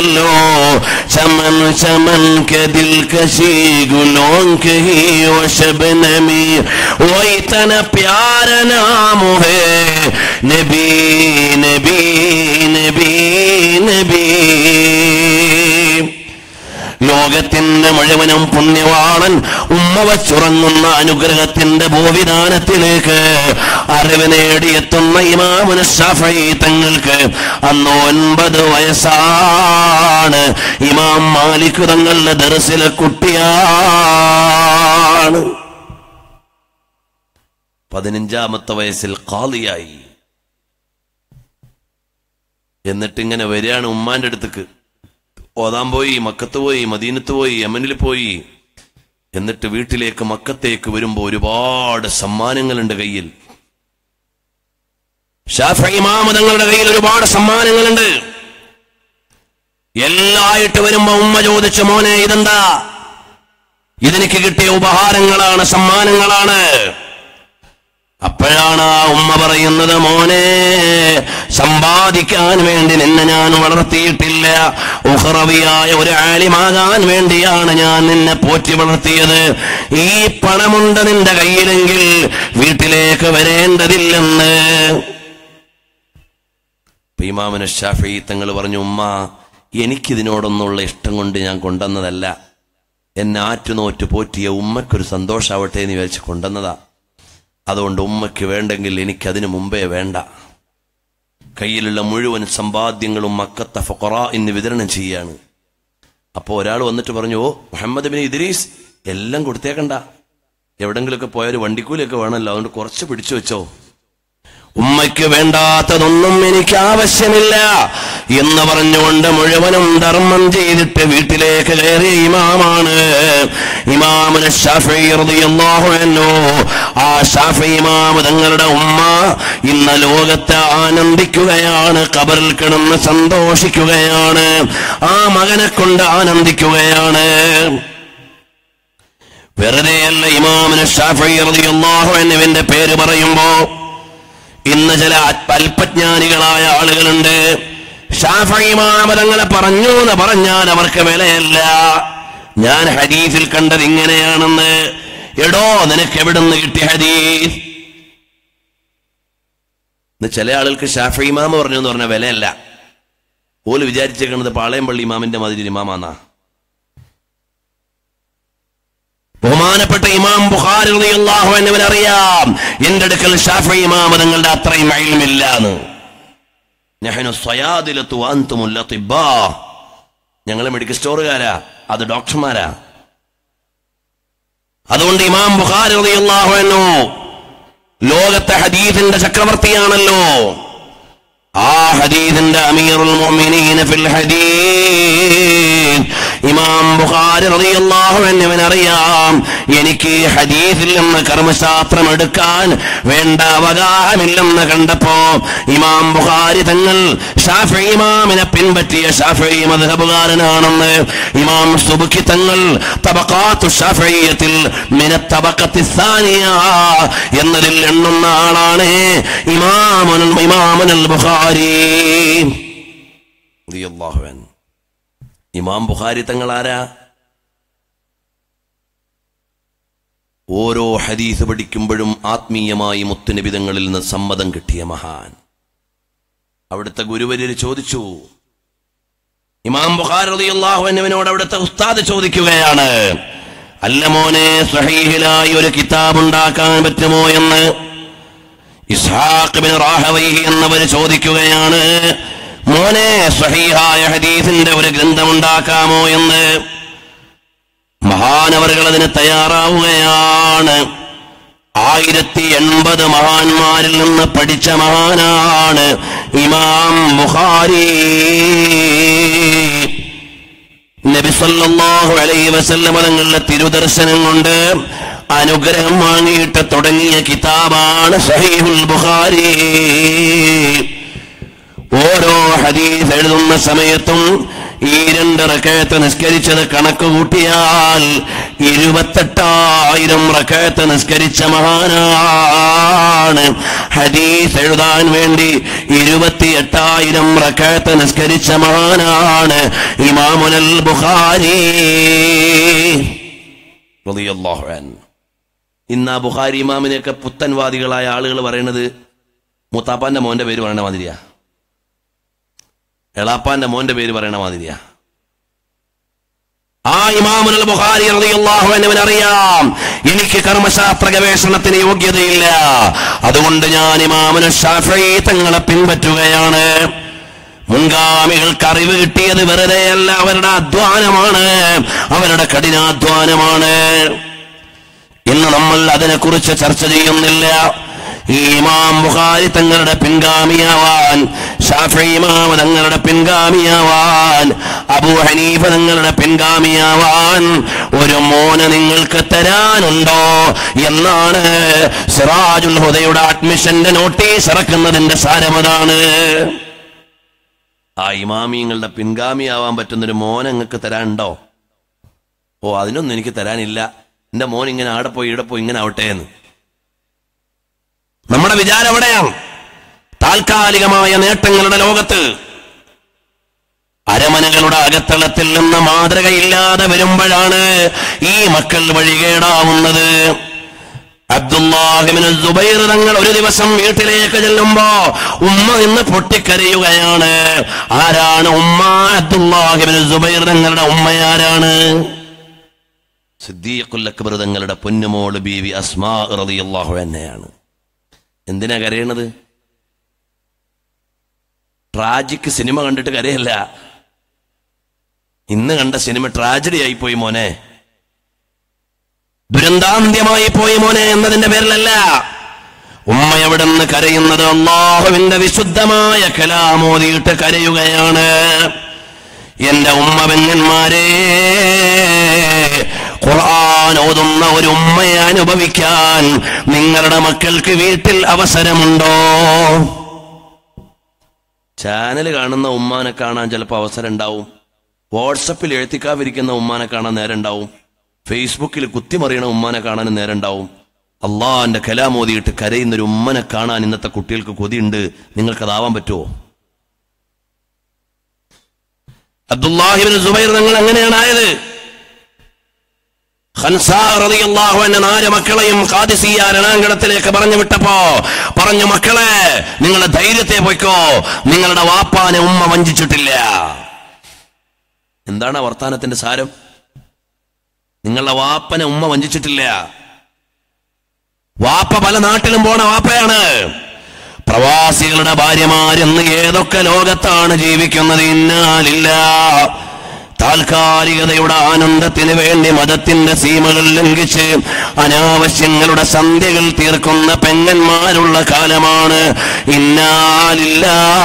പാടില്ലല്ലോ ചമൻ ചമൻ കതിൽ കശി ഗുലോം കഹി വശബനമി വൈതന പ്യാര നാമു ഹേ നബി നബി നബി നബി ലോകത്തിന്റെ മുഴുവനും പുണ്യവാളൻ ഉമ്മ വച്ചുറങ്ങുന്ന അനുഗ്രഹത്തിന്റെ ഭൂവിധാനത്തിലേക്ക് അറിവ് നേടിയെത്തുന്ന ഇമാമുന ഷാഫി തങ്ങൾക്ക് അന്ന് ഒൻപത് വയസ്സാണ് ഇമാം മാലിക് തങ്ങളുടെ ദർസിലെ കുട്ടിയാണ് പതിനഞ്ചാമത്തെ വയസ്സിൽ കാളിയായി എന്നിട്ടിങ്ങനെ വരികയാണ് ഉമ്മാന്റെ അടുത്തേക്ക് ഓതാൻ പോയി മക്കത്ത് പോയി മദീനത്ത് പോയി യമനിൽ പോയി എന്നിട്ട് വീട്ടിലേക്ക് മക്കത്തേക്ക് വരുമ്പോ ഒരുപാട് സമ്മാനങ്ങളുണ്ട് കയ്യിൽ ഷാഫി ഇമാമതങ്ങളുടെ കയ്യിൽ ഒരുപാട് സമ്മാനങ്ങളുണ്ട് എല്ലായിട്ട് വരുമ്പോ ഉമ്മ ചോദിച്ചു മോനെ ഇതെന്താ ഇതെനിക്ക് കിട്ടിയ ഉപഹാരങ്ങളാണ് സമ്മാനങ്ങളാണ് അപ്പോഴാണ് ആ ഉമ്മ പറയുന്നത് മോനെ സമ്പാദിക്കാൻ വേണ്ടി നിന്നെ ഞാൻ വളർത്തിയിട്ടില്ല ഉഹറവിയായ ഒരു ആലിമാകാൻ വേണ്ടിയാണ് ഞാൻ നിന്നെ പോറ്റി വളർത്തിയത് ഈ പണമുണ്ട് നിന്റെ കയ്യിലെങ്കിൽ വീട്ടിലേക്ക് വരേണ്ടതില്ലെന്ന് ഇമാമന ഷാഫി തങ്ങൾ പറഞ്ഞു ഉമ്മ എനിക്കിതിനോടൊന്നുള്ള ഇഷ്ടം കൊണ്ട് ഞാൻ കൊണ്ടുവന്നതല്ല എന്നെ ആറ്റുനോറ്റ് പോറ്റിയ ഉമ്മയ്ക്കൊരു സന്തോഷാവട്ടെ എന്ന് വിചാരിച്ച് കൊണ്ടുവന്നതാ അതുകൊണ്ട് ഉമ്മയ്ക്ക് വേണ്ടെങ്കിൽ എനിക്കതിനു മുമ്പേ വേണ്ട കയ്യിലുള്ള മുഴുവൻ സമ്പാദ്യങ്ങളും മക്കത്ത ഫൊറ എന്ന് വിതരണം ചെയ്യാണ് അപ്പോൾ ഒരാൾ വന്നിട്ട് പറഞ്ഞു ഓ മുഹമ്മദ് ബിൻ ഇദ്രീസ് എല്ലാം കൊടുത്തേക്കണ്ട എവിടെങ്കിലുമൊക്കെ പോയ ഒരു വണ്ടിക്കൂലിയൊക്കെ വേണമല്ലോ അതുകൊണ്ട് കുറച്ച് പിടിച്ചു വെച്ചോ ഉമ്മയ്ക്ക് വേണ്ടാത്തതൊന്നും എനിക്ക് ആവശ്യമില്ല എന്ന് പറഞ്ഞുകൊണ്ട് മുഴുവനും ധർമ്മം ചെയ്തിട്ട് വീട്ടിലേക്ക് കയറിയ ഇമാമാണ് ഇമാമിന് ഷാഫി റളിയല്ലാഹു അൻഹു ആ ഷാഫി ഇമാമ് തങ്ങളുടെ ഉമ്മ ഇന്ന് ലോകത്തെ ആനന്ദിക്കുകയാണ് കബറിൽ കിടന്ന് സന്തോഷിക്കുകയാണ് ആ മകനെ കൊണ്ട് ആനന്ദിക്കുകയാണ് വെറുതെയല്ല ഇമാമിന് ഷാഫി റളിയല്ലാഹു അൻഹുവിന്റെ പേര് പറയുമ്പോ ഇന്ന് ചില അല്പജ്ഞാനികളായ ആളുകളുണ്ട് ഷാഫിമാമതങ്ങളെ പറഞ്ഞു എന്ന് പറഞ്ഞാൽ അവർക്ക് വിലയല്ല ഞാൻ ഹദീസിൽ കണ്ടത് ഇങ്ങനെയാണെന്ന് എടോ നിനക്ക് എവിടുന്ന് കിട്ടിയ ഹദീസ് ഇന്ന് ചില ആളുകൾക്ക് ഷാഫി ഇമാമ പറഞ്ഞു എന്ന് പറഞ്ഞ വിലയല്ല ഓല് വിചാരിച്ചേക്കണത് പാളയംപള്ളി ഇമാമിന്റെ മാതിരി ഇമാമാന്നാ ബഹുമാനപ്പെട്ട ഇമാം ബുഖാരി റളിയല്ലാഹു അൻഹുവിന് അറിയാം എന്റെ അടുക്കൽ ഷാഫി ഇമാം തങ്ങളുടെ അത്രയും ഇൽമില്ല എന്ന് നഹ്നു സ്വയാദിലത്തു അൻതുമുൽ ലത്തിബാ ഞങ്ങൾ മെഡിക്കൽ സ്റ്റോറുകാരാ അത് ഡോക്ടർമാരാ അതുകൊണ്ട് ഇമാം ബുഖാരി റളിയല്ലാഹു അൻഹു ലോകത്തെ ഹദീസിന്റെ ചക്രവർത്തിയാണല്ലോ ആ ഹദീസിന്റെ അമീറുൽ മുഅ്മിനീന ഫിൽ ഹദീസ് ഇമാം ബുഖാരി റളിയല്ലാഹു അൻഹുവിന് അറിയാം എനിക്ക് ഈ ഹദീസിൽ നിന്ന് കർമ്മശാസ്ത്രം എടുക്കാൻ വേണ്ട അവകാശമില്ലെന്ന് കണ്ടപ്പോ ഇമാം ബുഖാരി തങ്ങൾ ഷാഫി ഇമാമിനെ പിൻപറ്റിയ ഷാഫി മദ്ഹബുകാരനാണെന്ന് ഇമാം സുബുക്കി തങ്ങൾ തബഖാത്തു ഷാഫിയത്തിൽ മിന തബഖത്തി സാനിയ എന്നതിൽ എണ്ണുന്ന ആളാണ് ഇമാമുൽ ഇമാമുൽ ബുഖാരി റളിയല്ലാഹു അൻഹു ഇമാം ബുഖാരി തങ്ങൾ ആരാ ഓരോ ഹദീസ് പഠിക്കുമ്പോഴും ആത്മീയമായി മുത്തുനിബിതങ്ങളിൽ നിന്ന് സമ്മതം കിട്ടിയ മഹാൻ അവിടുത്തെ ഗുരുവര്യര് ചോദിച്ചു ഇമാം ബുഖാരി റളിയല്ലാഹു അൻഹുവിനോട് അവിടുത്തെ ഉസ്താദ് ചോദിക്കുകയാണ് അല്ല മോനെ സഹീഹിലായി ഒരു കിതാബ് ഉണ്ടാക്കാൻ പറ്റുമോ എന്ന് ഇസ്ഹാഖ് ബിൻ റാഹവൈഹി എന്നവർ ചോദിക്കുകയാണ് മോനെ സ്വഹീഹായ ഹദീസിന്റെ ഒരു ഗ്രന്ഥം ഉണ്ടാക്കാമോ എന്ന് മഹാനവറുകൾ അതിന് തയ്യാറാവുകയാണ് ആയിരത്തി എൺപത് മഹാന്മാരിൽ നിന്ന് പഠിച്ച മഹാനാണ് ഇമാം ബുഖാരി നബി സല്ലല്ലാഹു അലൈഹി വസല്ലമ തങ്ങളുടെ തിരുദർശനം കൊണ്ട് അനുഗ്രഹം വാങ്ങിയിട്ട് തുടങ്ങിയ കിതാബാണ് സഹീഹുൽ ബുഖാരി ഓരോ ഹദീസ് എഴുതുന്ന സമയത്തും ഈ രണ്ട് റക്കയത്ത് നിസ്കരിച്ചത് കണക്ക് കൂട്ടിയാൽ ഇരുപത്തെട്ടായിരം റക്കയത്ത് നിസ്കരിച്ച മഹാനാണ് ഹദീസ് എഴുതാൻ വേണ്ടി ഇരുപത്തി എട്ടായിരം റക്കയത്ത് നിസ്കരിച്ച മഹാനാണ് ഇമാമുനൽ ബുഖാരി റളിയല്ലാഹു അൻഹു. ഇന്ന് ആ ബുഖാരി ഇമാമിനെയൊക്കെ പുത്തൻവാദികളായ ആളുകൾ പറയുന്നത് മുത്താപ്പാന്റെ മോന്റെ പേര് പറയണ മാതിരിയാ എളാപ്പാന്റെ മോന്റെ പേര് പറയണ മാതിരിയാ ആ ഇമാമുൽ ബുഖാരി റളിയല്ലാഹു അൻഹുവിന് അറിയാം എനിക്ക് കർമ്മശാസ്ത്ര ഗവേഷണത്തിന് യോഗ്യതയില്ല അതുകൊണ്ട് ഞാൻ ഇമാമുൽ ഷാഫി തങ്ങളെ പിൻപറ്റുകയാണ് മുൻഗാമികൾക്ക് അറിവ് കിട്ടിയത് വെറുതെയല്ല അവരുടെ അധ്വാനമാണ് അവരുടെ കഠിനാധ്വാനമാണ് ഇന്ന് നമ്മൾ അതിനെക്കുറിച്ച് ചർച്ച ചെയ്യുന്നില്ല ഈ ഇമാം ബുഖാരി തങ്ങളുടെ പിൻഗാമിയാവാൻ ഷാഫി ഇമാം തങ്ങളുടെ പിൻഗാമിയാവാൻ അബൂ ഹനീഫ തങ്ങളുടെ പിൻഗാമിയാവാൻ ഒരു മോനെ നിങ്ങൾക്ക് തരാനുണ്ടോ എന്നാണ് സിറാജുൽ ഹുദയുടെ അഡ്മിഷന്റെ നോട്ടീസ് ഇറക്കുന്നതിന്റെ സാരമതാണ് ആ ഇമാമിങ്ങളുടെ പിൻഗാമിയാവാൻ പറ്റുന്നൊരു മോനെ നിങ്ങൾക്ക് തരാനുണ്ടോ ഓ അതിനൊന്നും എനിക്ക് തരാനില്ല എന്റെ മോൻ ഇങ്ങനെ ആടെ പോയി ഇവിടെ പോയി ഇങ്ങനെ ആവട്ടെ എന്ന് നമ്മുടെ വിചാരം എവിടെയാണ് താൽക്കാലികമായ നേട്ടങ്ങളുടെ ലോകത്ത് അരമനകളുടെ അകത്തളത്തിൽ നിന്ന് മാതൃകയില്ലാതെ വരുമ്പോഴാണ് ഈ മക്കൾ വഴികേടാവുന്നത് അബ്ദുല്ലാഹിബിന് സുബൈർ തങ്ങൾ ഒരു ദിവസം വീട്ടിലേക്ക് ചെല്ലുമ്പോ ഉമ്മ നിന്ന് പൊട്ടിക്കരയുകയാണ് ആരാണ് ഉമ്മ അബ്ദുല്ലാഹിബിന് സുബൈർ തങ്ങളുടെ ഉമ്മയാരാണ് സിദ്ദീഖുൽ അക്ബർ തങ്ങളുടെ പൊന്നുമോള് ബീവി അസ്മാ റളിയല്ലാഹു അൻഹയാണ് എന്തിനാ കരയണത് ട്രാജിക് സിനിമ കണ്ടിട്ട് കരയല്ല ഇന്ന് കണ്ട സിനിമ ട്രാജഡി ആയി പോയി മോനെ ദുരന്താന്ത്യമായി പോയി മോനെ എന്നതിന്റെ പേരിലല്ല ഉമ്മ എവിടെ നിന്ന് കരയുന്നത് അള്ളാഹുവിന്റെ വിശുദ്ധമായ കലാമോദിയിട്ട് കരയുകയാണ് എന്റെ ഉമ്മ പെങ്ങന്മാരെ ഖുർആൻ ഓതുന്ന ഒരു ഉമ്മയെ അനുഭവിക്കാൻ നിങ്ങളുടെ മക്കൾക്ക് വീട്ടിൽ അവസരമുണ്ടോ ചാനൽ കാണുന്ന ഉമ്മാനെ കാണാൻ ചിലപ്പോൾ അവസരം ഉണ്ടാവും വാട്സപ്പിൽ എഴുത്തിക്കാവിരിക്കുന്ന ഉമ്മാനെ കാണാൻ നേരം ഉണ്ടാവും ഫേസ്ബുക്കിൽ കുത്തിമറിയണ ഉമ്മാനെ കാണാൻ നേരം ഉണ്ടാവും അള്ളാന്റെ കലാമോദിയിട്ട് കരയുന്ന ഒരു ഉമ്മനെ കാണാൻ ഇന്നത്തെ കുട്ടികൾക്ക് കൊതിയുണ്ട് നിങ്ങൾക്കതാവാൻ പറ്റുമോ അബ്ദുല്ലാഹിബിൻ സുബൈർ നിങ്ങൾ എങ്ങനെയാണ് ആയത് ഖൻസാ റളിയല്ലാഹു അൻഹ നാല് മക്കളെയും ഖാദിസിയ രണാങ്കണത്തിലേക്ക് പറഞ്ഞു വിട്ടപ്പോ പറഞ്ഞു മക്കളെ നിങ്ങളുടെ ധൈര്യത്തെ പോയിക്കോ നിങ്ങളുടെ വാപ്പാനെ ഉമ്മ വഞ്ചിച്ചിട്ടില്ല എന്താണ് ആ വർത്താനത്തിന്റെ സാരം നിങ്ങളുടെ വാപ്പനെ ഉമ്മ വഞ്ചിച്ചിട്ടില്ല വാപ്പ പല നാട്ടിലും പോണ വാപ്പയാണ് പ്രവാസികളുടെ ഭാര്യമാരെന്ന് ഏതൊക്കെ ലോകത്താണ് ജീവിക്കുന്നത് ഇന്നാലില്ല താൽക്കാലികതയുടെ ആനന്ദത്തിന് വേണ്ടി മതത്തിന്റെ സീമകൾ ലംഘിച്ച് അനാവശ്യങ്ങളുടെ സന്ധ്യകൾ തീർക്കുന്ന പെങ്ങന്മാരുള്ള കാലമാണ് ഇന്നാലില്ല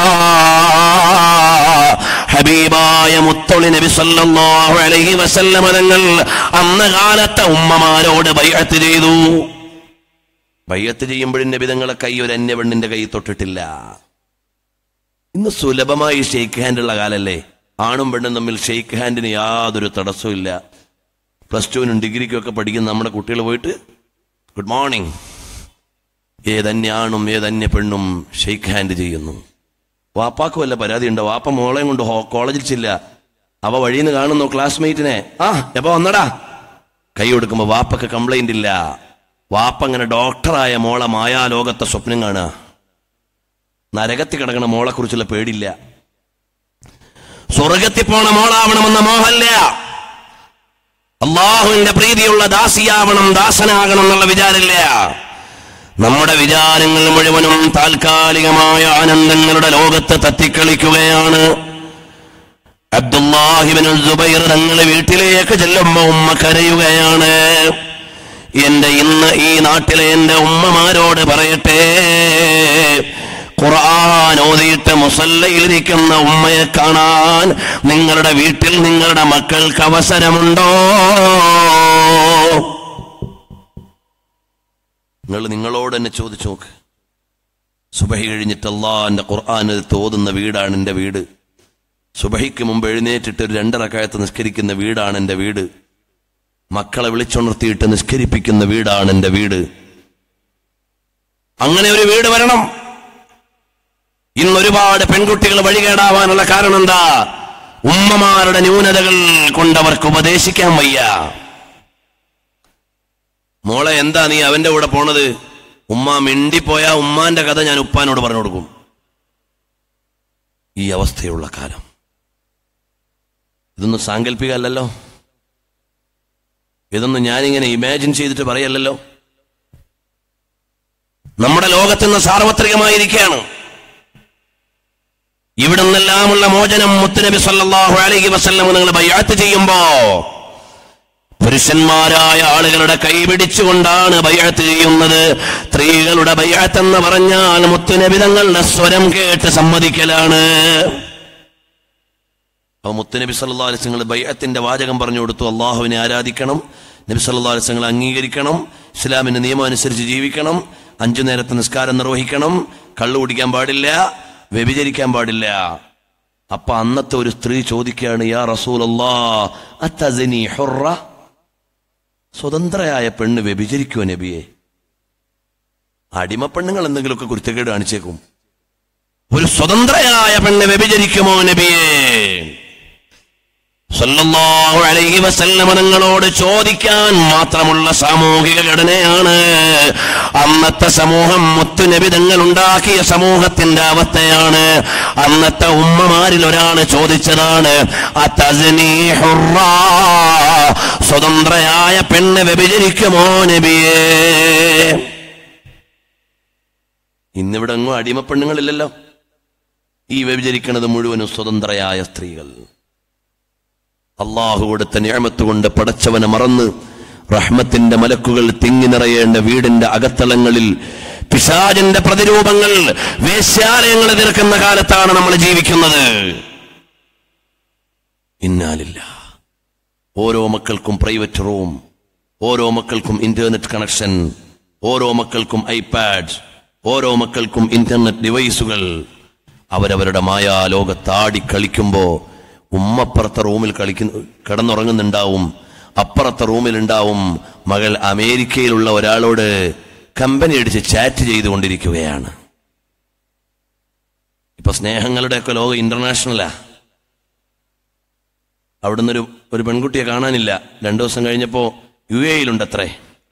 ഹബീബായ മുത്തൊളി നബി സല്ലല്ലാഹു അലൈഹി വസല്ലമ തങ്ങൾ അന്ന് കാലത്തെ ഉമ്മമാരോട് ബൈഅത്ത് ചെയ്തു ബയ്യത്ത് ചെയ്യുമ്പോഴും നബിതങ്ങളെ കൈ ഒരു അന്യ പെണ്ണിന്റെ കൈ തൊട്ടിട്ടില്ല ഇന്ന് സുലഭമായി ഷെയ്ക്ക് ഹാൻഡ് ഉള്ള കാലല്ലേ ആണും പെണ്ണും തമ്മിൽ ഷെയ്ക്ക് ഹാൻഡിന് യാതൊരു തടസ്സവും ഇല്ല പ്ലസ് ടുവിനും ഡിഗ്രിക്കും ഒക്കെ പഠിക്കുന്ന നമ്മുടെ കുട്ടികൾ പോയിട്ട് ഗുഡ് മോർണിംഗ് ഏതന്യ ആണും ഏതന്യ പെണ്ണും ഷെയ്ക്ക് ഹാൻഡ് ചെയ്യുന്നു വാപ്പാക്ക് വല്ല പരാതി ഉണ്ടോ വാപ്പ മോളെയും കൊണ്ട് ഹോ- കോളേജിൽ ചെല്ല അവ വഴിയിൽ നിന്ന് കാണുന്നു ക്ലാസ്മേറ്റിനെ ആ എപ്പോ വന്നടാ കൈ കൊടുക്കുമ്പോ വാപ്പക്ക് കംപ്ലൈന്റ് ഇല്ല വാപ്പ അങ്ങനെ ഡോക്ടറായ മോളെ മായാലോകത്തെ സ്വപ്നം കാണുക നരകത്തിൽ കിടക്കണ മോളെ കുറിച്ചുള്ള പേടില്ല സ്വർഗത്തിൽ പോണ മോളാവണമെന്ന മോഹല്ല അള്ളാഹുവിന്റെ പ്രീതിയുള്ള ദാസിയാവണം ദാസനാകണം എന്നുള്ള വിചാരമില്ല നമ്മുടെ വിചാരങ്ങൾ മുഴുവനും താൽക്കാലികമായ ആനന്ദങ്ങളുടെ ലോകത്ത് തത്തിക്കളിക്കുകയാണ് അബ്ദുല്ലാഹിബിൻ സുബൈർ തങ്ങൾ വീട്ടിലേക്ക് ചെല്ലുമ്പോ ഉമ്മ കരയുകയാണ് എന്റെ ഇന്ന് ഈ നാട്ടിലെ എന്റെ ഉമ്മമാരോട് പറയട്ടെ ഖുർആൻ ഓതിയിട്ട് മുസല്ലയിലിരിക്കുന്ന ഉമ്മയെ കാണാൻ നിങ്ങളുടെ വീട്ടിൽ നിങ്ങളുടെ മക്കൾക്ക് അവസരമുണ്ടോ നിങ്ങൾ നിങ്ങളോട് തന്നെ ചോദിച്ചു നോക്ക് സുബഹി കഴിഞ്ഞിട്ട് അള്ളാന്റെ ഖുർആൻ തോതുന്ന വീടാണ് എൻ്റെ വീട് സുബഹിക്ക് മുമ്പ് എഴുന്നേറ്റിട്ട് ഒരു രണ്ടറക്കായത്ത് നിസ്കരിക്കുന്ന വീടാണ് എൻ്റെ വീട് മക്കളെ വിളിച്ചുണർത്തിയിട്ട് നിസ്കരിപ്പിക്കുന്ന വീടാണ് എൻ്റെ വീട് അങ്ങനെ ഒരു വീട് വരണം ഇന്ന് ഒരുപാട് പെൺകുട്ടികൾ വഴികേടാവാനുള്ള കാരണം എന്താ ഉമ്മമാരുടെ ന്യൂനതകൾ കൊണ്ടവർക്ക് ഉപദേശിക്കാൻ വയ്യ മോളെ എന്താ നീ അവന്റെ കൂടെ പോണത് ഉമ്മ മിണ്ടിപ്പോയാ ഉമ്മാന്റെ കഥ ഞാൻ ഉപ്പാനോട് പറഞ്ഞു കൊടുക്കും ഈ അവസ്ഥയുള്ള കാലം ഇതൊന്നും സാങ്കല്പികമല്ലല്ലോ ഇതൊന്നും ഞാനിങ്ങനെ ഇമാജിൻ ചെയ്തിട്ട് പറയല്ലല്ലോ നമ്മുടെ ലോകത്തുനിന്ന് സാർവത്രികമായിരിക്കുകയാണ് ഇവിടെ നിന്നെല്ലാമുള്ള മോചനം മുത്തുനബി സല്ലല്ലാഹു അലൈഹി വസല്ലം നിങ്ങൾ ബയ്യാത്ത് ചെയ്യുമ്പോ പുരുഷന്മാരായ ആളുകളുടെ കൈ പിടിച്ചുകൊണ്ടാണ് ബയ്യാത്ത് ചെയ്യുന്നത് സ്ത്രീകളുടെ ബയ്യാത്ത് എന്ന് പറഞ്ഞാൽ മുത്തുനബി തങ്ങളുടെ സ്വരം കേട്ട് സമ്മതിക്കലാണ് അപ്പൊ മുത്തുനബി സല്ലല്ലാഹു അലൈഹി വസല്ലം ബയ്യാത്തിന്റെ വാചകം പറഞ്ഞു കൊടുത്തു അള്ളാഹുവിനെ ആരാധിക്കണം നബി സല്ലല്ലാഹു അലൈഹി വസല്ലം അംഗീകരിക്കണം ഇസ്ലാമിന്റെ നിയമം അനുസരിച്ച് ജീവിക്കണം അഞ്ചു നേരത്തെ നിസ്കാരം നിർവഹിക്കണം കള്ളു കുടിക്കാൻ പാടില്ല വ്യഭിചരിക്കാൻ പാടില്ല അപ്പൊ അന്നത്തെ ഒരു സ്ത്രീ ചോദിക്കുകയാണ് യാ റസൂലല്ലാ അത്തസിനി ഹുറ സ്വതന്ത്രയായ പെണ്ണ് വ്യഭിചരിക്കുമോ നബിയെ അടിമപ്പെണ്ണുങ്ങൾ എന്തെങ്കിലുമൊക്കെ കുരുത്തക്കേട് കാണിച്ചേക്കും ഒരു സ്വതന്ത്രയായ പെണ്ണ് വ്യഭിചരിക്കുമോ നബിയെ സല്ലല്ലാഹു അലൈഹി വസല്ലമ തങ്ങളോട് ചോദിക്കാൻ മാത്രമുള്ള സാമൂഹിക ഘടനയാണ് അന്നത്തെ സമൂഹം മുത്തുനബി തങ്ങൾ ഉണ്ടാക്കിയ സമൂഹത്തിന്റെ അവസ്ഥയാണ് അന്നത്തെ ഉമ്മമാരിൽ ഒരാൾ ചോദിച്ചതാണ് "അതസ്നി ഹുറ?" സ്വതന്ത്രയായ പെണ്ണ് വ്യഭിചരിക്കുമോ നബിയേ ഇന്നിവിടെ എങ്ങും അടിമപ്പെണ്ണുങ്ങളില്ലല്ലോ ഈ വ്യഭിചരിക്കുന്നത് മുഴുവനും സ്വതന്ത്രയായ സ്ത്രീകൾ അള്ളാഹു കൊടുത്ത ഞാമത്ത് കൊണ്ട് പടച്ചവനെ മറന്ന് റഹ്മത്തിന്റെ മലക്കുകൾ തിങ്ങി നിറയേണ്ട വീടിന്റെ അകത്തളങ്ങളിൽ പിശാചിന്റെ പ്രതിരൂപങ്ങൾ വേശ്യാലയങ്ങൾ തീർക്കുന്ന കാലത്താണ് നമ്മൾ ജീവിക്കുന്നത് ഇന്നാലില്ല ഓരോ മക്കൾക്കും പ്രൈവറ്റ് റൂം ഓരോ മക്കൾക്കും ഇന്റർനെറ്റ് കണക്ഷൻ ഓരോ മക്കൾക്കും ഐപാഡ് ഓരോ മക്കൾക്കും ഇന്റർനെറ്റ് ഡിവൈസുകൾ അവരവരുടെ മായാ ലോകത്താടി കളിക്കുമ്പോ ഉമ്മപ്പുറത്തെ റൂമിൽ കളിക്കുന്ന കിടന്നുറങ്ങുന്നുണ്ടാവും അപ്പുറത്തെ റൂമിലുണ്ടാവും മകൾ അമേരിക്കയിലുള്ള ഒരാളോട് കമ്പനി അടിച്ച് ചാറ്റ് ചെയ്തുകൊണ്ടിരിക്കുകയാണ് ഇപ്പൊ സ്നേഹങ്ങളുടെയൊക്കെ ലോകം ഇന്റർനാഷണലാ അവിടുന്ന് ഒരു ഒരു പെൺകുട്ടിയെ കാണാനില്ല രണ്ടു ദിവസം കഴിഞ്ഞപ്പോ യു എയിലുണ്ടത്രേ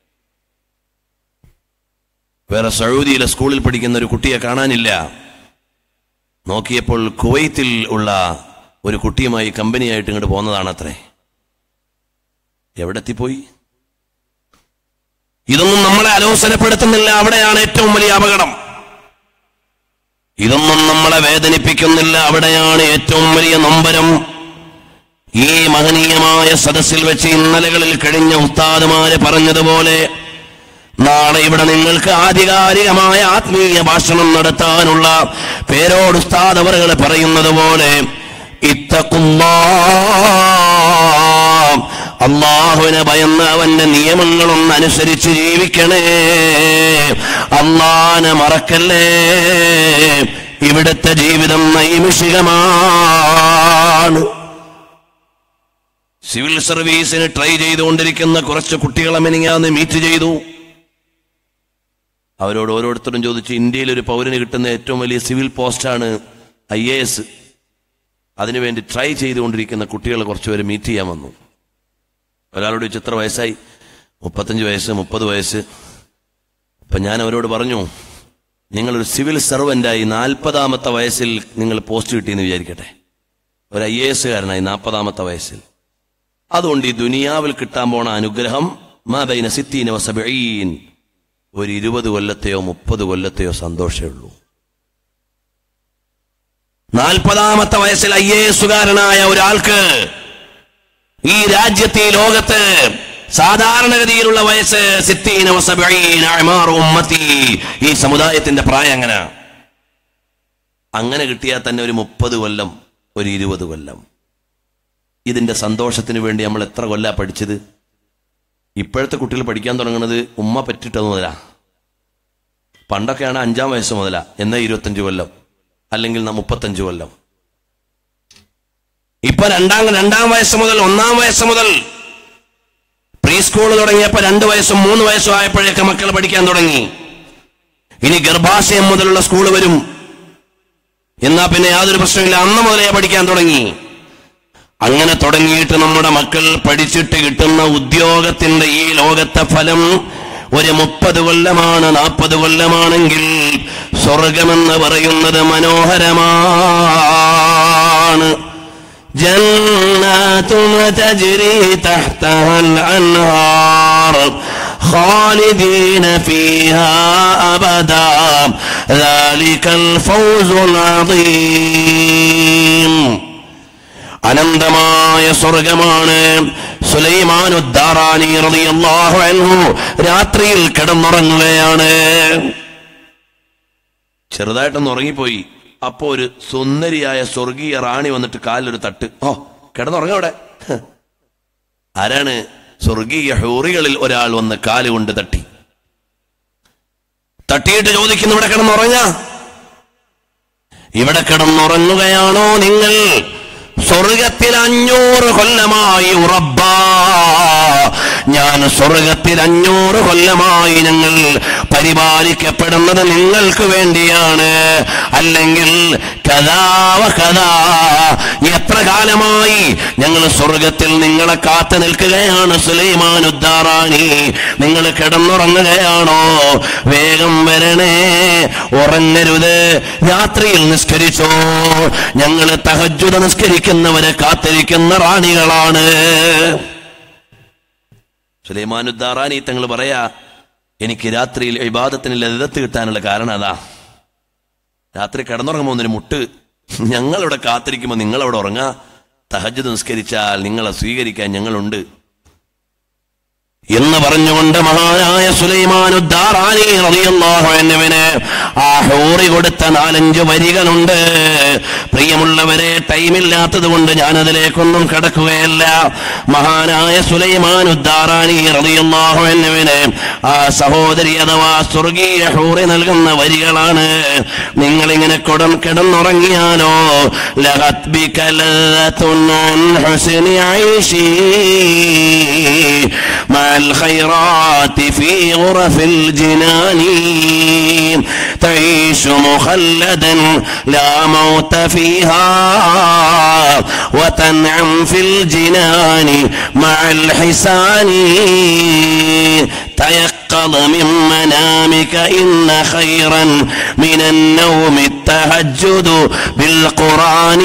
വേറെ സൗദിയിലെ സ്കൂളിൽ പഠിക്കുന്ന ഒരു കുട്ടിയെ കാണാനില്ല നോക്കിയപ്പോൾ കുവൈത്തിൽ ഉള്ള ഒരു കുട്ടിയുമായി കമ്പനിയായിട്ട് ഇങ്ങോട്ട് പോന്നതാണത്രേ എവിടെ എത്തിപ്പോയി ഇതൊന്നും നമ്മളെ അലോസരപ്പെടുത്തുന്നില്ല അവിടെയാണ് ഏറ്റവും വലിയ അപകടം ഇതൊന്നും നമ്മളെ വേദനിപ്പിക്കുന്നില്ല അവിടെയാണ് ഏറ്റവും വലിയ നൊമ്പരം ഈ മഹനീയമായ സദസ്സിൽ വെച്ച് ഇന്നലകളിൽ കഴിഞ്ഞ ഉസ്താദുമാര് പറഞ്ഞതുപോലെ നാളെ ഇവിടെ നിങ്ങൾക്ക് ആധികാരികമായ ആത്മീയ ഭാഷണം നടത്താനുള്ള പേരോട് ഉസ്താദ് അവറുകൾ പറയുന്നത് പോലെ അള്ളാഹുവിനെ ഭയന്ന് അവന്റെ നിയമങ്ങളൊന്ന് അനുസരിച്ച് ജീവിക്കണേ അള്ളാനെ മറക്കല്ലേ ഇവിടുത്തെ ജീവിതം നൈമിഷികമാണ് സിവിൽ സർവീസിന് ട്രൈ ചെയ്തുകൊണ്ടിരിക്കുന്ന കുറച്ച് കുട്ടികളെ മെനിങ്ങാന്ന് മീറ്റ് ചെയ്തു അവരോട് ഓരോരുത്തരും ചോദിച്ചു ഇന്ത്യയിൽ ഒരു പൗരന് കിട്ടുന്ന ഏറ്റവും വലിയ സിവിൽ പോസ്റ്റാണ് ഐ എ എസ് അതിനുവേണ്ടി ട്രൈ ചെയ്തുകൊണ്ടിരിക്കുന്ന കുട്ടികളെ കുറച്ചുപേര് മീറ്റ് ചെയ്യാൻ വന്നു ഒരാളോട് ചോദിച്ചു എത്ര വയസ്സായി മുപ്പത്തഞ്ച് വയസ്സ് മുപ്പത് വയസ്സ് അപ്പൊ ഞാൻ അവരോട് പറഞ്ഞു നിങ്ങളൊരു സിവിൽ സർവന്റായി നാൽപ്പതാമത്തെ വയസ്സിൽ നിങ്ങൾ പോസ്റ്റ് കിട്ടിയെന്ന് വിചാരിക്കട്ടെ ഒരു ഐ എ എസുകാരനായി നാൽപ്പതാമത്തെ വയസ്സിൽ അതുകൊണ്ട് ഈ ദുനിയാവിൽ കിട്ടാൻ പോണ അനുഗ്രഹം മാബൈന സിത്തീന വസബീൻ ഒരു ഇരുപത് കൊല്ലത്തെയോ മുപ്പത് കൊല്ലത്തെയോ സന്തോഷമേ ഉള്ളൂ നാൽപ്പതാമത്തെ വയസ്സിൽ ഐ എ എസുകാരനായ ഒരാൾക്ക് ഈ രാജ്യത്തെ ഈ ലോകത്ത് സാധാരണഗതിയിലുള്ള വയസ്സ് സിത്തീന വസബീൻ അഅ്മാറു ഉമ്മത്തി ഈ സമുദായത്തിന്റെ പ്രായം അങ്ങനെ അങ്ങനെ കിട്ടിയാൽ തന്നെ ഒരു മുപ്പത് കൊല്ലം ഒരു ഇരുപത് കൊല്ലം ഇതിന്റെ സന്തോഷത്തിന് വേണ്ടി നമ്മൾ എത്ര കൊല്ലാ പഠിച്ചത് ഇപ്പോഴത്തെ കുട്ടികൾ പഠിക്കാൻ തുടങ്ങുന്നത് ഉമ്മ പറ്റിട്ടത് മുതലാ പണ്ടൊക്കെയാണ് അഞ്ചാം വയസ്സ് മുതലാ എന്നാൽ ഇരുപത്തഞ്ച് കൊല്ലം അല്ലെങ്കിൽ ന- മുപ്പത്തഞ്ച് കൊല്ലം ഇപ്പൊ രണ്ടാം രണ്ടാം വയസ്സ് മുതൽ ഒന്നാം വയസ്സ് മുതൽ പ്രീ സ്കൂൾ തുടങ്ങിയപ്പോ രണ്ട് വയസ്സും മൂന്ന് വയസ്സും ആയപ്പോഴേക്ക് മക്കൾ പഠിക്കാൻ തുടങ്ങി ഇനി ഗർഭാശയം മുതലുള്ള സ്കൂൾ വരും എന്നാ പിന്നെ യാതൊരു പ്രശ്നമില്ല അന്ന് മുതലേ പഠിക്കാൻ തുടങ്ങി അങ്ങനെ തുടങ്ങിയിട്ട് നമ്മുടെ മക്കൾ പഠിച്ചിട്ട് കിട്ടുന്ന ഉദ്യോഗത്തിന്റെ ഈ ലോകത്തെ ഫലം ഒരു മുപ്പത് കൊല്ലമാണ് നാൽപ്പത് കൊല്ലമാണെങ്കിൽ സ്വർഗമെന്ന് പറയുന്നത് മനോഹരമാണ് جنات تجري تحتها الأنهار خالدين فيها أبدا ذلك الفوز العظيم അനന്തമായ സ്വർഗമാണ് സുലൈമാനുദ്ദാറാനി റളിയല്ലാഹു അൻഹു രാത്രിയിൽ കിടന്നുറങ്ങുകയാണ് ചെറുതായിട്ടൊന്ന് ഉറങ്ങിപ്പോയി അപ്പോ ഒരു സുന്ദരിയായ സ്വർഗീയ റാണി വന്നിട്ട് കാലിലൊരു തട്ട് ഓ കിടന്നുറങ്ങ അവിടെ ഹ്. ആരാണ് സ്വർഗീയ ഹൂറികളിൽ ഒരാൾ വന്ന് കാലുകൊണ്ട് തട്ടി തട്ടിയിട്ട് ചോദിക്കുന്നു ഇവിടെ കിടന്നുറങ്ങ ഇവിടെ കിടന്നുറങ്ങുകയാണോ നിങ്ങൾ സ്വർഗത്തിൽ അഞ്ഞൂറ് കൊല്ലമായി ഉറബ ഞാൻ സ്വർഗത്തിൽ അഞ്ഞൂറ് കൊല്ലമായി ഞങ്ങൾ പരിപാലിക്കപ്പെടുന്നത് നിങ്ങൾക്ക് വേണ്ടിയാണ് അല്ലെങ്കിൽ കഥാവ കഥ എത്ര കാലമായി ഞങ്ങൾ സ്വർഗത്തിൽ നിങ്ങളെ കാത്തു നിൽക്കുകയാണ് സുലൈമാൻ ഉദ്ദാറാണി നിങ്ങൾ കിടന്നുറങ്ങുകയാണോ വേഗം വരണേ ഉറങ്ങരുത് രാത്രിയിൽ നിസ്കരിച്ചോ ഞങ്ങൾ തഹജുദ നിസ്കരിക്കുന്നവരെ കാത്തിരിക്കുന്ന റാണികളാണ് സുലൈമാനുദ്ദാറാനി തങ്ങൾ പറയാ എനിക്ക് രാത്രിയിൽ ഇബാദത്തിന് ലളിതത്ത് കിട്ടാനുള്ള കാരണം അതാ രാത്രി കിടന്നുറങ്ങുമ്പോൾ ഒന്നൊരു മുട്ട് ഞങ്ങളിവിടെ കാത്തിരിക്കുമ്പോൾ നിങ്ങളവിടെ ഉറങ്ങാ തഹജ് നിസ്കരിച്ചാൽ നിങ്ങളെ സ്വീകരിക്കാൻ ഞങ്ങളുണ്ട് എന്ന് പറഞ്ഞുകൊണ്ട് മഹാനായ സുലൈമാനുദ്ദാറാനി റളിയല്ലാഹു അൻഹുവിന് ആ ഹൂറി കൊടുത്ത നാലഞ്ച് വരികളുണ്ട് പ്രിയമുള്ളവരെ ടൈമില്ലാത്തത് കൊണ്ട് ഞാൻ അതിലേക്കൊന്നും കടക്കുകയല്ല മഹാനായ സുലൈമാനുദ്ദാറാനി റളിയല്ലാഹു അൻഹുവിന് ആ സഹോദരി അഥവാ സ്വർഗീയ ഹൂറി നൽകുന്ന വരികളാണ് നിങ്ങൾ ഇങ്ങനെ കൊടം കിടന്നുറങ്ങിയാലോ ലഹത് ബിക ലذة عن حسن عيشي مع الخيرات في غرف الجنان تعيش مخلدا لا موت فيها وتنعم في الجنان مع الحسان تيقظ من منامك إن خيرا من النوم التهجد بالقرآن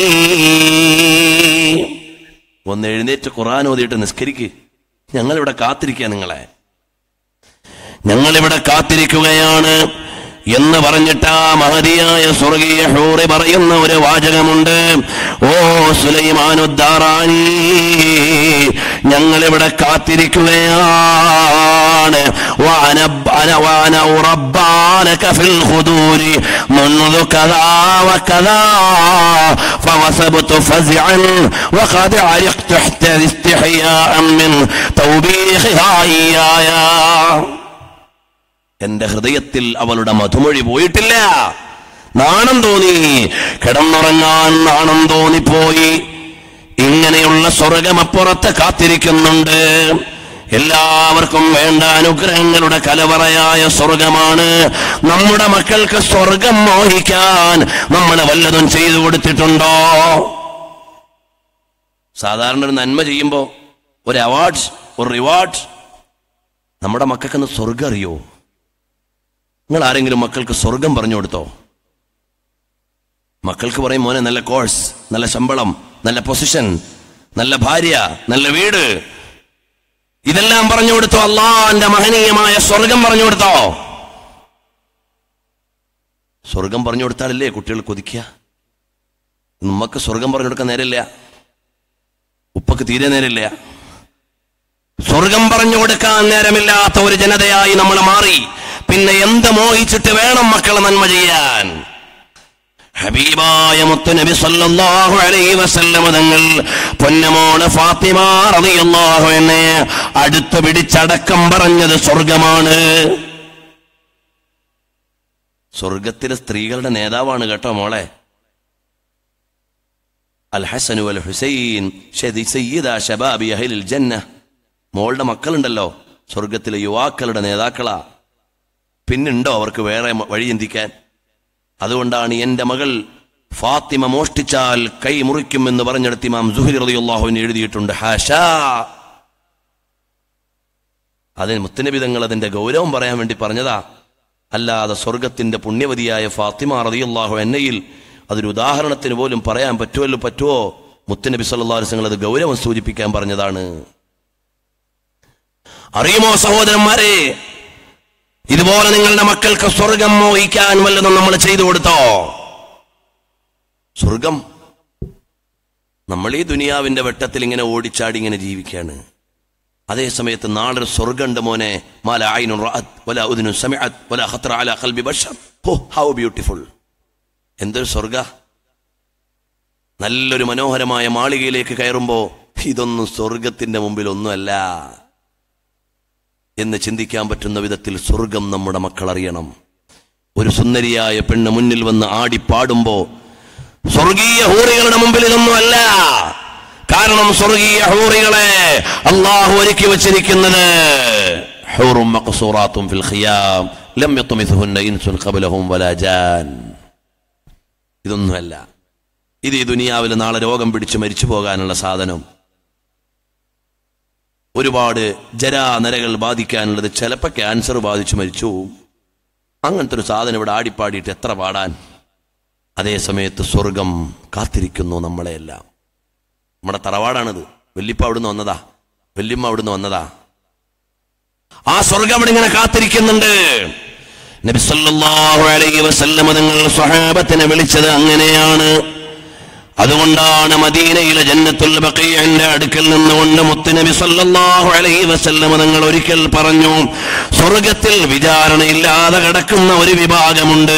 ഒന്ന് എഴുന്നേറ്റ് ഖുർആൻ ഓതിയിട്ട് നിസ്കരിക്ക് ഞങ്ങളിവിടെ കാത്തിരിക്കുക നിങ്ങളെ ഞങ്ങളിവിടെ കാത്തിരിക്കുകയാണ് എന്ന് പറഞ്ഞിട്ട് ആ മഹതിയായ സ്വർഗീയ ഹൂറി പറയുന്ന ഒരു വാചകമുണ്ട് ഓ സുലൈമാനുദ്ദാറാനി ഞങ്ങളിവിടെ കാത്തിരിക്കുകയാണ് وأنا أنا وأنا أربانك في الخدور منذ كذا وكذا فوثبت فزعا وقد عرقت استحياء من توبيخها إياي എന്റെ ഹൃദയത്തിൽ അവളുടെ മധുമൊഴി പോയിട്ടില്ല നാണം തോന്നി കിടന്നുറങ്ങാൻ നാണം തോന്നിപ്പോയി ഇങ്ങനെയുള്ള സ്വർഗമപ്പുറത്ത് കാത്തിരിക്കുന്നുണ്ട് എല്ലാവർക്കും വേണ്ട അനുഗ്രഹങ്ങളുടെ കലവറയായ സ്വർഗമാണ് നമ്മുടെ മക്കൾക്ക് സ്വർഗം മോഹിക്കാൻ നമ്മൾ വല്ലതും ചെയ്തു കൊടുത്തിട്ടുണ്ടോ സാധാരണ ഒരു നന്മ ചെയ്യുമ്പോ ഒരു അവാർഡ് ഒരു റിവാർഡ് നമ്മുടെ മക്കൾക്കൊന്ന് സ്വർഗം അറിയോ നിങ്ങൾ ആരെങ്കിലും മക്കൾക്ക് സ്വർഗം പറഞ്ഞു കൊടുത്തോ മക്കൾക്ക് പറയും മോനെ നല്ല കോഴ്സ് നല്ല ശമ്പളം നല്ല പൊസിഷൻ നല്ല ഭാര്യ നല്ല വീട് ഇതെല്ലാം പറഞ്ഞു കൊടുത്തോ അള്ളാന്റെ മഹനീയമായ സ്വർഗം പറഞ്ഞു കൊടുത്തോ സ്വർഗം പറഞ്ഞു കൊടുത്താലല്ലേ കുട്ടികൾ കൊതിക്കുക നമുക്ക് സ്വർഗം പറഞ്ഞു കൊടുക്കാൻ നേരമില്ല ഉപ്പക്ക് തീരെ നേരമില്ല സ്വർഗം പറഞ്ഞു കൊടുക്കാൻ നേരമില്ലാത്ത ഒരു ജനതയായി നമ്മൾ മാറി പിന്നെ എന്ത് മോഹിച്ചിട്ട് വേണം മക്കളെ നന്മ ചെയ്യാൻ ഹബീബായ മുത്തു നബി സല്ലല്ലാഹു അലൈഹി വസല്ലമ തങ്ങൾ പൊന്നമോള് ഫാത്തിമ റളിയല്ലാഹു എന്നെ അടുത്തു പിടിച്ചടക്കം പറഞ്ഞത് സ്വർഗമാണ് സ്വർഗത്തിലെ സ്ത്രീകളുടെ നേതാവാണ് കേട്ടോ മോളെ അൽ ഹസനു അൽ ഹുസൈൻ ഷദി സയ്യിദ ശബാബി അഹ്ലിൽ ജന്ന മോളുടെ മക്കളുണ്ടല്ലോ സ്വർഗത്തിലെ യുവാക്കളുടെ നേതാക്കളാ പിന്നുണ്ടോ അവർക്ക് വേറെ മ- വഴി ചിന്തിക്കാൻ അതുകൊണ്ടാണ് എന്റെ മകൾ ഫാത്തിമ മോഷ്ടിച്ചാൽ കൈ മുറിക്കും എന്ന് പറഞ്ഞെടുത്ത് ഇമാം സുഹരി റളിയല്ലാഹുവിന് എഴുതിയിട്ടുണ്ട് ഹാഷാ അതിന് മുത്തനബി തങ്ങൾ അതിന്റെ ഗൗരവം പറയാൻ വേണ്ടി പറഞ്ഞതാ അല്ലാതെ സ്വർഗത്തിന്റെ പുണ്യവതിയായ ഫാത്തിമ റളിയല്ലാഹു എന്നയിൽ അതൊരു ഉദാഹരണത്തിന് പോലും പറയാൻ പറ്റുമല്ലോ പറ്റുമോ മുത്തനബി സല്ലല്ലാഹു അലൈഹി വസല്ലം അത് ഗൗരവം സൂചിപ്പിക്കാൻ പറഞ്ഞതാണ് അറിയുമോ സഹോദരന്മാരെ ഇതുപോലെ നിങ്ങളുടെ മക്കൾക്ക് സ്വർഗം മോഹിക്കാൻ വല്ലതും നമ്മൾ ചെയ്തു കൊടുത്തോ സ്വർഗം നമ്മൾ ഈ ദുനിയാവിന്റെ വെട്ടത്തിൽ ഇങ്ങനെ ഓടിച്ചാടി ഇങ്ങനെ ജീവിക്കുകയാണ് അതേ സമയത്ത് നാളെ ഒരു സ്വർഗമുണ്ട് മോനെ മാല ആയിനു റഅത് വല ഉദിനു സമിഅത് വല ഖത്ര അല ഖൽബി ബഷർ ഹോ ഹൗ ബ്യൂട്ടിഫുൾ എന്തൊരു സ്വർഗ നല്ലൊരു മനോഹരമായ മാളികയിലേക്ക് കയറുമ്പോ ഇതൊന്നും സ്വർഗത്തിന്റെ മുമ്പിൽ ഒന്നുമല്ല എന്ന് ചിന്തിക്കാൻ പറ്റുന്ന വിധത്തിൽ സ്വർഗം നമ്മുടെ മക്കൾ അറിയണം ഒരു സുന്ദരിയായ പെണ്ണ് മുന്നിൽ വന്ന് ആടിപ്പാടുമ്പോ സ്വർഗീയ ഹൂറികളുടെ മുമ്പിൽ ഇതൊന്നുമല്ല കാരണം സ്വർഗീയ ഹൂറികളെ അള്ളാഹു ഒരുക്കി വച്ചിരിക്കുന്നത് ഹൂറും മഖ്സൂറാത്തും ഫിൽ ഖിയാം ലം യത്മിസുഹുന്ന ഇൻസുൻ ഖബ്ലഹും വലാ ജാൻ ഇതൊന്നുമല്ല ഇത് ഈ ദുനിയാവിൽ നാളെ രോഗം പിടിച്ച് മരിച്ചു പോകാനുള്ള സാധനം ഒരുപാട് ജരാനരകൾ ബാധിക്കാനുള്ളത് ചിലപ്പോൾ ക്യാൻസർ ബാധിച്ച് മരിച്ചു പോവും. അങ്ങനത്തെ ഒരു സാധനം ഇവിടെ ആടിപ്പാടിയിട്ട് എത്ര പാടാൻ അതേ സമയത്ത് സ്വർഗം കാത്തിരിക്കുന്നു നമ്മളെയെല്ലാം നമ്മുടെ തറവാടാണിത് വല്യപ്പ അവിടുന്ന് വന്നതാ വല്യമ്മ അവിടുന്ന് വന്നതാ ആ സ്വർഗം ഇവിടെ ഇങ്ങനെ കാത്തിരിക്കുന്നുണ്ട് നബി സല്ലല്ലാഹു അലൈഹി വസല്ലമ തങ്ങൾ സ്വഹാബത്തിനെ വിളിച്ചത് അങ്ങനെയാണ് അതുകൊണ്ടാണ് മദീനയിലെ ജന്നത്തുൽ ബഖീഇന്റെ അടുക്കൽ നിന്നുകൊണ്ട് മുത്തുനബി സല്ലല്ലാഹു അലൈഹി വസല്ലമ തങ്ങൾ ഒരിക്കൽ പറഞ്ഞു സ്വർഗത്തിൽ വിചാരണയില്ലാതെ കിടക്കുന്ന ഒരു വിഭാഗമുണ്ട്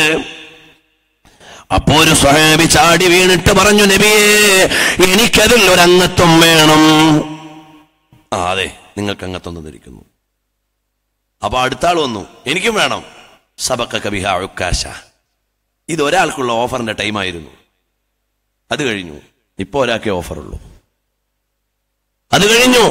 അപ്പോ ഒരു സ്വഹാബി ചാടി വീണിട്ട് പറഞ്ഞു നബിയേ എനിക്കതിൽ ഒരു അംഗത്വം വേണം ആ അതെ നിങ്ങൾക്ക് അംഗത്വം തന്നിരിക്കുന്നു അപ്പൊ അടുത്ത ആൾ വന്നു എനിക്കും വേണം സബക്ക കബിഹ ഉക്കാശ ഇത് ഒരാൾക്കുള്ള ഓഫറിന്റെ ടൈമായിരുന്നു അത് കഴിഞ്ഞു ഇപ്പൊ ഒരാൾക്കേ ഓഫറുള്ളൂ അത് കഴിഞ്ഞു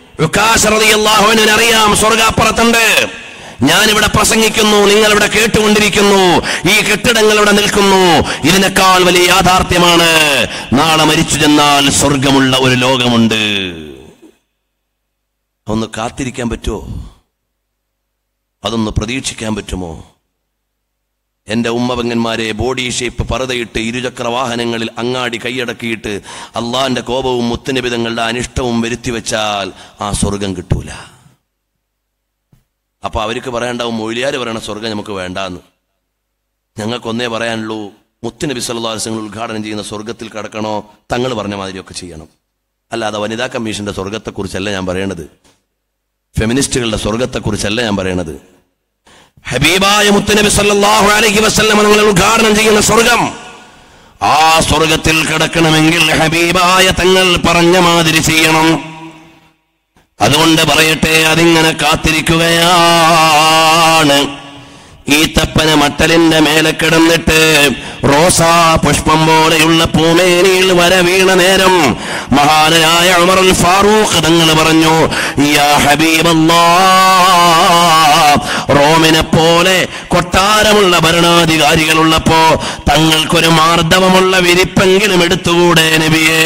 ുവിന് അറിയാം സ്വർഗാപ്പുറത്തുണ്ട് ഞാനിവിടെ പ്രസംഗിക്കുന്നു നിങ്ങൾ ഇവിടെ കേട്ടുകൊണ്ടിരിക്കുന്നു ഈ കെട്ടിടങ്ങൾ ഇവിടെ നിൽക്കുന്നു ഇതിനേക്കാൾ വലിയ യാഥാർത്ഥ്യമാണ് നാളെ മരിച്ചു ചെന്നാൽ സ്വർഗമുള്ള ഒരു ലോകമുണ്ട് ഒന്ന് കാത്തിരിക്കാൻ പറ്റുമോ അതൊന്ന് പ്രതീക്ഷിക്കാൻ പറ്റുമോ എന്റെ ഉമ്മപങ്ങന്മാരെ ബോഡി ഷേപ്പ് പറുതയിട്ട് ഇരുചക്ര വാഹനങ്ങളിൽ അങ്ങാടി കൈയടക്കിയിട്ട് അള്ളാന്റെ കോപവും മുത്തുനിബിതങ്ങളുടെ അനിഷ്ടവും വരുത്തി വെച്ചാൽ ആ സ്വർഗം കിട്ടൂല അപ്പൊ അവർക്ക് പറയാണ്ടാവും മൊഴിയാര് പറയണ സ്വർഗം നമുക്ക് വേണ്ടാന്ന് ഞങ്ങൾക്കൊന്നേ പറയാനുള്ളൂ മുത്തുനബി സല്ലാസ്ങ്ങൾ ഉദ്ഘാടനം ചെയ്യുന്ന സ്വർഗത്തിൽ കടക്കണോ തങ്ങൾ പറഞ്ഞ മാതിരിയൊക്കെ ചെയ്യണം അല്ലാതെ വനിതാ കമ്മീഷന്റെ സ്വർഗത്തെക്കുറിച്ചല്ല ഞാൻ പറയണത് ഫെമിനിസ്റ്റുകളുടെ സ്വർഗത്തെക്കുറിച്ചല്ല ഞാൻ പറയണത് ഹബീബായ മുത്തനബി സല്ലല്ലാഹു അലൈഹി വസല്ലം നിങ്ങൾ ഉദ്ഘാടനം ചെയ്യുന്ന സ്വർഗം ആ സ്വർഗത്തിൽ കിടക്കണമെങ്കിൽ ഹബീബായ തങ്ങൾ പറഞ്ഞ മാതിരി ചെയ്യണം അതുകൊണ്ട് പറയട്ടെ അതിങ്ങനെ കാത്തിരിക്കുകയാണ് ഈ തപ്പന മട്ടലിന്റെ മേലെ കിടന്നിട്ട് റോസാ പുഷ്പം പോലെയുള്ള പൂമേനിയിൽ വര വീണ നേരം മഹാനായ ഉമറുൽ ഫാറൂഖ് തങ്ങൾ പറഞ്ഞു യാ ഹബീബല്ലാ റോമിനെ പോലെ കൊട്ടാരമുള്ള ഭരണാധികാരികളുള്ളപ്പോ തങ്ങൾക്കൊരു മാർദ്ദവമുള്ള വിരിപ്പെങ്കിലും എടുത്തുകൂടെ നബിയേ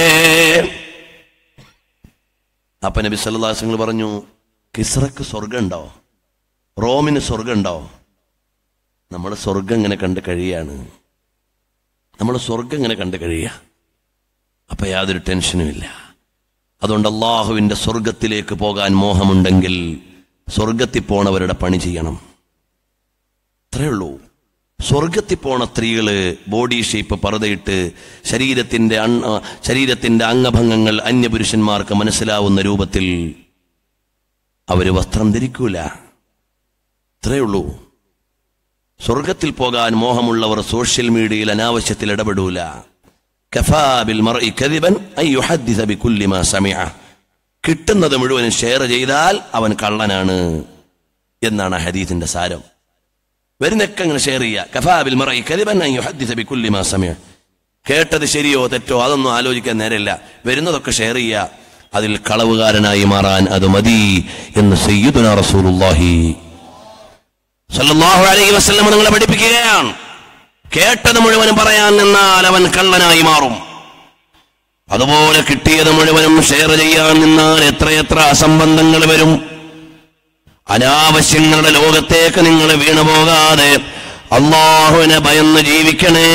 അപ്പൊ നബി സല്ലാസങ്ങൾ പറഞ്ഞു കിസ്റക്ക് സ്വർഗം ഉണ്ടോ റോമിന് സ്വർഗം ഉണ്ടോ നമ്മൾ സ്വർഗം ഇങ്ങനെ കണ്ട് കഴിയാണ് നമ്മൾ സ്വർഗം ഇങ്ങനെ കണ്ട് കഴിയുക അപ്പൊ യാതൊരു ടെൻഷനും ഇല്ല അതുകൊണ്ട് അള്ളാഹുവിന്റെ സ്വർഗത്തിലേക്ക് പോകാൻ മോഹമുണ്ടെങ്കിൽ സ്വർഗത്തിൽ പോണവരുടെ പണി ചെയ്യണം അത്രേ ഉള്ളൂ സ്വർഗത്തിൽ പോണ സ്ത്രീകള് ബോഡി ഷേപ്പ് പറുതയിട്ട് ശരീരത്തിന്റെ അൺ- ശരീരത്തിന്റെ അംഗഭംഗങ്ങൾ അന്യപുരുഷന്മാർക്ക് മനസ്സിലാവുന്ന രൂപത്തിൽ അവര് വസ്ത്രം ധരിക്കൂല അത്രേ ഉള്ളൂ സ്വർഗത്തിൽ പോകാൻ മോഹമുള്ളവർ സോഷ്യൽ മീഡിയയിൽ അനാവശ്യത്തിൽ ഇടപെടൂല കഫാ ബിൽ മർഇ കദിബൻ അൻ യുഹദ്ദിസ ബികുല്ലി മാ സമിഅ കിട്ടുന്നത് മുഴുവനും ഷെയർ ചെയ്താൽ അവൻ കള്ളനാണ് എന്നാണ് ആ ഹദീസിന്റെ സാരം വരുന്നൊക്കെ അങ്ങനെ ഷെയർ ചെയ്യുക കഫാ ബിൽ മർഇ കദിബൻ അൻ യുഹദ്ദിസ ബികുല്ലി മാ സമിഅ കേട്ടത് ശരിയോ തെറ്റോ അതൊന്നും ആലോചിക്കാൻ നേരമില്ല വരുന്നതൊക്കെ ഷെയർ ചെയ്യുക അതിൽ കളവുകാരനായി മാറാൻ അത് മതി എന്ന് സയ്യിദുന റസൂലുള്ളാഹി സല്ലല്ലാഹു അലൈഹി വസല്ലം നിങ്ങളെ പഠിപ്പിക്കുകയാണ് കേട്ടത് മുഴുവനും പറയാൻ നിന്നാൽ അവൻ കള്ളനായി മാറും അതുപോലെ കിട്ടിയത് മുഴുവനും ഷെയർ ചെയ്യാൻ നിന്നാൽ എത്രയെത്ര അസംബന്ധങ്ങൾ വരും അനാവശ്യങ്ങളുടെ ലോകത്തേക്ക് നിങ്ങൾ വീണുപോകാതെ അള്ളാഹുവിനെ ഭയന്ന് ജീവിക്കണേ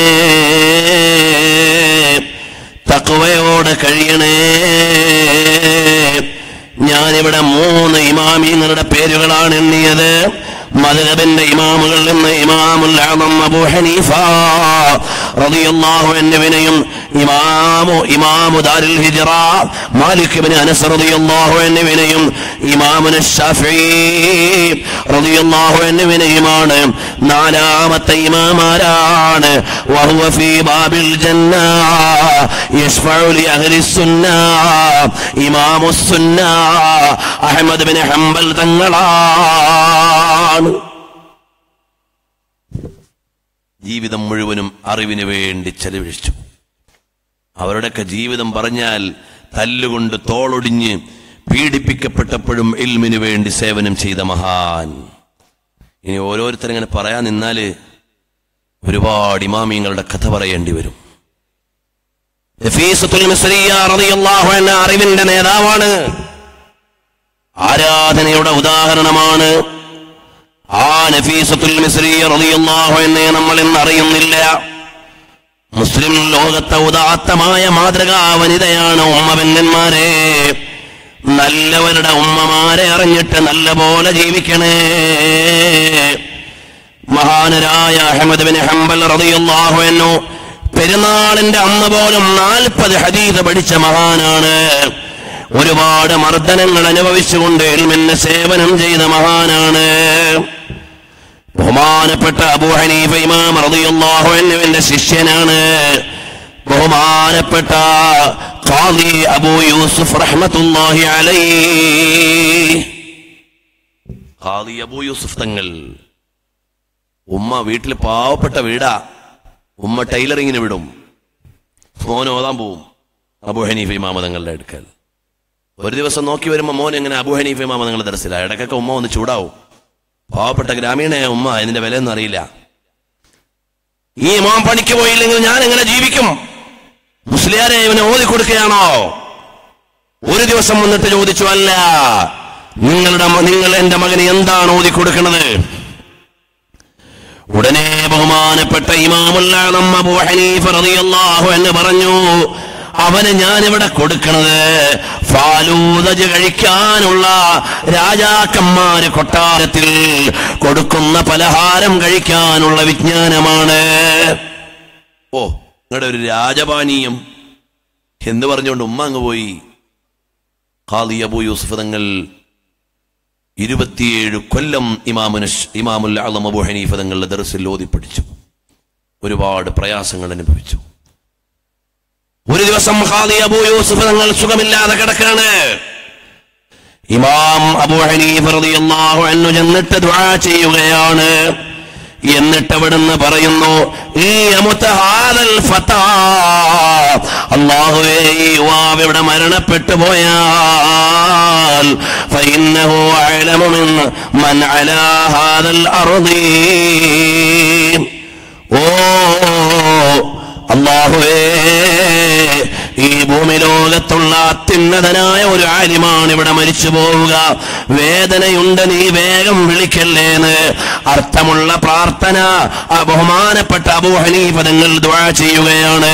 തക്കവയോടെ കഴിയണേ ഞാനിവിടെ മൂന്ന് ഇമാമിങ്ങളുടെ പേരുകളാണ് എണ്ണിയത് മധുഹബിന്റെ ഇമാമുകൾ എന്ന് ഇമാമുൽ ആദം അബൂ ഹനീഫ റളിയല്ലാഹു അൻഹുവിനെയും ഇമാമു ഇമാമു ദാരുൽ ഹിജ്റ മാലിക് ഇബ്നു അനസ് റളിയല്ലാഹു അൻഹുവിനെയും ഇമാമുന ഷാഫിഈ റളിയല്ലാഹു അൻഹുവിനെയുമാണ് നാലാമത്തെ ഇമാമാരാണ് വഹുവ ഫീ ബാബിൽ ജന്ന യശ്ഫഉ ലി അഹ്ലി സുന്ന ഇമാമു സുന്ന അഹ്മദ് ബിൻ ഹംബൽ തങ്ങളാണ് ജീവിതം മുഴുവനും അറിവിന് വേണ്ടി ചെലവഴിച്ചു അവരുടെയൊക്കെ ജീവിതം പറഞ്ഞാൽ തല്ലുകൊണ്ട് തോളൊടിഞ്ഞ് പീഡിപ്പിക്കപ്പെട്ടപ്പോഴും ഇൽമിന് വേണ്ടി സേവനം ചെയ്ത മഹാൻ ഇനി ഓരോരുത്തരും ഇങ്ങനെ പറയാൻ നിന്നാല് ഒരുപാട് ഇമാമിയങ്ങളുടെ കഥ പറയേണ്ടി വരും നഫീസത്തുൽ മിസ്രിയ്യ റളിയല്ലാഹു അൻഹ അറിവിന്റെ നേതാവാണ് ആരാധനയുടെ ഉദാഹരണമാണ് ആ നഫീസത്തുൽ മിസ്രിയ്യ റളിയല്ലാഹു അൻഹയെ നമ്മൾ ഇന്ന് അറിയുന്നില്ല മുസ്ലിം ലോകത്തെ ഉദാത്തമായ മാതൃകാ വനിതയാണ് ഉമ്മബെങ്ങന്മാരെ നല്ലവരുടെ ഉമ്മമാരെ അറിഞ്ഞിട്ട് നല്ല പോലെ ജീവിക്കണേ മഹാനരായ അഹമ്മദ് ബിൻ ഹംബൽ റളിയല്ലാഹു അൻഹു പെരുന്നാളിന്റെ അന്ന് പോലും നാൽപ്പത് ഹദീസ് പഠിച്ച മഹാനാണ് ഒരുപാട് മർദ്ദനങ്ങൾ അനുഭവിച്ചുകൊണ്ട് എൽമിന്റെ സേവനം ചെയ്ത മഹാനാണ് ബഹുമാനപ്പെട്ട അബൂ ഹനീഫ ഇമാം റളിയല്ലാഹു അൻഹുവിന്റെ ശിഷ്യനാണ് ബഹുമാനപ്പെട്ട ഖാദി അബൂ യൂസുഫ് റഹ്മത്തുള്ളാഹി അലൈഹി ഖാദി അബൂ യൂസുഫ് തങ്ങൾ ഉമ്മ വീട്ടിൽ പാവപ്പെട്ട വീടാ ഉമ്മ ടൈലറിങ്ങിന് വിടും മോൻ ഓതാൻ പോവും അബു ഹനീഫ് ഇമാമ തങ്ങളുടെ അടുക്കൽ ഒരു ദിവസം നോക്കി വരുമ്പോൾ മോൻ എങ്ങനെ അബു ഹനീഫ് ഇമാമ തങ്ങളുടെ ദർശില്ല ഇടയ്ക്കൊക്കെ ഉമ്മ ഒന്ന് ചൂടാവും പാവപ്പെട്ട ഗ്രാമീണ ഉമ്മ ഇതിന്റെ വിലയൊന്നും അറിയില്ല ഈ ഇമാം പണിക്ക് പോയില്ലെങ്കിൽ ഞാൻ എങ്ങനെ ജീവിക്കും മുസ്ലിയാരെ ഇവനെ ഓതി കൊടുക്കുകയാണോ ഒരു ദിവസം വന്നിട്ട് ചോദിച്ചു അല്ല നിങ്ങളുടെ മ- നിങ്ങൾ എന്റെ മകന് എന്താണ് ഓതി കൊടുക്കുന്നത് ഉടനെ ബഹുമാനപ്പെട്ട ഇമാമുല്ലാം അബൂ ഹനീഫ റളിയല്ലാഹു എന്ന് പറഞ്ഞു അവന് ഞാൻ ഇവിടെ കൊടുക്കണത് ഫാലൂദജ് കഴിക്കാനുള്ള രാജാക്കന്മാര് കൊട്ടാരത്തിൽ കൊടുക്കുന്ന പലഹാരം കഴിക്കാനുള്ള വിജ്ഞാനമാണ് ഓ നിങ്ങളുടെ ഒരു രാജപാനീയം എന്ന് പറഞ്ഞുകൊണ്ട് ഉമ്മ അങ്ങ് പോയി ഖാദി അബൂ യൂസുഫ് തങ്ങൾ ഇരുപത്തിയേഴ് കൊല്ലം ഇമാമുന ഇമാമുൽ അളം അബു ഹനീഫ തങ്ങളുടെ ദർസിൽ ഓതി പഠിച്ചു ഒരുപാട് പ്രയാസങ്ങൾ അനുഭവിച്ചു ഒരു ദിവസം ഖാദി അബൂ യൂസുഫ് തങ്ങൾ സുഖമില്ലാതെ കിടക്കാണ് ഇമാം അബൂ ഹനീഫ റളിയല്ലാഹു അൻഹു ചെന്നിട്ട് ദുആ ചെയ്യുകയാണ് എന്നിട്ട് അവിടുന്ന് പറയുന്നു ഈ അമുത്തഹാദൽ ഫതാ അല്ലാഹുവേ ഈ യുവാവ് ഇവിടെ മരണപ്പെട്ടു പോയാൽ فإنه أعلم من من على هذا الأرض ഓ അള്ളാഹുവേ ഈ ഭൂമി ലോകത്തുള്ള അത്യുന്നതനായ ഒരു ആലിമാണ് ഇവിടെ മരിച്ചു പോവുക വേദനയുണ്ട് നീ വേഗം വിളിക്കല്ലേന്ന് അർത്ഥമുള്ള പ്രാർത്ഥന ആ ബഹുമാനപ്പെട്ട അബൂ ഹനീഫ തങ്ങൾ ദ്വാ ചെയ്യുകയാണ്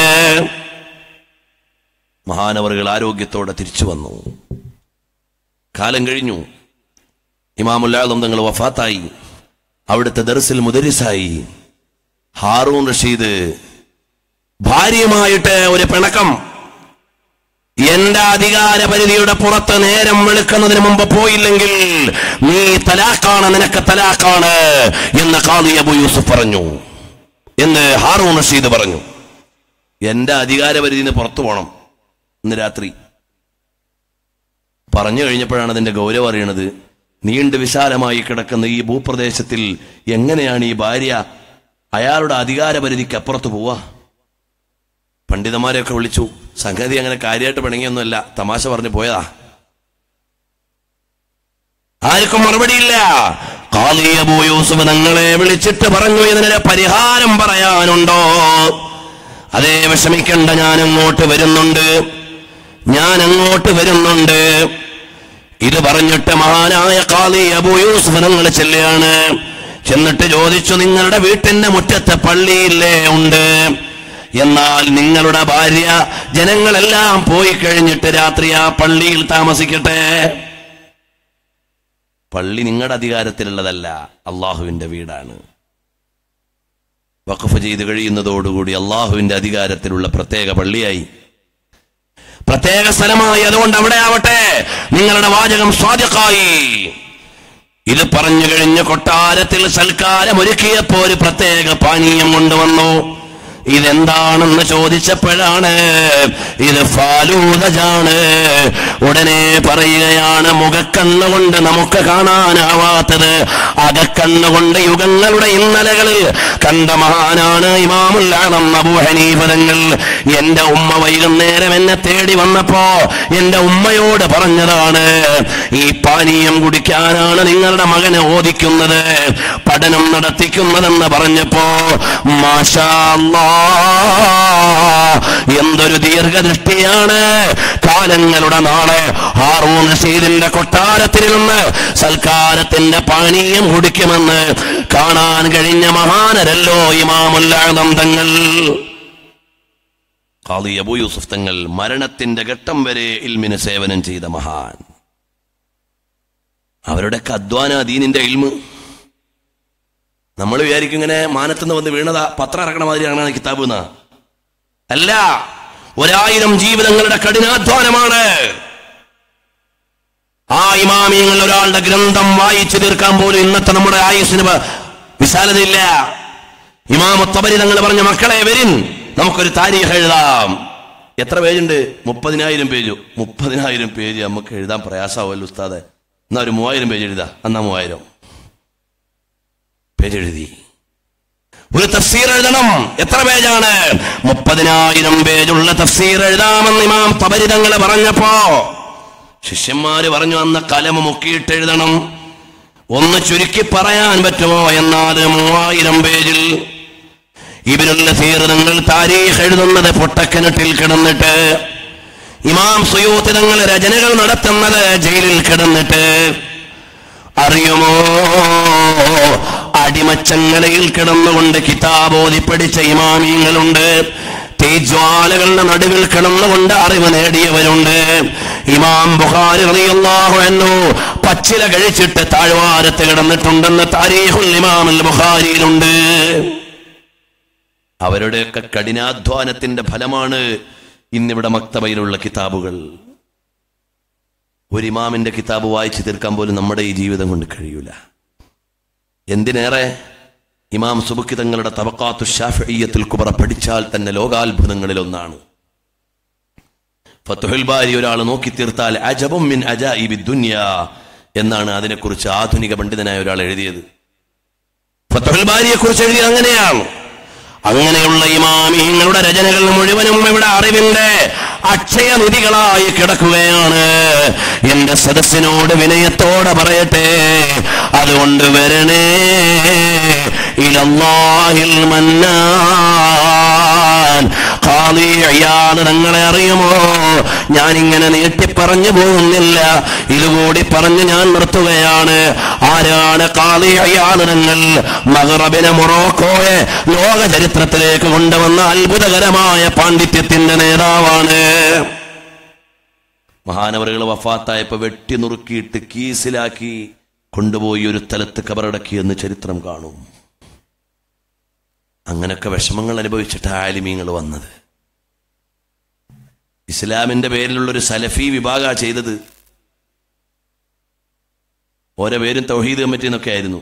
മഹാനവറുകൾ ആരോഗ്യത്തോടെ തിരിച്ചു വന്നു കാലം കഴിഞ്ഞു ഇമാമുല്ലാദം തങ്ങൾ വഫാത്തായി അവിടുത്തെ ദർസിൽ മുദരിസായി ഹാറൂൺ റഷീദ് ഭാര്യയുമായിട്ട് ഒരു പിണക്കം എന്റെ അധികാര പരിധിയുടെ പുറത്ത് നേരം വെളുക്കുന്നതിന് മുമ്പ് പോയില്ലെങ്കിൽ നീ തലാക്കാണ് നിനക്ക് തലാക്കാണ് എന്ന് ഖാദി അബു യൂസുഫ് പറഞ്ഞു എന്ന് ഹാറൂൺ റഷീദ് പറഞ്ഞു എന്റെ അധികാര പരിധിന്ന് പുറത്തു പോകണം ഇന്ന് രാത്രി പറഞ്ഞു കഴിഞ്ഞപ്പോഴാണ് അതിന്റെ ഗൗരവം അറിയണത് നീണ്ട് വിശാലമായി കിടക്കുന്ന ഈ ഭൂപ്രദേശത്തിൽ എങ്ങനെയാണ് ഈ ഭാര്യ അയാളുടെ അധികാര പരിധിക്ക് അപ്പുറത്ത് പോവാ പണ്ഡിതന്മാരെയൊക്കെ വിളിച്ചു സംഗതി അങ്ങനെ കാര്യമായിട്ട് പിണങ്ങിയൊന്നുമല്ല തമാശ പറഞ്ഞു പോയതാ ആർക്കും മറുപടിയില്ല ഖാദി അബൂ യൂസുഫ് തങ്ങളെ വിളിച്ചിട്ട് പറഞ്ഞു ഇതിന് പരിഹാരം പറയാനുണ്ടോ അതേ വിഷമിക്കണ്ട ഞാൻ അങ്ങോട്ട് വരുന്നുണ്ട് ഞാൻ അങ്ങോട്ട് വരുന്നുണ്ട് ഇത് പറഞ്ഞിട്ട് മഹാനായ ഖാദി അബൂ യൂസുഫ് തങ്ങൾ ചെല്ലുകയാണ് ചെന്നിട്ട് ചോദിച്ചു നിങ്ങളുടെ വീട്ടിന്റെ മുറ്റത്തെ പള്ളിയില്ലേ ഉണ്ട് എന്നാൽ നിങ്ങളുടെ ഭാര്യ ജനങ്ങളെല്ലാം പോയി കഴിഞ്ഞിട്ട് രാത്രി ആ പള്ളിയിൽ താമസിക്കട്ടെ പള്ളി നിങ്ങളുടെ അധികാരത്തിലുള്ളതല്ല അള്ളാഹുവിന്റെ വീടാണ് വഖഫ് ചെയ്ത് കഴിയുന്നതോടുകൂടി അള്ളാഹുവിന്റെ അധികാരത്തിലുള്ള പ്രത്യേക പള്ളിയായി പ്രത്യേക സ്ഥലമായി അതുകൊണ്ട് അവിടെ ആവട്ടെ നിങ്ങളുടെ വാചകം സ്വാധീനമായി ഇത് പറഞ്ഞു കഴിഞ്ഞ് കൊട്ടാരത്തിൽ സൽക്കാരം ഒരുക്കിയപ്പോ ഒരു പ്രത്യേക പാനീയം കൊണ്ടുവന്നു ഇതെന്താണെന്ന് ചോദിച്ചപ്പോഴാണ് ഇത് ഫാലൂദജാണ് ഉടനെ പറയുകയാണ് മുഖക്കണ്ണുകൊണ്ട് നമുക്ക് കാണാനാവാത്തത് അകക്കണ്ണുകൊണ്ട് യുഗങ്ങളുടെ ഇന്നലകളിൽ കണ്ട മഹാനാണ് ഇമാമുല്ലാണം അബൂ ഹനീഫതങ്ങൾ എന്റെ ഉമ്മ വൈകുന്നേരം എന്നെ തേടി വന്നപ്പോ എന്റെ ഉമ്മയോട് പറഞ്ഞതാണ് ഈ പാനീയം കുടിക്കാനാണ് നിങ്ങളുടെ മകനെ ഓദിക്കുന്നത് പഠനം നടത്തിക്കുന്നതെന്ന് പറഞ്ഞപ്പോ മാഷാ അല്ലാ, എന്തൊരു ദീർഘദൃഷ്ടിയാണ് കാലങ്ങളുടെ നാളെ ഹാറൂൺ റഷീദിന്റെ കൊട്ടാരത്തിൽ നിന്ന് സൽക്കാരത്തിന്റെ പാനീയം കുടിക്കുമെന്ന് കാണാൻ കഴിഞ്ഞ മഹാനരല്ലോ ഇമാമുല്ലാദം തങ്ങൾ ഖാദി അബൂ യൂസുഫ് തങ്ങൾ മരണത്തിന്റെ ഘട്ടം വരെ ഇൽമിന് സേവനം ചെയ്ത മഹാൻ അവരുടെ അധ്വാന ദീനിന്റെ ഇൽമ് നമ്മൾ വിചാരിക്കും ഇങ്ങനെ മാനത്തുനിന്ന് വന്ന് വീണതാ പത്രം ഇറക്കണ മാതിരിയാണ് കിതാബ് എന്നാ അല്ല ഒരായിരം ജീവിതങ്ങളുടെ കഠിനാധ്വാനമാണ് ആ ഇമാമിയങ്ങൾ ഒരാളുടെ ഗ്രന്ഥം വായിച്ചു തീർക്കാൻ പോലും ഇന്നത്തെ നമ്മുടെ ആയുസിന് വ- വിശാലതയില്ല ഇമാമത്തബരി തങ്ങൾ പറഞ്ഞ മക്കളെ വരിൻ നമുക്കൊരു താരീഖ് എഴുതാം എത്ര പേജുണ്ട് മുപ്പതിനായിരം പേജ് മുപ്പതിനായിരം പേജ് നമുക്ക് എഴുതാൻ പ്രയാസമാവല്ലോ ഉസ്താദെ എന്നാ ഒരു മൂവായിരം പേജ് എഴുതാ എന്നാ മൂവായിരം പേജ് എഴുതി ഒരു തഫ്സീർ എഴുതണം എത്ര പേജാണ് മുപ്പതിനായിരം പേജുള്ള തഫ്സീർ എഴുതാമെന്ന് ഇമാം തബരിതങ്ങളെ പറഞ്ഞപ്പോ ശിഷ്യന്മാര് പറഞ്ഞു അന്ന് കലമ മുക്കിയിട്ട് എഴുതണം ഒന്ന് ചുരുക്കി പറയാൻ പറ്റുമോ എന്നാൽ മൂവായിരം പേജിൽ ഇവരുള്ള തീർത്ഥങ്ങൾ താരീഖ് എഴുതുന്നത് പൊട്ടക്കിണറ്റിൽ കിടന്നിട്ട് ഇമാം സുയൂത്ത് തങ്ങൾ രചനകൾ നടത്തുന്നത് ജയിലിൽ കിടന്നിട്ട് അറിയുമോ അടിമച്ചങ്ങലയിൽ കിടന്നുകൊണ്ട് കിതാബോധി പഠിച്ച ഇമാമിയങ്ങളുണ്ട് തീജ്വാലകളുടെ നടുവിൽ കിടന്നുകൊണ്ട് അറിവ് നേടിയവരുണ്ട് ഇമാം ബുഖാരി റളിയല്ലാഹു അൻഹു പച്ചില കഴിച്ചിട്ട് താഴ്വാരത്ത് കിടന്നിട്ടുണ്ടെന്ന് താരീഖുൽ ഇമാമുൽ ബുഖാരിയിലുണ്ട് അവരുടെയൊക്കെ കഠിനാധ്വാനത്തിന്റെ ഫലമാണ് ഇന്നിവിടെ മക്തബയിലുള്ള കിതാബുകൾ ഒരു ഇമാമിന്റെ കിതാബ് വായിച്ചു തീർക്കാൻ പോലും നമ്മുടെ ഈ ജീവിതം കൊണ്ട് കഴിയൂല എന്തിനേറെ ഇമാം സുബുക്കി തങ്ങളുടെ തബക്കാത്തു ഷാഫിയത്തിൽ കുബറ പഠിച്ചാൽ തന്നെ ലോകാത്ഭുതങ്ങളിൽ ഒന്നാണ് ഫത്തുഹുൽ ബാരി ഒരാൾ നോക്കി തീർത്താൽ അജബും മിൻ അജായിബി ദുനിയ എന്നാണ് അതിനെക്കുറിച്ച് ആധുനിക പണ്ഡിതനായ ഒരാൾ എഴുതിയത് ഫത്തുഹുൽ ബാരിയെ കുറിച്ച് എഴുതിയത് അങ്ങനെയാണ് അങ്ങനെയുള്ള ഇമാമിങ്ങളുടെ രചനകൾ മുഴുവനും ഇവിടെ അറിവിന്റെ അക്ഷയനിധികളായി കിടക്കുകയാണ് എന്റെ സദസ്സിനോട് വിനയത്തോടെ പറയട്ടെ അതുകൊണ്ട് വരണേ ഇലല്ലാഹിൽ മന്നാൻ ഖാദി അയ്യാദ് നിങ്ങളെ അറിയുമോ ഞാൻ ഇങ്ങനെ നീട്ടി പറഞ്ഞു പോകുന്നില്ല ഇതുകൂടി പറഞ്ഞ് ഞാൻ നിർത്തുകയാണ് ആരാണ് ഖാദി അയ്യാദ് നിങ്ങൾ മഹറബിനെ മൊറോക്കോയെ ലോക ചരിത്രത്തിലേക്ക് കൊണ്ടുവന്ന അത്ഭുതകരമായ പാണ്ഡിത്യത്തിന്റെ നേതാവാണ് മഹാനവറുകൾ വഫാത്തായപ്പോ വെട്ടി നുറുക്കിയിട്ട് കീസിലാക്കി കൊണ്ടുപോയി ഒരു സ്ഥലത്ത് കബറടക്കിയെന്ന് ചരിത്രം കാണും അങ്ങനൊക്കെ വിഷമങ്ങൾ അനുഭവിച്ചിട്ട് ആലിമീങ്ങൾ വന്നത് ഇസ്ലാമിന്റെ പേരിലുള്ള ഒരു സലഫി വിഭാഗ ചെയ്തത് ഓരോ പേരും തൗഹീദ് കമ്മിറ്റി എന്നൊക്കെ ആയിരുന്നു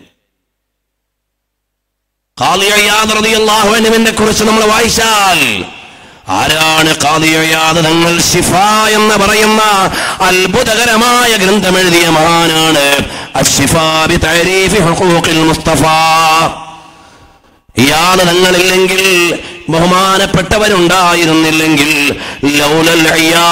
ഖാലിയയാദിനെ കുറിച്ച് നമ്മൾ വായിച്ചാൽ ആരാണ് ഖാദിയയാദ് തങ്ങൾ ശിഫ എന്ന് പറയുന്ന അത്ഭുതകരമായ ഗ്രന്ഥം എഴുതിയ മഹാനാണ് അശ്ശിഫാ ബി തഅരീഫി ഹുഖൂഖിൽ മുസ്തഫ ഇയാള് തങ്ങളില്ലെങ്കിൽ ബഹുമാനപ്പെട്ടവരുണ്ടായിരുന്നില്ലെങ്കിൽ ലൗലൽ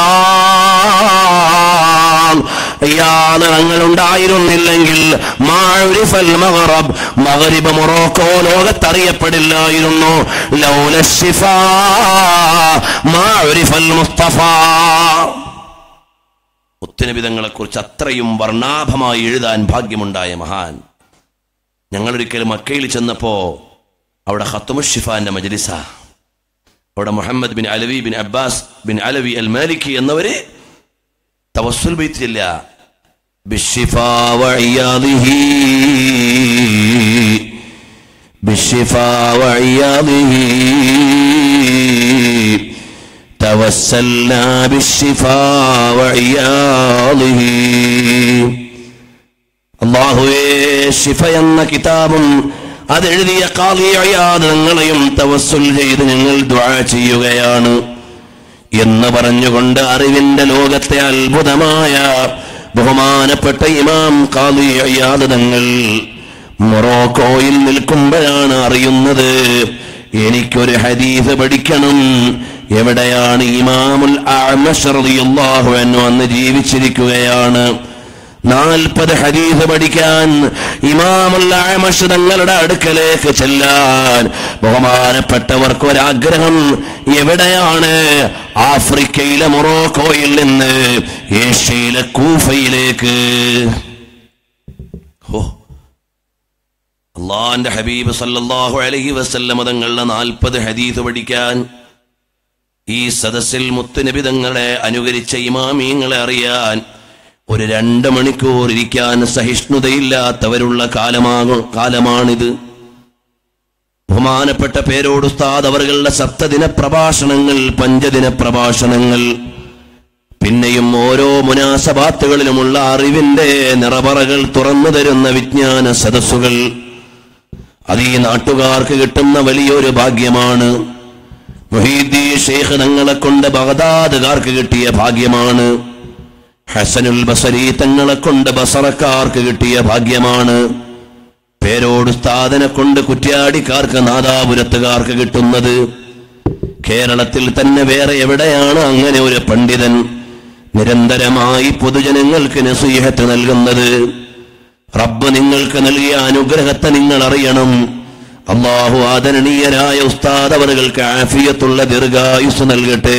അയ്യാം യാതങ്ങൾ ഉണ്ടായിരുന്നില്ലെങ്കിൽ മാഴുരിഫൽ മഗറബ് മഗരിബ് മൊറോക്കോ ലോകത്തറിയപ്പെടില്ലായിരുന്നു ലൗല ശിഫ മാഴുരിഫൽ മുസ്തഫ മുത്തനബിതങ്ങളെ കുറിച്ച് അത്രയും വർണ്ണാഭമായി എഴുതാൻ ഭാഗ്യമുണ്ടായ മഹാൻ ഞങ്ങളൊരിക്കൽ മക്കയിൽ ചെന്നപ്പോ അവിടെ ഖത്തുമുഷിഫാന്റെ മജ്ലിസ അവിടെ Muhammad bin Alawi bin Abbas bin Alawi al Maliki എന്നവര് തവസ്സുൽ ബൈത്തില്ല بالشفا وعياضه بالشفا وعياضه توسلنا بالشفا وعياضه അള്ളാഹുവേ ശിഫ എന്ന കിതാബും അതെഴുതിയ കാളിയാദങ്ങളെയും തവസ്സുൽ ചെയ്ത് ഞങ്ങൾ ദ്വാ ചെയ്യുകയാണ് എന്ന് പറഞ്ഞുകൊണ്ട് അറിവിന്റെ ലോകത്തെ അത്ഭുതമായ ബഹുമാനപ്പെട്ട ഇമാം കാളിയാദ് തങ്ങൾ മൊറോക്കോയിൽ നിൽക്കുമ്പോഴാണ് അറിയുന്നത് എനിക്കൊരു ഹദീസ് പഠിക്കണം എവിടെയാണ് ഇമാമുൽ അഅ്മശ് റളിയല്ലാഹു അൻഹു അന്ന് ജീവിച്ചിരിക്കുകയാണ് നാൽപ്പത് ഹദീസ് പഠിക്കാൻ ഇമാമുൽ അഅ്മശ് തങ്ങളുടെ അടുക്കലേക്ക് ചെല്ലാൻ ബഹുമാനപ്പെട്ടവർക്ക് ഒരാഗ്രഹം എവിടെയാണ് ആഫ്രിക്കയിലെ മൊറോക്കോയിൽ നിന്ന് ഏഷ്യയിലെ കൂഫയിലേക്ക് ഓ അള്ളാന്റെ ഹബീബ് സല്ലല്ലാഹു അലൈഹി വസല്ലമ തങ്ങളുടെ നാൽപ്പത് ഹദീസ് പഠിക്കാൻ ഈ സദസ്സിൽ മുത്തുനിബിതങ്ങളെ അനുകരിച്ച ഇമാമീങ്ങളെ അറിയാൻ ഒരു രണ്ട് മണിക്കൂർ ഇരിക്കാൻ സഹിഷ്ണുതയില്ലാത്തവരുള്ള കാലമാകും കാലമാണിത് ബഹുമാനപ്പെട്ട പേരോട് ഉസ്താദ് അവരുടെ സപ്തദിന പ്രഭാഷണങ്ങൾ പഞ്ചദിന പ്രഭാഷണങ്ങൾ പിന്നെയും ഓരോ മുനാസബാത്തുകളിലുമുള്ള അറിവിന്റെ നിറപറകൾ തുറന്നു തരുന്ന വിജ്ഞാന സദസ്സുകൾ അത് ഈ നാട്ടുകാർക്ക് കിട്ടുന്ന വലിയൊരു ഭാഗ്യമാണ് മുഹീദ്ദീ ഷെയ്ഖ് തങ്ങളെ കൊണ്ട് ബഗദാദുകാർക്ക് കിട്ടിയ ഭാഗ്യമാണ് ഹസനുൽ ബസരി തങ്ങളെ കൊണ്ട് ബസറക്കാർക്ക് കിട്ടിയ ഭാഗ്യമാണ് പേരോട് സ്ഥാദനെ കൊണ്ട് കുറ്റ്യാടിക്കാർക്ക് നാദാപുരത്തുകാർക്ക് കിട്ടുന്നത് കേരളത്തിൽ തന്നെ വേറെ എവിടെയാണ് അങ്ങനെ ഒരു പണ്ഡിതൻ നിരന്തരമായി പൊതുജനങ്ങൾക്ക് നസീഹത്ത് നൽകുന്നത് റബ്ബ് നിങ്ങൾക്ക് നൽകിയ അനുഗ്രഹത്തെ നിങ്ങൾ അറിയണം അള്ളാഹു ആദരണീയരായ ഉസ്താദ് അവർക്ക് ആഫിയത്തുള്ള ദീർഘായുസ് നൽകട്ടെ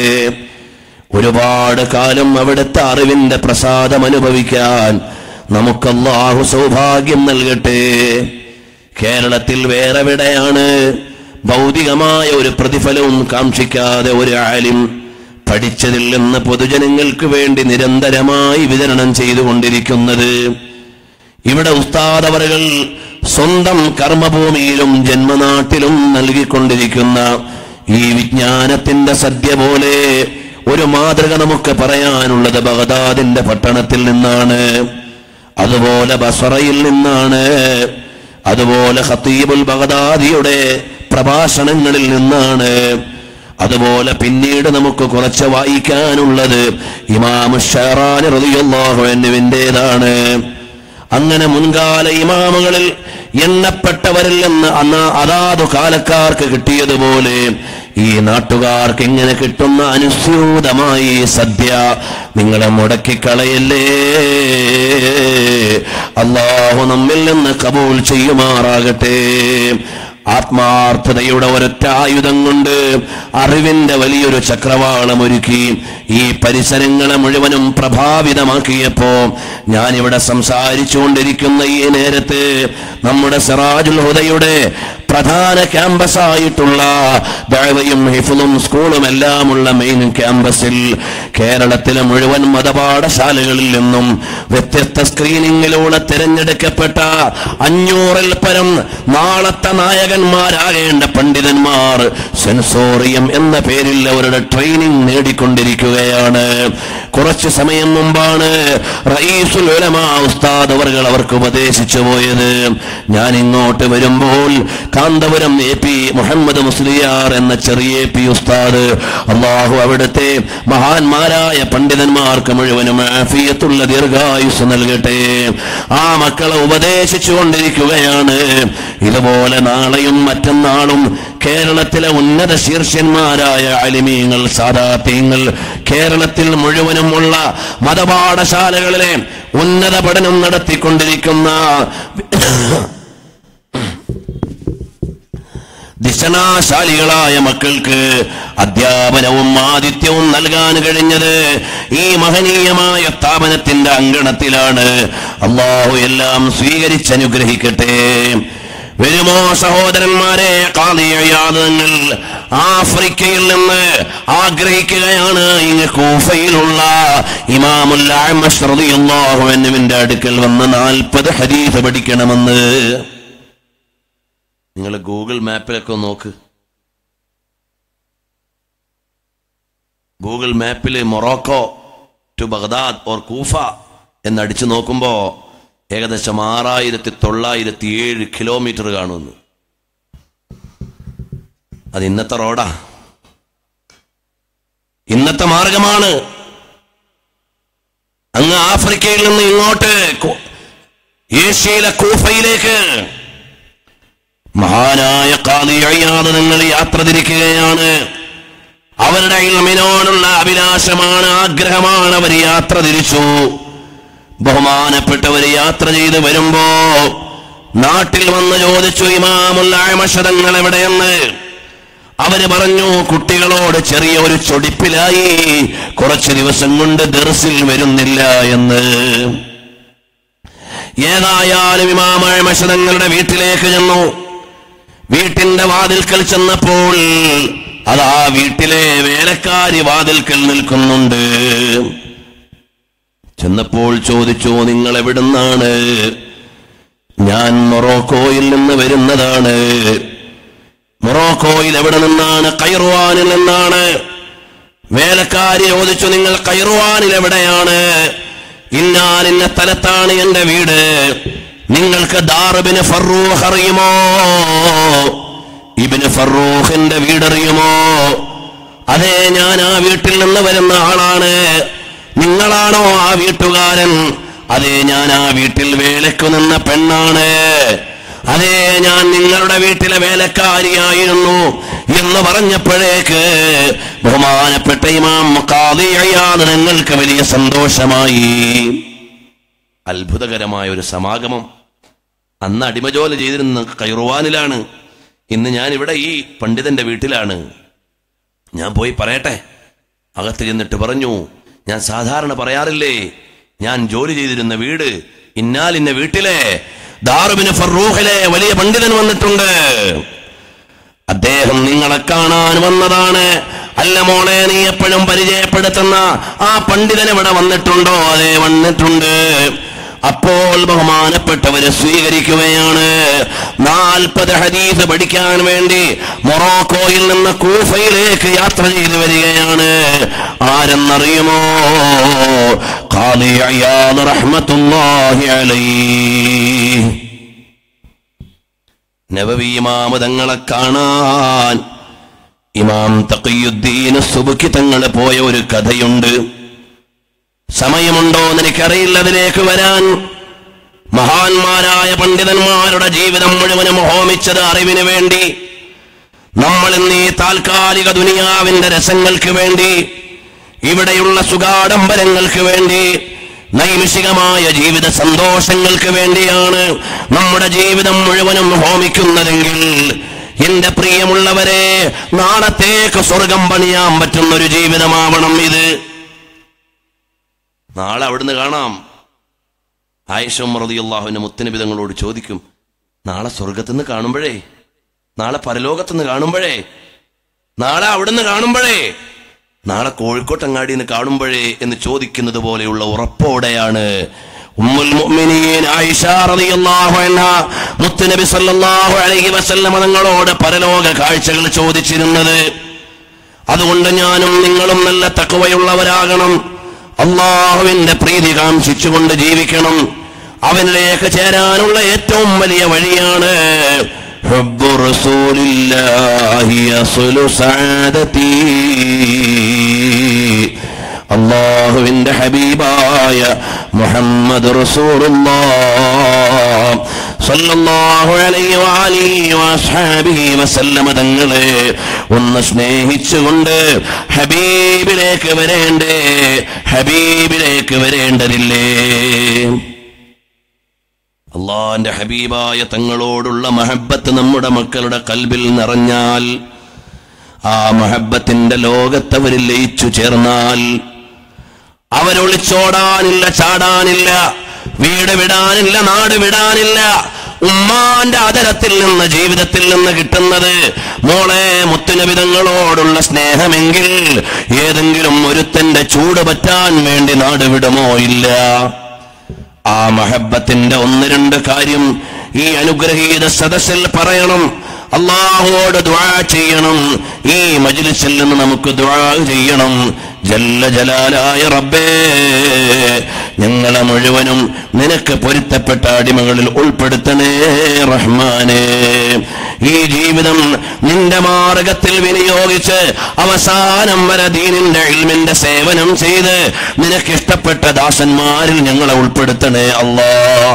ഒരുപാട് കാലം അവിടുത്തെ അറിവിന്റെ പ്രസാദം അനുഭവിക്കാൻ നമുക്ക് അള്ളാഹു സൗഭാഗ്യം നൽകട്ടെ കേരളത്തിൽ വേറെവിടെയാണ് ഭൗതികമായ ഒരു പ്രതിഫലവും കാക്ഷിക്കാതെ ഒരു ആലിം പഠിച്ചതിൽ നിന്ന് പൊതുജനങ്ങൾക്ക് വേണ്ടി നിരന്തരമായി വിതരണം ചെയ്തുകൊണ്ടിരിക്കുന്നത് ഇവിടെ ഉസ്താദ് അവറുകൾ സ്വന്തം കർമ്മഭൂമിയിലും ജന്മനാട്ടിലും നൽകിക്കൊണ്ടിരിക്കുന്ന ഈ വിജ്ഞാനത്തിന്റെ സദ്യ പോലെ ഒരു മാതൃക നമുക്ക് പറയാനുള്ളത് ബഗദാദിന്റെ പട്ടണത്തിൽ നിന്നാണ് അതുപോലെ ബസറയിൽ നിന്നാണ് അതുപോലെ ഖത്തീബുൽ ബഗദാദിയുടെ പ്രഭാഷണങ്ങളിൽ നിന്നാണ് അതുപോലെ പിന്നീട് നമുക്ക് കുറച്ച് വായിക്കാനുള്ളത് ഇമാം ഷെറാൻ റളിയല്ലാഹു അൻഹുവിൻ്റെതാണ് അങ്ങനെ മുൻകാല ഇമാമുകളിൽ എണ്ണപ്പെട്ടവരിൽ നിന്ന് അന്ന് അതാതു കാലക്കാർക്ക് കിട്ടിയതുപോലെ ഈ നാട്ടുകാർക്ക് എങ്ങനെ കിട്ടുന്ന അനുസ്യൂതമായി സദ്യ നിങ്ങളെ മുടക്കിക്കളയല്ലേ അള്ളാഹു നമ്മിൽ നിന്ന് കബൂൽ ചെയ്യുമാറാകട്ടെ ആത്മാർത്ഥതയുടെ ഒരൊറ്റ ആയുധം കൊണ്ട് അറിവിന്റെ വലിയൊരു ചക്രവാളം ഒരുക്കി ഈ പരിസരങ്ങളെ മുഴുവനും പ്രഭാവിതമാക്കിയപ്പോ ഞാനിവിടെ സംസാരിച്ചുകൊണ്ടിരിക്കുന്ന ഈ നേരത്ത് നമ്മുടെ സിറാജുൽ ഹുദയുടെ പ്രധാന ക്യാമ്പസ് ആയിട്ടുള്ള ദഴവയും ഹിഫുലും സ്കൂളും എല്ലാമുള്ള മെയിൻ ക്യാമ്പസിൽ കേരളത്തിലെ മുഴുവൻ മതപാഠശാലകളിൽ നിന്നും വ്യത്യസ്ത സ്ക്രീനിങ്ങിലൂടെ തിരഞ്ഞെടുക്കപ്പെട്ട അഞ്ഞൂറിൽ പരം നാളത്തെ നായകന്മാരാകേണ്ട പണ്ഡിതന്മാർ സെൻസോറിയം എന്ന പേരിൽ അവരുടെ ട്രെയിനിങ് നേടിക്കൊണ്ടിരിക്കുകയാണ് കുറച്ചു സമയം മുമ്പാണ് റയീസുൽ ഉലമാ ഉസ്താദ് അവർ അവർക്ക് ഉപദേശിച്ചു പോയത് ഞാൻ ഇങ്ങോട്ട് വരുമ്പോൾ കാന്തപുരം എ പി മുഹമ്മദ് മുസ്ലിയാർ എന്ന ചെറിയ എ പി ഉസ്താദ് അള്ളാഹു അവിടുത്തെ മഹാന്മാരായ പണ്ഡിതന്മാർക്ക് മുഴുവനും ആഫിയത്തുള്ള ദീർഘായുസ് നൽകട്ടെ ആ മക്കളെ ഉപദേശിച്ചു കൊണ്ടിരിക്കുകയാണ് ഇതുപോലെ നാളെയും മറ്റന്നാളും കേരളത്തിലെ ഉന്നത ശീർഷ്യന്മാരായ അലിമീങ്ങൾ സാദാത്യങ്ങൾ കേരളത്തിൽ മുഴുവനുമുള്ള മതപാഠശാലകളിലെ ഉന്നത പഠനം നടത്തിക്കൊണ്ടിരിക്കുന്ന ദിശനാശാലികളായ മക്കൾക്ക് അധ്യാപനവും ആതിഥ്യവും നൽകാൻ കഴിഞ്ഞത് ഈ മഹനീയമായ സ്ഥാപനത്തിന്റെ അങ്കണത്തിലാണ് അള്ളാഹു എല്ലാം സ്വീകരിച്ചനുഗ്രഹിക്കട്ടെ വരുമോ സഹോദരന്മാരെ കാളിയാതങ്ങൾ ആഫ്രിക്കയിൽ നിന്ന് ആഗ്രഹിക്കുകയാണ് ഇങ്ങ് കൂഫയിലുള്ള ഇമാമുല്ലാഹുവിന്റെ അടുക്കൽ വന്ന് നാൽപ്പത് ഹരീഫ് പഠിക്കണമെന്ന് നിങ്ങൾ ഗൂഗിൾ മാപ്പിലൊക്കെ ഒന്ന് നോക്ക് ഗൂഗിൾ മാപ്പിൽ Morocco to Baghdad or Kufa എന്നടിച്ചു നോക്കുമ്പോൾ ഏകദേശം ആറായിരത്തി തൊള്ളായിരത്തി ഏഴ് കിലോമീറ്റർ കാണുന്നു അത് ഇന്നത്തെ റോഡാ ഇന്നത്തെ മാർഗമാണ് അങ്ങ് ആഫ്രിക്കയിൽ നിന്ന് ഇങ്ങോട്ട് കു- ഏഷ്യയിലെ കൂഫയിലേക്ക് മഹാനായ കാളി അയ്യാതെ നിങ്ങൾ യാത്ര തിരിക്കുകയാണ് അവരുടെ ഇൽമിനോടുള്ള അഭിലാഷമാണ് ആഗ്രഹമാണ് അവർ യാത്ര തിരിച്ചു ബഹുമാനപ്പെട്ടവർ യാത്ര ചെയ്ത് വരുമ്പോ നാട്ടിൽ വന്ന് ചോദിച്ചു ഇമാമുല്ലായ്മഷതങ്ങൾ എവിടെയെന്ന് അവര് പറഞ്ഞു കുട്ടികളോട് ചെറിയ ഒരു ചൊടിപ്പിലായി കുറച്ച് ദിവസം കൊണ്ട് ദർസിൽ വരുന്നില്ല എന്ന് ഏതായാലും ഇമാമഴമശതങ്ങളുടെ വീട്ടിലേക്ക് ചെന്നു വീട്ടിന്റെ വാതിൽക്കൽ ചെന്നപ്പോൾ അതാ വീട്ടിലെ വേലക്കാരി വാതിൽക്കൽ നിൽക്കുന്നുണ്ട് ചെന്നപ്പോൾ ചോദിച്ചു നിങ്ങൾ എവിടുന്നാണ് ഞാൻ മൊറോക്കോയിൽ നിന്ന് വരുന്നതാണ് മൊറോക്കോയിൽ എവിടെ നിന്നാണ് കൈറുവാനിൽ നിന്നാണ് വേലക്കാരി ചോദിച്ചു നിങ്ങൾ കൈറുവാനിൽ എവിടെയാണ് ഇന്നാൻ ഇന്ന സ്ഥലത്താണ് എന്റെ വീട് നിങ്ങൾക്ക് ദാറുബിന് ഫറൂഖ് അറിയുമോ ഇബിന് ഫറൂഖിന്റെ വീടറിയുമോ അതെ ഞാൻ ആ വീട്ടിൽ നിന്ന് വരുന്ന ആളാണ് നിങ്ങളാണോ ആ വീട്ടുകാരൻ അതെ ഞാൻ ആ വീട്ടിൽ വേലക്കു നിന്ന പെണ്ണാണ് അതെ ഞാൻ നിങ്ങളുടെ വീട്ടിലെ വേലക്കാരിയായിരുന്നു എന്ന് പറഞ്ഞപ്പോഴേക്ക് ബഹുമാനപ്പെട്ട ഇമാം ഖാദി അയ്യാദ് നിങ്ങൾക്ക് വലിയ സന്തോഷമായി അത്ഭുതകരമായ ഒരു സമാഗമം അന്ന് അടിമജോല ചെയ്തിരുന്ന കൈറുവാനിലാണ് ഇന്ന് ഞാൻ ഇവിടെ ഈ പണ്ഡിതന്റെ വീട്ടിലാണ് ഞാൻ പോയി പറയട്ടെ അകത്ത് ചെന്നിട്ട് പറഞ്ഞു ഞാൻ സാധാരണ പറയാറില്ലേ ഞാൻ ജോലി ചെയ്തിരുന്ന വീട് ഇന്നാലിന്ന വീട്ടിലെ ദാറുബിന് ഫറൂഖിലെ വലിയ പണ്ഡിതൻ വന്നിട്ടുണ്ട് അദ്ദേഹം നിങ്ങളെ കാണാൻ വന്നതാണ് അല്ല മോളെ നീ എപ്പോഴും പരിചയപ്പെടുത്തുന്ന ആ പണ്ഡിതൻ ഇവിടെ വന്നിട്ടുണ്ടോ അതെ വന്നിട്ടുണ്ട് അപ്പോൾ ബഹുമാനപ്പെട്ടവരെ സ്വീകരിക്കുകയാണ് നാൽപ്പത് ഹദീസ് പഠിക്കാൻ വേണ്ടി മൊറോക്കോയിൽ നിന്ന് കൂഫയിലേക്ക് യാത്ര ചെയ്തു വരികയാണ് ആരെന്നറിയുമോ ഖാദി അയ്യാദ് റഹ്മത്തുള്ളാഹി അലൈഹി നബവി ഇമാമ് തങ്ങളെ കാണാൻ ഇമാം തഖിയുദ്ദീൻ സുബുക്കി തങ്ങളെ പോയ ഒരു കഥയുണ്ട് സമയമുണ്ടോ എന്ന് എനിക്കറിയില്ല അതിലേക്ക് വരാൻ മഹാന്മാരായ പണ്ഡിതന്മാരുടെ ജീവിതം മുഴുവനും ഹോമിച്ചത് അറിവിന് വേണ്ടി നമ്മൾ ഇന്ന് ഈ താൽക്കാലിക ദുനിയാവിന്റെ രസങ്ങൾക്ക് വേണ്ടി ഇവിടെയുള്ള സുഖാഡംബരങ്ങൾക്ക് വേണ്ടി നൈമിഷികമായ ജീവിത സന്തോഷങ്ങൾക്ക് വേണ്ടിയാണ് നമ്മുടെ ജീവിതം മുഴുവനും ഹോമിക്കുന്നതെങ്കിൽ എന്റെ പ്രിയമുള്ളവരെ നാളത്തേക്ക് സ്വർഗം പണിയാൻ പറ്റുന്ന ഒരു ജീവിതമാവണം ഇത് നാളെ അവിടുന്ന് കാണാം ആയിഷം റളിയല്ലാഹുവിന്റെ മുത്തനബി തങ്ങളോട് ചോദിക്കും നാളെ സ്വർഗത്തുനിന്ന് കാണുമ്പോഴേ നാളെ പരലോകത്തുനിന്ന് കാണുമ്പോഴേ നാളെ അവിടുന്ന് കാണുമ്പോഴേ നാളെ കോഴിക്കോട്ടങ്ങാടിയിൽ നിന്ന് കാണുമ്പോഴേ എന്ന് ചോദിക്കുന്നത് പോലെയുള്ള ഉറപ്പോടെയാണ് ഉമ്മുൽ മുഅ്മിനീൻ ആയിഷ റളിയല്ലാഹു അൻഹ മുത്തുനബി സല്ലല്ലാഹു അലൈഹി വസല്ലമ തങ്ങളോട് പരലോക കാഴ്ചകൾ ചോദിച്ചിരുന്നത് അതുകൊണ്ട് ഞാനും നിങ്ങളും നല്ല തക്കവയുള്ളവരാകണം അള്ളാഹുവിന്റെ പ്രീതി കാംക്ഷിച്ചുകൊണ്ട് ജീവിക്കണം അവനിലേക്ക് ചേരാനുള്ള ഏറ്റവും വലിയ വഴിയാണ് حب رسول الله يصل سعادتي അള്ളാഹുവിന്റെ ഹബീബായ മുഹമ്മദ് റസൂലുള്ളാഹ് സല്ലല്ലാഹു അലൈഹി വആലിഹി വഅസ്ഹാബിഹി വസല്ലമ തങ്ങളെ ഒന്ന് സ്നേഹിച്ചുകൊണ്ട് ഹബീബിലേക്ക് വരേണ്ടേ ഹബീബിലേക്ക് വരേണ്ടതില്ലേ അള്ളാന്റെ ഹബീബായ തങ്ങളോടുള്ള മഹബത്ത് നമ്മുടെ മക്കളുടെ കൽബിൽ നിറഞ്ഞാൽ ആ മഹബത്തിന്റെ ലോകത്തവരിൽ ലയിച്ചു ചേർന്നാൽ അവരൊളിച്ചോടാനില്ല ചാടാനില്ല വീട് വിടാനില്ല നാട് വിടാനില്ല ഉമ്മാന്റെ അതരത്തിൽ നിന്ന് ജീവിതത്തിൽ നിന്ന് കിട്ടുന്നത് മോളെ മുത്തുനബിതങ്ങളോടുള്ള സ്നേഹമെങ്കിൽ ഏതെങ്കിലും ഒരുത്തന്റെ ചൂട് പറ്റാൻ വേണ്ടി നാട് വിടുമോ ഇല്ല ആ മഹബത്തിന്റെ ഒന്ന് രണ്ട് കാര്യം ഈ അനുഗ്രഹീത സദസ്സിൽ പറയണം അള്ളാഹുവോട് ദ്വാ ചെയ്യണം ഈ മജ്ലിസിൽ നിന്ന് നമുക്ക് ദ്വാ ചെയ്യണം ജല്ല ജലാലായ റബ്ബേ ഞങ്ങളെ മുഴുവനും നിനക്ക് പൊരുത്തപ്പെട്ട അടിമകളിൽ ഉൾപ്പെടുത്തണേ റഹ്മാനേ ഈ ജീവിതം നിന്റെ മാർഗത്തിൽ വിനിയോഗിച്ച് അവസാനം വരെ ദീനിന്റെ ഇൽമിന്റെ സേവനം ചെയ്ത് നിനക്ക് ഇഷ്ടപ്പെട്ട ദാസന്മാരിൽ ഞങ്ങളെ ഉൾപ്പെടുത്തണേ അല്ലാ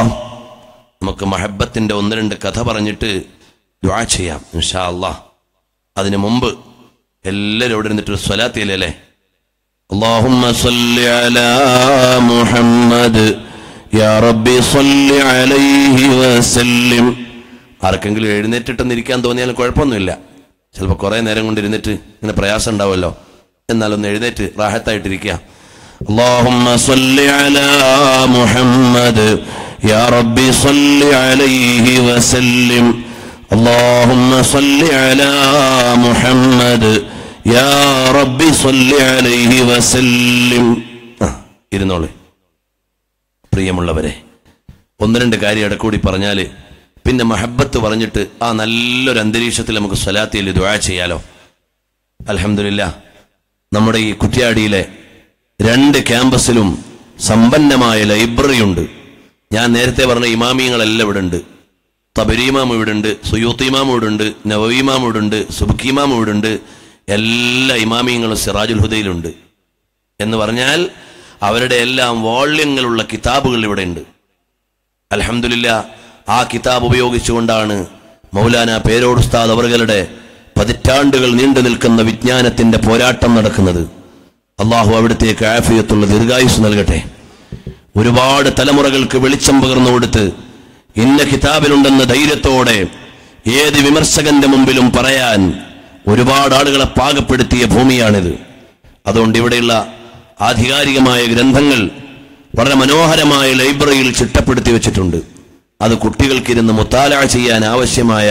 നമുക്ക് മഹബത്തിന്റെ ഒന്ന് രണ്ട് കഥ പറഞ്ഞിട്ട് ദ്വാ ചെയ്യാം ഇൻഷാ അല്ലാ അതിനു മുമ്പ് എല്ലാവരും ഇവിടെ ഇരുന്നിട്ട് ഒരു സ്വലാത്തിയല്ലേ اللهم صل على محمد يا ربي صل عليه وسلم ആർക്കെങ്കിലും എഴുന്നേറ്റിട്ടൊന്ന് ഇരിക്കാൻ തോന്നിയാലും കുഴപ്പമൊന്നുമില്ല ചിലപ്പോൾ കുറേ നേരം കൊണ്ട് ഇരുന്നിട്ട് ഇങ്ങനെ പ്രയാസം ഉണ്ടാവുമല്ലോ എന്നാലൊന്ന് എഴുന്നേറ്റ് റാഹത്തായിട്ടിരിക്കുക اللهم صل على محمد يا ربي صل عليه وسلم اللهم صل على محمد യാ റബ്ബി സല്ലി അലൈഹി വസല്ലിം ആ, ഇരുന്നോളെ പ്രിയമുള്ളവരെ ഒന്ന് രണ്ട് കാര്യം ഇടക്കൂടി പറഞ്ഞാല് പിന്നെ മഹബത്ത് പറഞ്ഞിട്ട് ആ നല്ലൊരു അന്തരീക്ഷത്തിൽ നമുക്ക് സ്വലാത്തിയിൽ ദുആ ചെയ്യാലോ അൽഹംദുലില്ല നമ്മുടെ ഈ കുറ്റ്യാടിയിലെ രണ്ട് ക്യാമ്പസിലും സമ്പന്നമായ ലൈബ്രറി ഉണ്ട് ഞാൻ നേരത്തെ പറഞ്ഞ ഇമാമിയങ്ങളെല്ലാം ഇവിടെ ഉണ്ട് തബരീമാം ഇവിടെ ഉണ്ട് സുയൂത്തിമാം ഇവിടെ ഉണ്ട് നവീമാം ഇവിടെ ഉണ്ട് സുബുക്കിമാം ഇവിടെ ഉണ്ട് എല്ലാ ഇമാമിയങ്ങളും സിറാജുൽ ഹുദയിലുണ്ട് എന്ന് പറഞ്ഞാൽ അവരുടെ എല്ലാം വോള്യങ്ങളുള്ള കിതാബുകൾ ഇവിടെ ഉണ്ട് അലഹമില്ല ആ കിതാബ് ഉപയോഗിച്ചുകൊണ്ടാണ് മൗലാന പേരോട് ഉസ്താദ് അവറുകളുടെ പതിറ്റാണ്ടുകൾ നീണ്ടു നിൽക്കുന്ന വിജ്ഞാനത്തിന്റെ പോരാട്ടം നടക്കുന്നത് അള്ളാഹു അവിടത്തേക്ക് ആഫിയത്തുള്ള ദീർഘായുസ് നൽകട്ടെ ഒരുപാട് തലമുറകൾക്ക് വെളിച്ചം പകർന്നു കൊടുത്ത് ഇന്ന കിതാബിലുണ്ടെന്ന ധൈര്യത്തോടെ ഏത് വിമർശകന്റെ മുമ്പിലും പറയാൻ ഒരുപാട് ആളുകളെ പാകപ്പെടുത്തിയ ഭൂമിയാണിത് അതുകൊണ്ട് ഇവിടെയുള്ള ആധികാരികമായ ഗ്രന്ഥങ്ങൾ വളരെ മനോഹരമായ ലൈബ്രറിയിൽ ചിട്ടപ്പെടുത്തി വെച്ചിട്ടുണ്ട് അത് കുട്ടികൾക്കിരുന്ന് മുത്താല ചെയ്യാൻ ആവശ്യമായ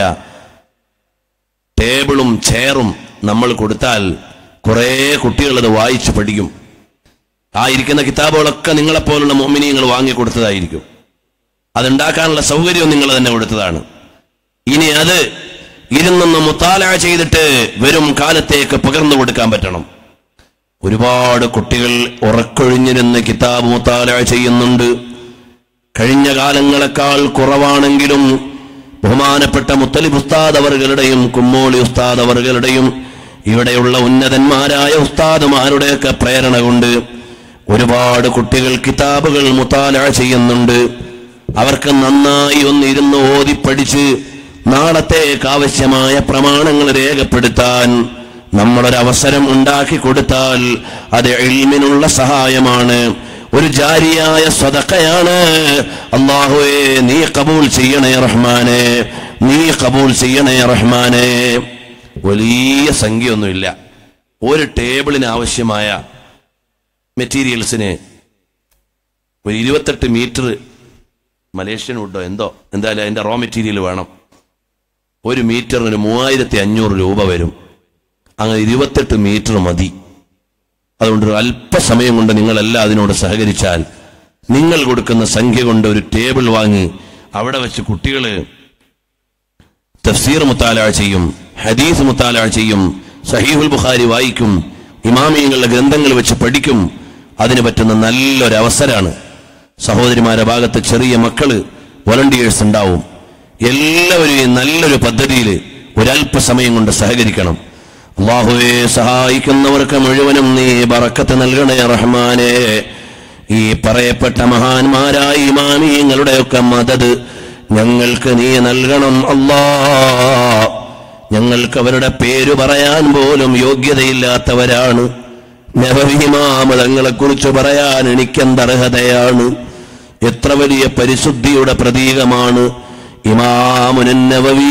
ടേബിളും ചെയറും നമ്മൾ കൊടുത്താൽ കുറേ കുട്ടികൾ അത് വായിച്ചു പഠിക്കും ആ ഇരിക്കുന്ന കിതാബുകളൊക്കെ നിങ്ങളെപ്പോലുള്ള മോമിനിയങ്ങൾ വാങ്ങിക്കൊടുത്തതായിരിക്കും അതുണ്ടാക്കാനുള്ള സൗകര്യവും നിങ്ങൾ തന്നെ കൊടുത്തതാണ് ഇനി അത് ഇരുന്നൊന്ന് മുത്താല ചെയ്തിട്ട് വരും കാലത്തേക്ക് പകർന്നു കൊടുക്കാൻ പറ്റണം ഒരുപാട് കുട്ടികൾ ഉറക്കൊഴിഞ്ഞിരുന്ന് കിതാബ് മുത്താല ചെയ്യുന്നുണ്ട് കഴിഞ്ഞ കാലങ്ങളെക്കാൾ കുറവാണെങ്കിലും ബഹുമാനപ്പെട്ട മുത്തലിബ് ഉസ്താദ് അവറുകളുടെയും കുമ്മോളി ഉസ്താദ് അവറുകളുടെയും ഇവിടെയുള്ള ഉന്നതന്മാരായ ഉസ്താദുമാരുടെയൊക്കെ പ്രേരണ കൊണ്ട് ഒരുപാട് കുട്ടികൾ കിതാബുകൾ മുത്താല ചെയ്യുന്നുണ്ട് അവർക്ക് നന്നായി ഒന്ന് ഇരുന്ന് ഓതി പഠിച്ച് നാളത്തേക്ക് ആവശ്യമായ പ്രമാണങ്ങൾ രേഖപ്പെടുത്താൻ നമ്മളൊരവസരം ഉണ്ടാക്കി കൊടുത്താൽ അത് എൽമിനുള്ള സഹായമാണ് ഒരു ജാരിയായ സ്വതക്കയാണ് അള്ളാഹുവേ നീ കബൂൽ ചെയ്യണേ റഹ്മാനെ നീ കബൂൽ ചെയ്യണേ റഹ്മാനെ വലിയ സംഖ്യയൊന്നുമില്ല ഒരു ടേബിളിന് ആവശ്യമായ മെറ്റീരിയൽസിന് ഒരു ഇരുപത്തെട്ട് മീറ്റർ മലേഷ്യൻ വുഡോ എന്തോ എന്തായാലും അതിന്റെ റോ മെറ്റീരിയൽ വേണം ഒരു മീറ്ററിന് മൂവായിരത്തി അഞ്ഞൂറ് രൂപ വരും അങ്ങനെ ഇരുപത്തെട്ട് മീറ്റർ മതി അതുകൊണ്ട് ഒരു അല്പസമയം കൊണ്ട് നിങ്ങളെല്ലാം അതിനോട് സഹകരിച്ചാൽ നിങ്ങൾ കൊടുക്കുന്ന സംഖ്യ കൊണ്ട് ഒരു ടേബിൾ വാങ്ങി അവിടെ വെച്ച് കുട്ടികൾ തഫ്സീർ മുത്താല ചെയ്യും ഹദീസ് മുത്താല ചെയ്യും സഹീഹുൽ ബുഖാരി വായിക്കും ഇമാമിയങ്ങളുടെ ഗ്രന്ഥങ്ങൾ വെച്ച് പഠിക്കും അതിന് പറ്റുന്ന നല്ലൊരു അവസരമാണ് സഹോദരിമാരുടെ ഭാഗത്ത് ചെറിയ മക്കള് വോളണ്ടിയേഴ്സ് ഉണ്ടാവും എല്ലാവരും ഈ നല്ലൊരു പദ്ധതിയിൽ ഒരല്പസമയം കൊണ്ട് സഹകരിക്കണം അള്ളാഹുവെ സഹായിക്കുന്നവർക്ക് മുഴുവനും നീ ബറക്കത്ത് നൽകണേ റഹ്മാനെ ഈ പറയപ്പെട്ട മഹാന്മാരായ ഇമാമിയങ്ങളുടെയൊക്കെ മദത് ഞങ്ങൾക്ക് നീ നൽകണം അല്ലാ ഞങ്ങൾക്ക് അവരുടെ പേര് പറയാൻ പോലും യോഗ്യതയില്ലാത്തവരാണ് നവവിമാമതങ്ങളെ കുറിച്ച് പറയാൻ എനിക്കെന്തർഹതയാണ് എത്ര വലിയ പരിശുദ്ധിയുടെ പ്രതീകമാണ് ഇമാമുനൻ നവവി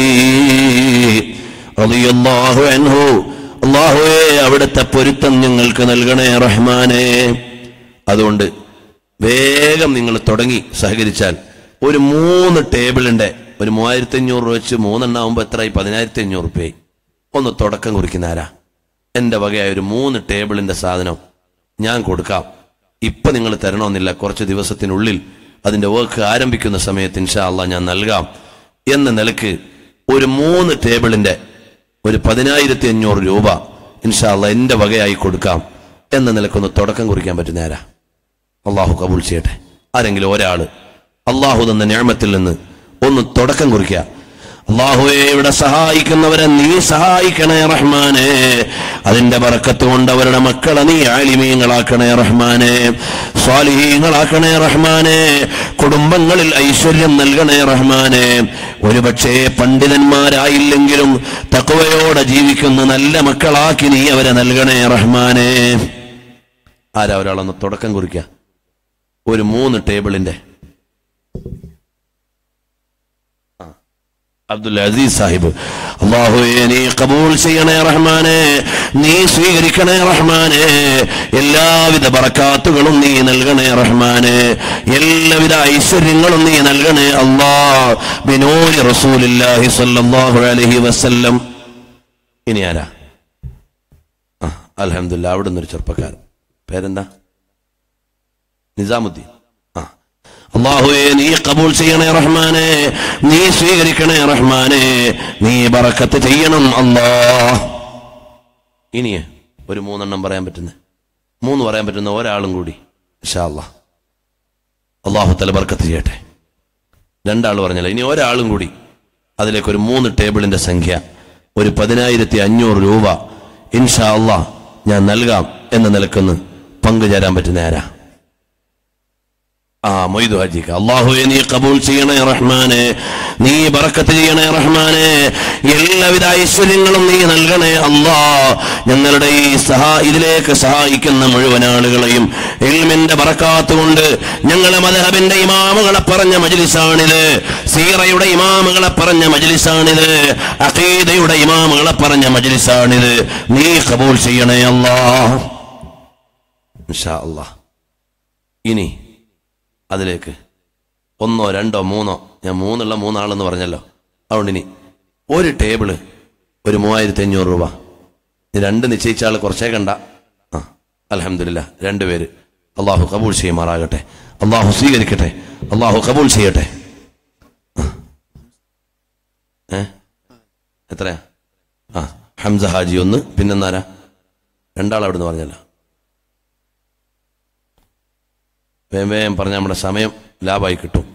റളിയല്ലാഹു അൻഹു അള്ളാഹുവേ അവിടുത്തെ പൊരുത്തം ഞങ്ങൾക്ക് നൽകണേ റഹ്മാനെ അതുകൊണ്ട് വേഗം നിങ്ങൾ തുടങ്ങി സഹകരിച്ചാൽ ഒരു മൂന്ന് ടേബിളിന്റെ ഒരു മൂവായിരത്തി അഞ്ഞൂറ് രൂപ വെച്ച് മൂന്നെണ്ണാവുമ്പോ എത്രയായി പതിനായിരത്തി അഞ്ഞൂറ് രൂപയായി ഒന്ന് തുടക്കം കുറിക്കുന്ന ആരാ എന്റെ വകയായ ഒരു മൂന്ന് ടേബിളിന്റെ സാധനം ഞാൻ കൊടുക്കാം ഇപ്പൊ നിങ്ങൾ തരണമെന്നില്ല കുറച്ച് ദിവസത്തിനുള്ളിൽ അതിന്റെ വർക്ക് ആരംഭിക്കുന്ന സമയത്ത് ഇൻഷാ അള്ളാ ഞാൻ നൽകാം എന്ന നിലക്ക് ഒരു മൂന്ന് ടേബിളിന്റെ ഒരു പതിനായിരത്തി അഞ്ഞൂറ് രൂപ ഇൻഷാ അള്ളാ എന്റെ വകയായി കൊടുക്കാം എന്ന നിലക്കൊന്ന് തുടക്കം കുറിക്കാൻ പറ്റുന്ന ആരാ അള്ളാഹു കബൂൾ ചെയ്യട്ടെ ആരെങ്കിലും ഒരാള് അള്ളാഹു തന്ന ഞാമത്തിൽ നിന്ന് ഒന്ന് തുടക്കം കുറിക്കുക അള്ളാഹുവെ ഇവിടെ സഹായിക്കുന്നവരെ നീ സഹായിക്കണേ റഹ്മാനെ അതിന്റെ ബറക്കത്ത് കൊണ്ട് അവരുടെ മക്കളെ നീ ആലിമീങ്ങളാക്കണേ റഹ്മാനെ സ്വാലിഹീങ്ങളാക്കണേ റഹ്മാനെ കുടുംബങ്ങളിൽ ഐശ്വര്യം നൽകണേ റഹ്മാനെ ഒരുപക്ഷേ പണ്ഡിതന്മാരായില്ലെങ്കിലും തക്കവയോടെ ജീവിക്കുന്ന നല്ല മക്കളാക്കി നീ അവരെ നൽകണേ റഹ്മാനെ ആരാ ഒരാളൊന്ന് തുടക്കം കുറിക്കുക ഒരു മൂന്ന് ടേബിളിന്റെ ആ, അബ്ദുൽ അസീസ് സാഹിബ് അള്ളാഹുവേ നീ കബൂൾ ചെയ്യണേ റഹ്മാനെ നീ സ്വീകരിക്കണേ റഹ്മാനെ എല്ലാവിധ ബറക്കാത്തുകളും നീ നൽകണേ റഹ്മാനെ എല്ലാവിധ ഐശ്വര്യങ്ങളും നീ നൽകണേ അല്ലാ ബിനൂരി റസൂലില്ലാഹി സ്വല്ലല്ലാഹു അലൈഹി വസല്ലം ഇനി ആരാ ആ അൽഹംദുലില്ലാ അവിടുന്ന് ഒരു ചെറുപ്പക്കാരൻ പേരെന്താ നിസാമുദ്ദീൻ ആ അള്ളാഹുവെ നീ കബൂൾ ചെയ്യണേ റഹ്മാനെ നീ സ്വീകരിക്കണേ റഹ്മാനെ നീ ബറക്കത്ത് ചെയ്യണം അല്ലാ ഇനിയെ ഒരു മൂന്നെണ്ണം പറയാൻ പറ്റുന്ന മൂന്ന് പറയാൻ പറ്റുന്ന ഒരാളും കൂടി ഇൻഷാ അല്ലാ അള്ളാഹു തല ബർക്കത്ത് ചെയ്യട്ടെ രണ്ടാൾ പറഞ്ഞല്ലോ ഇനി ഒരാളും കൂടി അതിലേക്ക് ഒരു മൂന്ന് ടേബിളിന്റെ സംഖ്യ ഒരു പതിനായിരത്തി അഞ്ഞൂറ് രൂപ ഇൻഷാ അള്ളാ ഞാൻ നൽകാം എന്ന നിലക്കൊന്ന് പങ്കുചേരാൻ പറ്റുന്ന ആരാ ആ മൊയ്തു ഹാജിക്ക് അള്ളാഹുവെ നീ കബൂൽ ചെയ്യണേ റഹ്മാനെ നീ ബറക്കത്ത് ചെയ്യണേ റഹ്മാനെ എല്ലാവിധ ഐശ്വര്യങ്ങളും നീ നൽകണേ അല്ലാ ഞങ്ങളുടെ ഈ സഹാ ഇതിലേക്ക് സഹായിക്കുന്ന മുഴുവൻ ആളുകളെയും എൽമിന്റെ ബറക്കാത്ത് കൊണ്ട് ഞങ്ങളെ മദഹബിന്റെ ഇമാമുകളെ പറഞ്ഞ മജ്ലിസാണിത് സീറയുടെ ഇമാമുകളെ പറഞ്ഞ മജ്ലിസാണിത് അഖീദയുടെ ഇമാമുകളെ പറഞ്ഞ മജ്ലിസാണിത് നീ കബൂൽ ചെയ്യണേ അല്ലാ ഇൻഷാ അല്ലാ ഇനി അതിലേക്ക് ഒന്നോ രണ്ടോ മൂന്നോ ഞാൻ മൂന്നുള്ള മൂന്നാളെന്ന് പറഞ്ഞല്ലോ അതുകൊണ്ട് ഇനി ഒരു ടേബിള് ഒരു മൂവായിരത്തി അഞ്ഞൂറ് രൂപ ഇത് രണ്ട് നിശ്ചയിച്ച ആൾ കുറച്ചേ കണ്ട ആ അലഹമില്ല രണ്ടുപേര് അള്ളാഹു കബൂൾ ചെയ്യുമാറാകട്ടെ അള്ളാഹു സ്വീകരിക്കട്ടെ അള്ളാഹു കബൂൾ ചെയ്യട്ടെ ആ. ഏ എത്രയാ ആ ഹംസ ഹാജി ഒന്ന് പിന്നെന്നാരാ രണ്ടാൾ അവിടുന്ന് പറഞ്ഞല്ലോ വേഗം വേഗം പറഞ്ഞ നമ്മുടെ സമയം ലാഭമായി കിട്ടും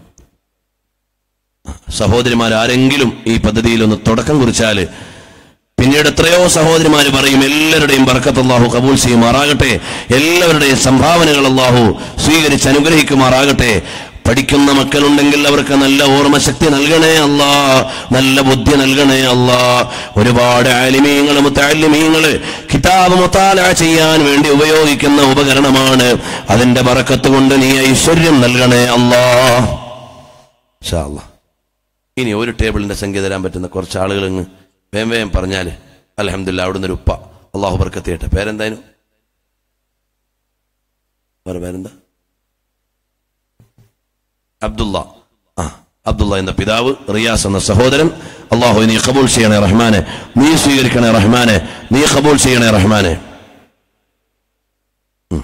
സഹോദരിമാർ ആരെങ്കിലും ഈ പദ്ധതിയിൽ ഒന്ന് തുടക്കം കുറിച്ചാല് പിന്നീട് എത്രയോ സഹോദരിമാർ പറയും എല്ലാവരുടെയും ബർക്കത്ത് അള്ളാഹു കബൂൽ ചെയ്യുമാറാകട്ടെ എല്ലാവരുടെയും സംഭാവനകൾ അള്ളാഹു സ്വീകരിച്ച് അനുഗ്രഹിക്കുമാറാകട്ടെ പഠിക്കുന്ന മക്കളുണ്ടെങ്കിൽ അവർക്ക് നല്ല ഓർമ്മശക്തി നൽകണേ അല്ലാ നല്ല ബുദ്ധി നൽകണേ അല്ലാ ഒരുപാട് ആലിമീങ്ങൾ മുത്താലിമീങ്ങള് കിതാബ് മുത്താല ചെയ്യാൻ വേണ്ടി ഉപയോഗിക്കുന്ന ഉപകരണമാണ് അതിന്റെ ബറക്കത്ത് കൊണ്ട് നീ ഐശ്വര്യം നൽകണേ അല്ലാ ഇൻഷാ അല്ലാ ഇനി ഒരു ടേബിളിന്റെ സംഖ്യ തരാൻ പറ്റുന്ന കുറച്ച് ആളുകൾ ഇങ്ങ് വേം വേം പറഞ്ഞാല് അലഹമില്ല അവിടുന്ന് ഒരു ഉപ്പ അള്ളാഹു ബർക്കത്ത് ചെയ്യട്ടെ പേരെന്തായാലും വേറെ പേരെന്താ അബ്ദുള്ള ആ അബ്ദുള്ള എന്ന പിതാവ് റിയാസ് എന്ന സഹോദരൻ അള്ളാഹു നീ കബൂൽ ചെയ്യണേ റഹ്മാനെ നീ സ്വീകരിക്കണേ റഹ്മാനെ നീ കബൂൽ ചെയ്യണേ റഹ്മാനെ ഉം.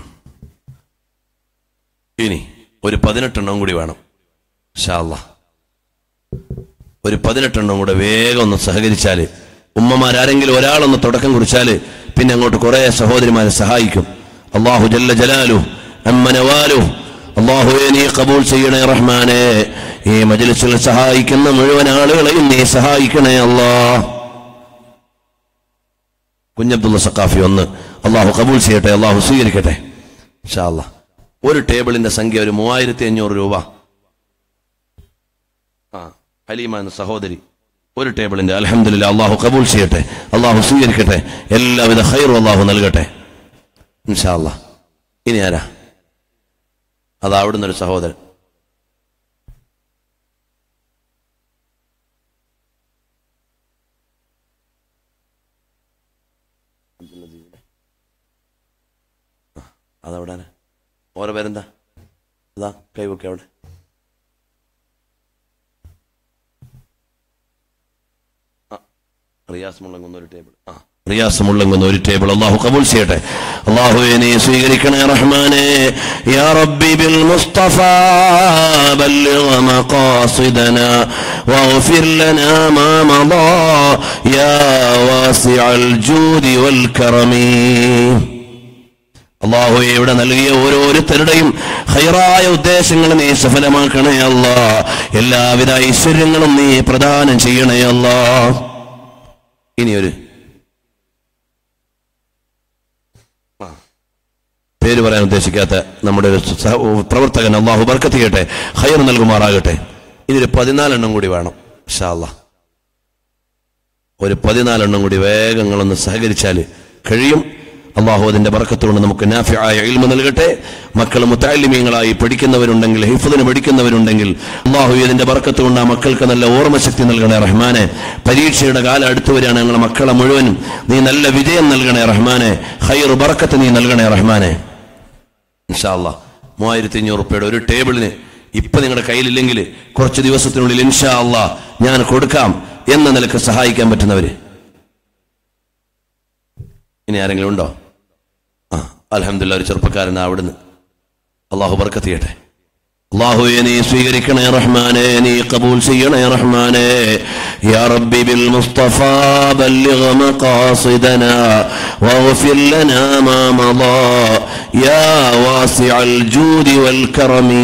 ഇനി ഒരു പതിനെട്ടെണ്ണം കൂടി വേണം ഷാ അല്ലാ ഒരു പതിനെട്ടെണ്ണം കൂടെ വേഗം ഒന്ന് സഹകരിച്ചാല് ഉമ്മമാരാരെങ്കിലും ഒരാളൊന്ന് തുടക്കം കുറിച്ചാല് പിന്നെ അങ്ങോട്ട് കുറെ സഹോദരിമാരെ സഹായിക്കും അള്ളാഹു ജല്ല ജലാലു അമ്മനവാലു അള്ളാഹുവെ നീ കബൂൽ ചെയ്യണേ റഹ്മാനെ ഈ മജ്ലിസിൽ സഹായിക്കുന്ന മുഴുവൻ ആളുകളെയും നീ സഹായിക്കണേ അല്ലാ കുഞ്ഞബ്ദുള്ള സക്കാഫി ഒന്ന് അള്ളാഹു കബൂൽ ചെയ്യട്ടെ അള്ളാഹു സ്വീകരിക്കട്ടെ ഇൻഷാ അല്ലാ ഒരു ടേബിളിന്റെ സംഖ്യ ഒരു മൂവായിരത്തി അഞ്ഞൂറ് രൂപ ആ ഹലീമ എന്ന സഹോദരി ഒരു ടേബിളിന്റെ അലഹമില്ല അള്ളാഹു കബൂൽ ചെയ്യട്ടെ അള്ളാഹു സ്വീകരിക്കട്ടെ എല്ലാവിധ ഹൈറും അള്ളാഹു നൽകട്ടെ ഇൻഷാ അല്ലാ ഇനി ആരാ അത് അവിടുന്ന് ഒരു സഹോദരൻ അതവിടെ ഓരോ പേരെന്താ അതാ കൈവൊക്കെ അവിടെ ആ, റിയാസ് മുള്ളങ്ങുന്ന ഒരു ടേബിൾ ആ റിയാസ് മുള്ളങ്ങുന്ന ഒരു ടേബിൾ അള്ളാഹു കബൂൽ ചെയ്യട്ടെ അള്ളാഹുവെ നീ സ്വീകരിക്കണേ റഹ്മാനെ യാ റബ്ബി ബിൽ മുസ്തഫ بلغ مقاصدنا واغفر لنا ما مضى يا واسع الجود والكرم അള്ളാഹു ഇവിടെ നൽകിയ ഓരോരുത്തരുടെയും ഹൈറായ ഉദ്ദേശങ്ങൾ നീ സഫലമാക്കണേ അല്ല എല്ലാവിധ ഐശ്വര്യങ്ങളും നീ പ്രദാനം ചെയ്യണേ അല്ല ഇനിയൊരു ആ. പേര് പറയാൻ ഉദ്ദേശിക്കാത്ത നമ്മുടെ ഒരു സഹ- പ്രവർത്തകൻ അള്ളാഹു ബർക്കത്ത് ചെയ്യട്ടെ ഹൈർ നൽകുമാറാകട്ടെ ഇനിയൊരു പതിനാലെണ്ണം കൂടി വേണം ഇൻഷാ അല്ലാ ഒരു പതിനാലെണ്ണം കൂടി വേഗങ്ങളൊന്ന് സഹകരിച്ചാൽ കഴിയും അള്ളാഹു അതിന്റെ ബർക്കത്തുകൊണ്ട് നമുക്ക് നാഫിയായ ഇൽമ നൽകട്ടെ മക്കൾ മുത്താലിമീങ്ങളായി പഠിക്കുന്നവരുണ്ടെങ്കിൽ ഹിഫുദിന് പഠിക്കുന്നവരുണ്ടെങ്കിൽ അള്ളാഹു ഇതിന്റെ ബർക്കത്ത് കൊണ്ട് ആ മക്കൾക്ക് നല്ല ഓർമ്മശക്തി നൽകണേ റഹ്മാനെ പരീക്ഷയുടെ കാലം അടുത്തു വരികയാണ് ഞങ്ങളെ മക്കളെ മുഴുവനും നീ നല്ല വിജയം നൽകണേ റഹ്മാനെ ഹൈർ ബർക്കത്ത് നീ നൽകണേ റഹ്മാനെ ഇൻഷാല്ല മൂവായിരത്തി അഞ്ഞൂറ് റുപ്യയുടെ ഒരു ടേബിളിന് ഇപ്പൊ നിങ്ങളുടെ കയ്യിലില്ലെങ്കിൽ കുറച്ച് ദിവസത്തിനുള്ളിൽ ഇൻഷാ അല്ലാ ഞാൻ കൊടുക്കാം എന്ന നിലക്ക് സഹായിക്കാൻ പറ്റുന്നവര് ഇനി ആരെങ്കിലും ഉണ്ടോ ആ അലഹമില്ല ഒരു ചെറുപ്പക്കാരൻ അവിടുന്ന് അള്ളാഹു ബർക്കത്ത് ചെയ്യട്ടെ അള്ളാഹുവെ നീ സ്വീകരിക്കണേ റഹ്മാനെ നീ കബൂൽ ചെയ്യണേ റഹ്മാനെ യാ റബ്ബി ബിൽ മുസ്തഫ ബല്ലിഗ മഖാസിദനാ വഗ്ഫിർ ലനാ മാ മദാ യാ വാസിഅൽ ജൂദി വൽ കറമി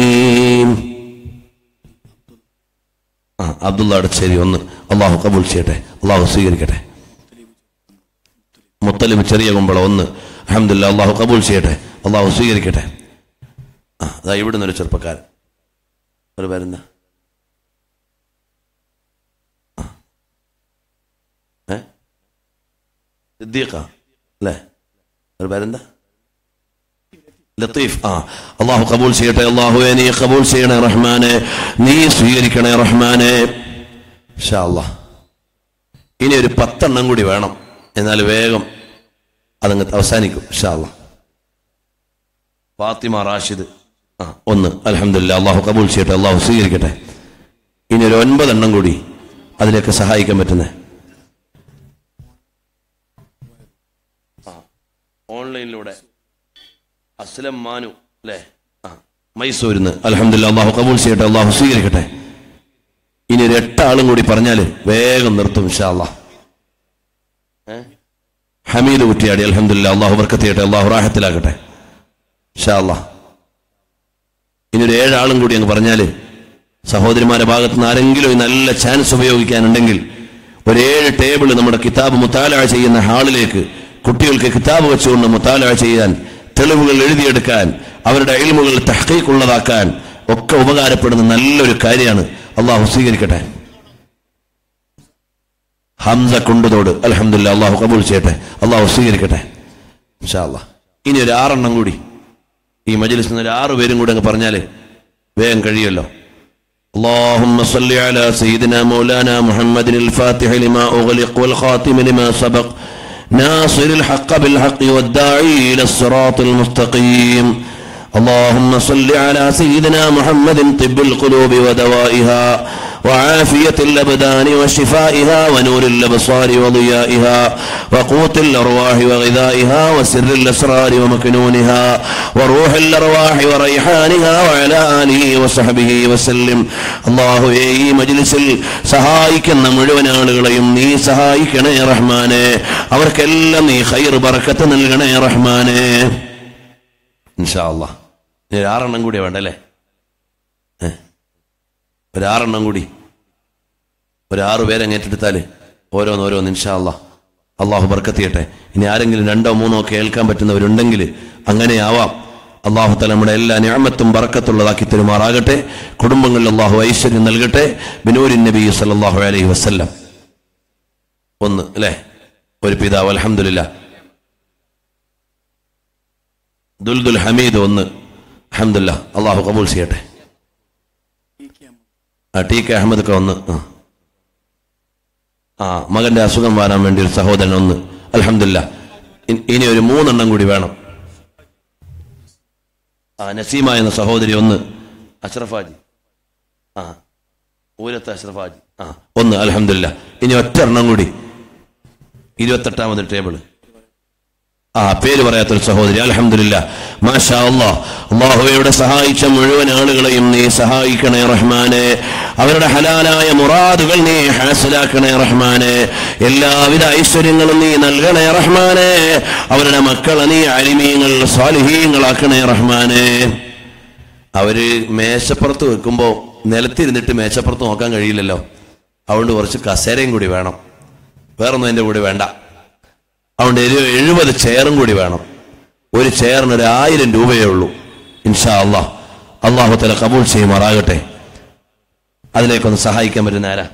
ആ അബ്ദുള്ള അടച്ചേരി ഒന്ന് അള്ളാഹു കബൂൽ ചെയ്യട്ടെ അള്ളാഹു സ്വീകരിക്കട്ടെ മുത്തലിബ് ചെറിയ കുമ്പള ഒന്ന് അഹമ്മദില്ല അള്ളാഹു കബൂൽ ചെയ്യട്ടെ അള്ളാഹു സ്വീകരിക്കട്ടെ ആ അതാ ഇവിടുന്ന് ഒരു ചെറുപ്പക്കാരൻ ഒരു പേരെന്താ ആ. ഏ സിദ്ദീഖ അല്ലേ ഒരു പേരെന്താ ലത്തീഫ് ആ അള്ളാഹു കബൂൽ ചെയ്യട്ടെ അള്ളാഹുവെ നീ കബൂൽ ചെയ്യണേ റഹ്മാനെ നീ സ്വീകരിക്കണേ റഹ്മാനെ ഇൻഷാ അല്ലാ ഇനി ഒരു പത്തെണ്ണം കൂടി വേണം എന്നാൽ വേഗം അതങ്ങ് അവസാനിക്കും ഇൻഷാ അല്ലാ ഫാത്തിമ റാഷിദ് ആ ഒന്ന് അലഹമില്ല അള്ളാഹു കബൂൽ ചെയ്യട്ടെ അള്ളാഹു സ്വീകരിക്കട്ടെ ഇനി ഒരു ഒൻപതെണ്ണം കൂടി അതിലേക്ക് സഹായിക്കാൻ പറ്റുന്നേ ഓൺലൈനിലൂടെ അസ്ലം മാനു അല്ലേ ആ മൈസൂരിന്ന് അലഹമില്ല അള്ളാഹു കബൂൽ ചെയ്യട്ടെ അള്ളാഹു സ്വീകരിക്കട്ടെ ഇനി ഒരു എട്ടാളും കൂടി പറഞ്ഞാല് വേഗം നിർത്തും ഇൻഷാ അല്ലാ ഏ? ഹമീദ് കുറ്റിയാടി അലഹമില്ല അള്ളാഹു ബർക്കത്ത് ചെയ്യട്ടെ അള്ളാഹു റാഹത്തിലാക്കട്ടെ ഇൻഷാ അല്ലാ ഇനി ഒരു ഏഴാളും കൂടി അങ്ങ് പറഞ്ഞാല് സഹോദരിമാരുടെ ഭാഗത്ത് നിന്ന് ആരെങ്കിലും ഈ നല്ല ചാൻസ് ഉപയോഗിക്കാനുണ്ടെങ്കിൽ ഒരു ഏഴ് ടേബിൾ നമ്മുടെ കിതാബ് മുത്താല ചെയ്യുന്ന ഹാളിലേക്ക് കുട്ടികൾക്ക് കിതാബ് വെച്ചുകൊണ്ട് മുത്താല ചെയ്യാൻ തെളിവുകൾ എഴുതിയെടുക്കാൻ അവരുടെ അയൽമുകൾ തഹക്കീക്കുള്ളതാക്കാൻ ഒക്കെ ഉപകാരപ്പെടുന്ന നല്ലൊരു കാര്യമാണ് അള്ളാഹു സ്വീകരിക്കട്ടെ ഹംസ കൊണ്ടുതോട് അലഹമില്ല അള്ളാഹു കബൂൽ ചെയ്യട്ടെ അള്ളാഹു സ്വീകരിക്കട്ടെ ഇൻഷാ അല്ലാ ഇനി ഒരു ആറെണ്ണം കൂടി ഈ മജ്ലിസിൽ നിന്ന് ഒരു ആറ് പേരും കൂടെ അങ്ങ് പറഞ്ഞാല് വേഗം കഴിയുമല്ലോ اللهم صل على سيدنا مولانا محمد الفاتح لما أغلق والخاتم لما سبق ناصر الحق بالحق والداعي إلى الصراط المستقيم اللهم صل على سيدنا محمد طب القلوب ودوائها وعافية الأبدان وشفائها ونور الأبصار وضيائها وقوت الأرواح وغذائها وسر الأسرار ومكنونها وروح الأرواح وريحانها وعلى آله وصحبه وسلم الله ഈ മജ്ലിസിൽ സഹായിക്കുന്ന മുഴുവൻ ആളുകളെയും നീ സഹായിക്കണേ റഹ്മാനെ അവർക്കെല്ലാം നീ ഖൈർ ബർക്കത്ത് നൽകണേ റഹ്മാനെ ഇൻഷാ അല്ലാ ഇനി ഒരു ആറെണ്ണം കൂടി വേണ്ടല്ലേ ഒരാറെണ്ണം കൂടി ഒരാറ് പേരങ്ങ് ഏറ്റെടുത്താൽ ഓരോന്ന് ഓരോന്ന് ഇൻഷാ അല്ലാ അള്ളാഹു ബർക്കത്ത് ചെയ്യട്ടെ ഇനി ആരെങ്കിലും രണ്ടോ മൂന്നോ കേൾക്കാൻ പറ്റുന്നവരുണ്ടെങ്കിൽ അങ്ങനെ ആവാം അള്ളാഹു തല നമ്മുടെ എല്ലാ ഞാമത്തും ബറക്കത്തുള്ളതാക്കി തെരുമാറാകട്ടെ കുടുംബങ്ങളിൽ അള്ളാഹു ഐശ്വര്യം നൽകട്ടെ ബിനൂരിൻ നബി സല്ലല്ലാഹു അലൈഹി വസല്ലം ഒന്ന് അല്ലേ ഒരു പിതാവ് അൽഹംദുലില്ല ദുൽദുൽ ഹമീദ് ഒന്ന് അൽഹംദുലില്ല അള്ളാഹു കബൂൽ ചെയ്യട്ടെ ആ ടി കെ അഹമ്മദ് ഒക്കെ ഒന്ന് ആ ആ മകന്റെ അസുഖം വരാൻ വേണ്ടി ഒരു സഹോദരൻ ഒന്ന് അലഹമില്ല ഇനി ഒരു മൂന്നെണ്ണം കൂടി വേണം ആ നസീമ എന്ന സഹോദരി ഒന്ന് അഷ്റഫാജി ആ ഊരത്ത് അഷ്റഫാജി ആ ഒന്ന് അലഹമില്ല ഇനി ഒറ്റ എണ്ണം കൂടി ഇരുപത്തെട്ടാമത് ടേബിള് ആ പേര് പറയാത്തൊരു സഹോദരി അലഹമില്ല മാഷാ അള്ളാഹ് അള്ളാഹുവയുടെ സഹായിച്ച മുഴുവൻ ആളുകളെയും നീ സഹായിക്കണേ റഹ്മാനെ അവരുടെ ഹലാലായ മുറാദുകൾ നീ ഹാസിലാക്കണേ റഹ്മാനെ എല്ലാവിധ ഐശ്വര്യങ്ങളും നീ നൽകണേ റഹ്മാനെ അവരുടെ മക്കളെ നീ അലിമീങ്ങൾ സ്വാലിഹീങ്ങളാക്കണേ റഹ്മാനെ അവര് മേശപ്പുറത്ത് വെക്കുമ്പോൾ നിലത്തിരുന്നിട്ട് മേശപ്പുറത്ത് നോക്കാൻ കഴിയില്ലല്ലോ അതുകൊണ്ട് കുറച്ച് കസേരയും കൂടി വേണം വേറൊന്നും എൻ്റെ കൂടെ വേണ്ട അതുകൊണ്ട് ഒരു എഴുപത് ചെയറും കൂടി വേണം ഒരു ചെയറിന് ഒരു ആയിരം രൂപയേ ഉള്ളൂ ഇൻഷാ അള്ളാഹ് അള്ളാഹു തല കബൂൾ ചെയ്യുമാറാകട്ടെ അതിലേക്കൊന്ന് സഹായിക്കാൻ പറ്റുന്ന ആരാ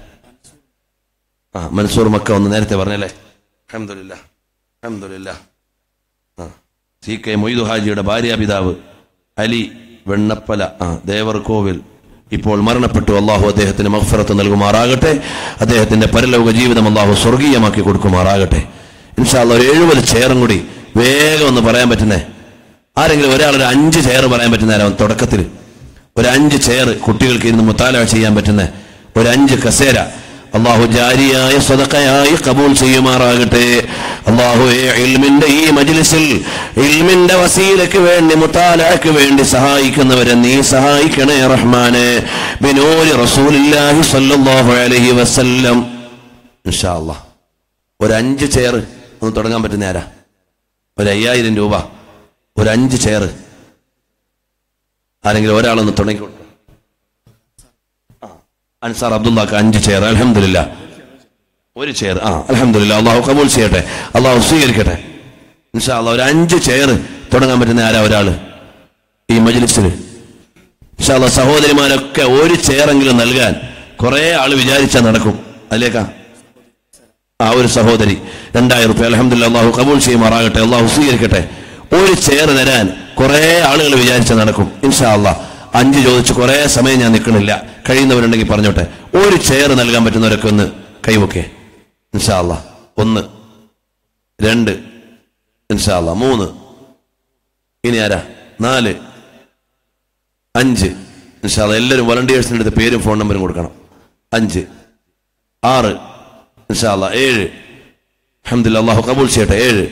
ആ മൻസൂർ മക്ക ഒന്ന് നേരത്തെ പറഞ്ഞല്ലേ അഹമ്മദില്ല അഹമ്മദില്ല ആ സി കെ മൊയ്തു ഹാജിയുടെ ഭാര്യാപിതാവ് അലി വെണ്ണപ്പല ആ ദേവർകോവിൽ ഇപ്പോൾ മരണപ്പെട്ടു അള്ളാഹു അദ്ദേഹത്തിന് മഹ്ഫറത്ത് നൽകുമാറാകട്ടെ അദ്ദേഹത്തിന്റെ പരലോക ജീവിതം അള്ളാഹു സ്വർഗീയമാക്കി കൊടുക്കുമാറാകട്ടെ ഇൻഷാല്ല ഒരു എഴുപത് ചെയറും കൂടി വേഗം ഒന്ന് പറയാൻ പറ്റുന്നേ ആരെങ്കിലും ഒരാളൊരു അഞ്ച് ചെയർ പറയാൻ പറ്റുന്നേരം തുടക്കത്തിൽ ഒരു അഞ്ച് ചെയർ കുട്ടികൾക്ക് ഇരുന്ന് മുത്താല ചെയ്യാൻ പറ്റുന്ന ഒരു അഞ്ച് കസേര അള്ളാഹു ജാരിയായ സ്വതക്കയായി കബൂൽ ചെയ്യുമാറാകട്ടെ അള്ളാഹു ഇൽമിന്റെ ഈ മജിലിസിൽ ഇൽമിന്റെ വസീലയ്ക്ക് വേണ്ടി മുത്താലയ്ക്ക് വേണ്ടി സഹായിക്കുന്നവരെ നീ സഹായിക്കണേ റഹ്മാനെ ബിനൂരി റസൂലില്ലാഹി സല്ലല്ലാഹു അലൈഹി വസല്ലം ഇൻഷാ അള്ളാഹ് ഒരു അഞ്ച് ചെയർ ഒന്ന് തുടങ്ങാൻ പറ്റുന്ന ആരാ ഒരു അയ്യായിരം രൂപ ഒരു അഞ്ച് ചെയർ ആരെങ്കിലും ഒരാളൊന്ന് തുടങ്ങി കൊടുക്കുക ആ, അൻസാർ അബ്ദുള്ളക്ക് അഞ്ച് ചെയർ അലഹമില്ല ഒരു ചെയർ ആ അലഹമില്ല അള്ളാഹു കബൂൽ ചെയ്യട്ടെ അള്ളാഹു സ്വീകരിക്കട്ടെ ഇൻഷാ അള്ളാഹ് ഒരു അഞ്ച് ചെയർ തുടങ്ങാൻ പറ്റുന്ന ആരാ ഒരാള് ഈ മജ്ലിസിൽ ഇൻഷാ അള്ളാഹ് സഹോദരിമാരൊക്കെ ഒരു ചെയറെങ്കിലും നൽകാൻ കുറെ ആള് വിചാരിച്ചാൽ നടക്കും അതിലേക്കാ ആ ഒരു സഹോദരി രണ്ടായിരം റുപ്യ അലഹമില്ല അള്ളാഹു കബൂൽ ചെയ്യുമാറാകട്ടെ അള്ളാഹു സ്വീകരിക്കട്ടെ ഒരു ചെയർ തരാൻ കുറെ ആളുകൾ വിചാരിച്ച നടക്കും ഇൻഷാ അള്ളാഹ് അഞ്ച് ചോദിച്ച് കുറെ സമയം ഞാൻ നിൽക്കണില്ല കഴിയുന്നവരുണ്ടെങ്കിൽ പറഞ്ഞോട്ടെ ഒരു ചെയർ നൽകാൻ പറ്റുന്നവരൊക്കെ ഒന്ന് കൈവക്കെ ഇൻഷാ അള്ളാഹ് ഒന്ന് രണ്ട് ഇൻഷാ അള്ളാഹ് മൂന്ന് ഇനി ആരാ നാല് അഞ്ച് ഇൻഷാ അള്ളാഹ് എല്ലാവരും വളണ്ടിയേഴ്സിൻ്റെ അടുത്ത് പേരും ഫോൺ നമ്പറും കൊടുക്കണം അഞ്ച് ആറ് ഇൻഷാ അള്ളാഹ് ഏഴ് അഹമ്മദില്ല അള്ളാഹു കബൂൽ ചെയ്യട്ടെ ഏഴ്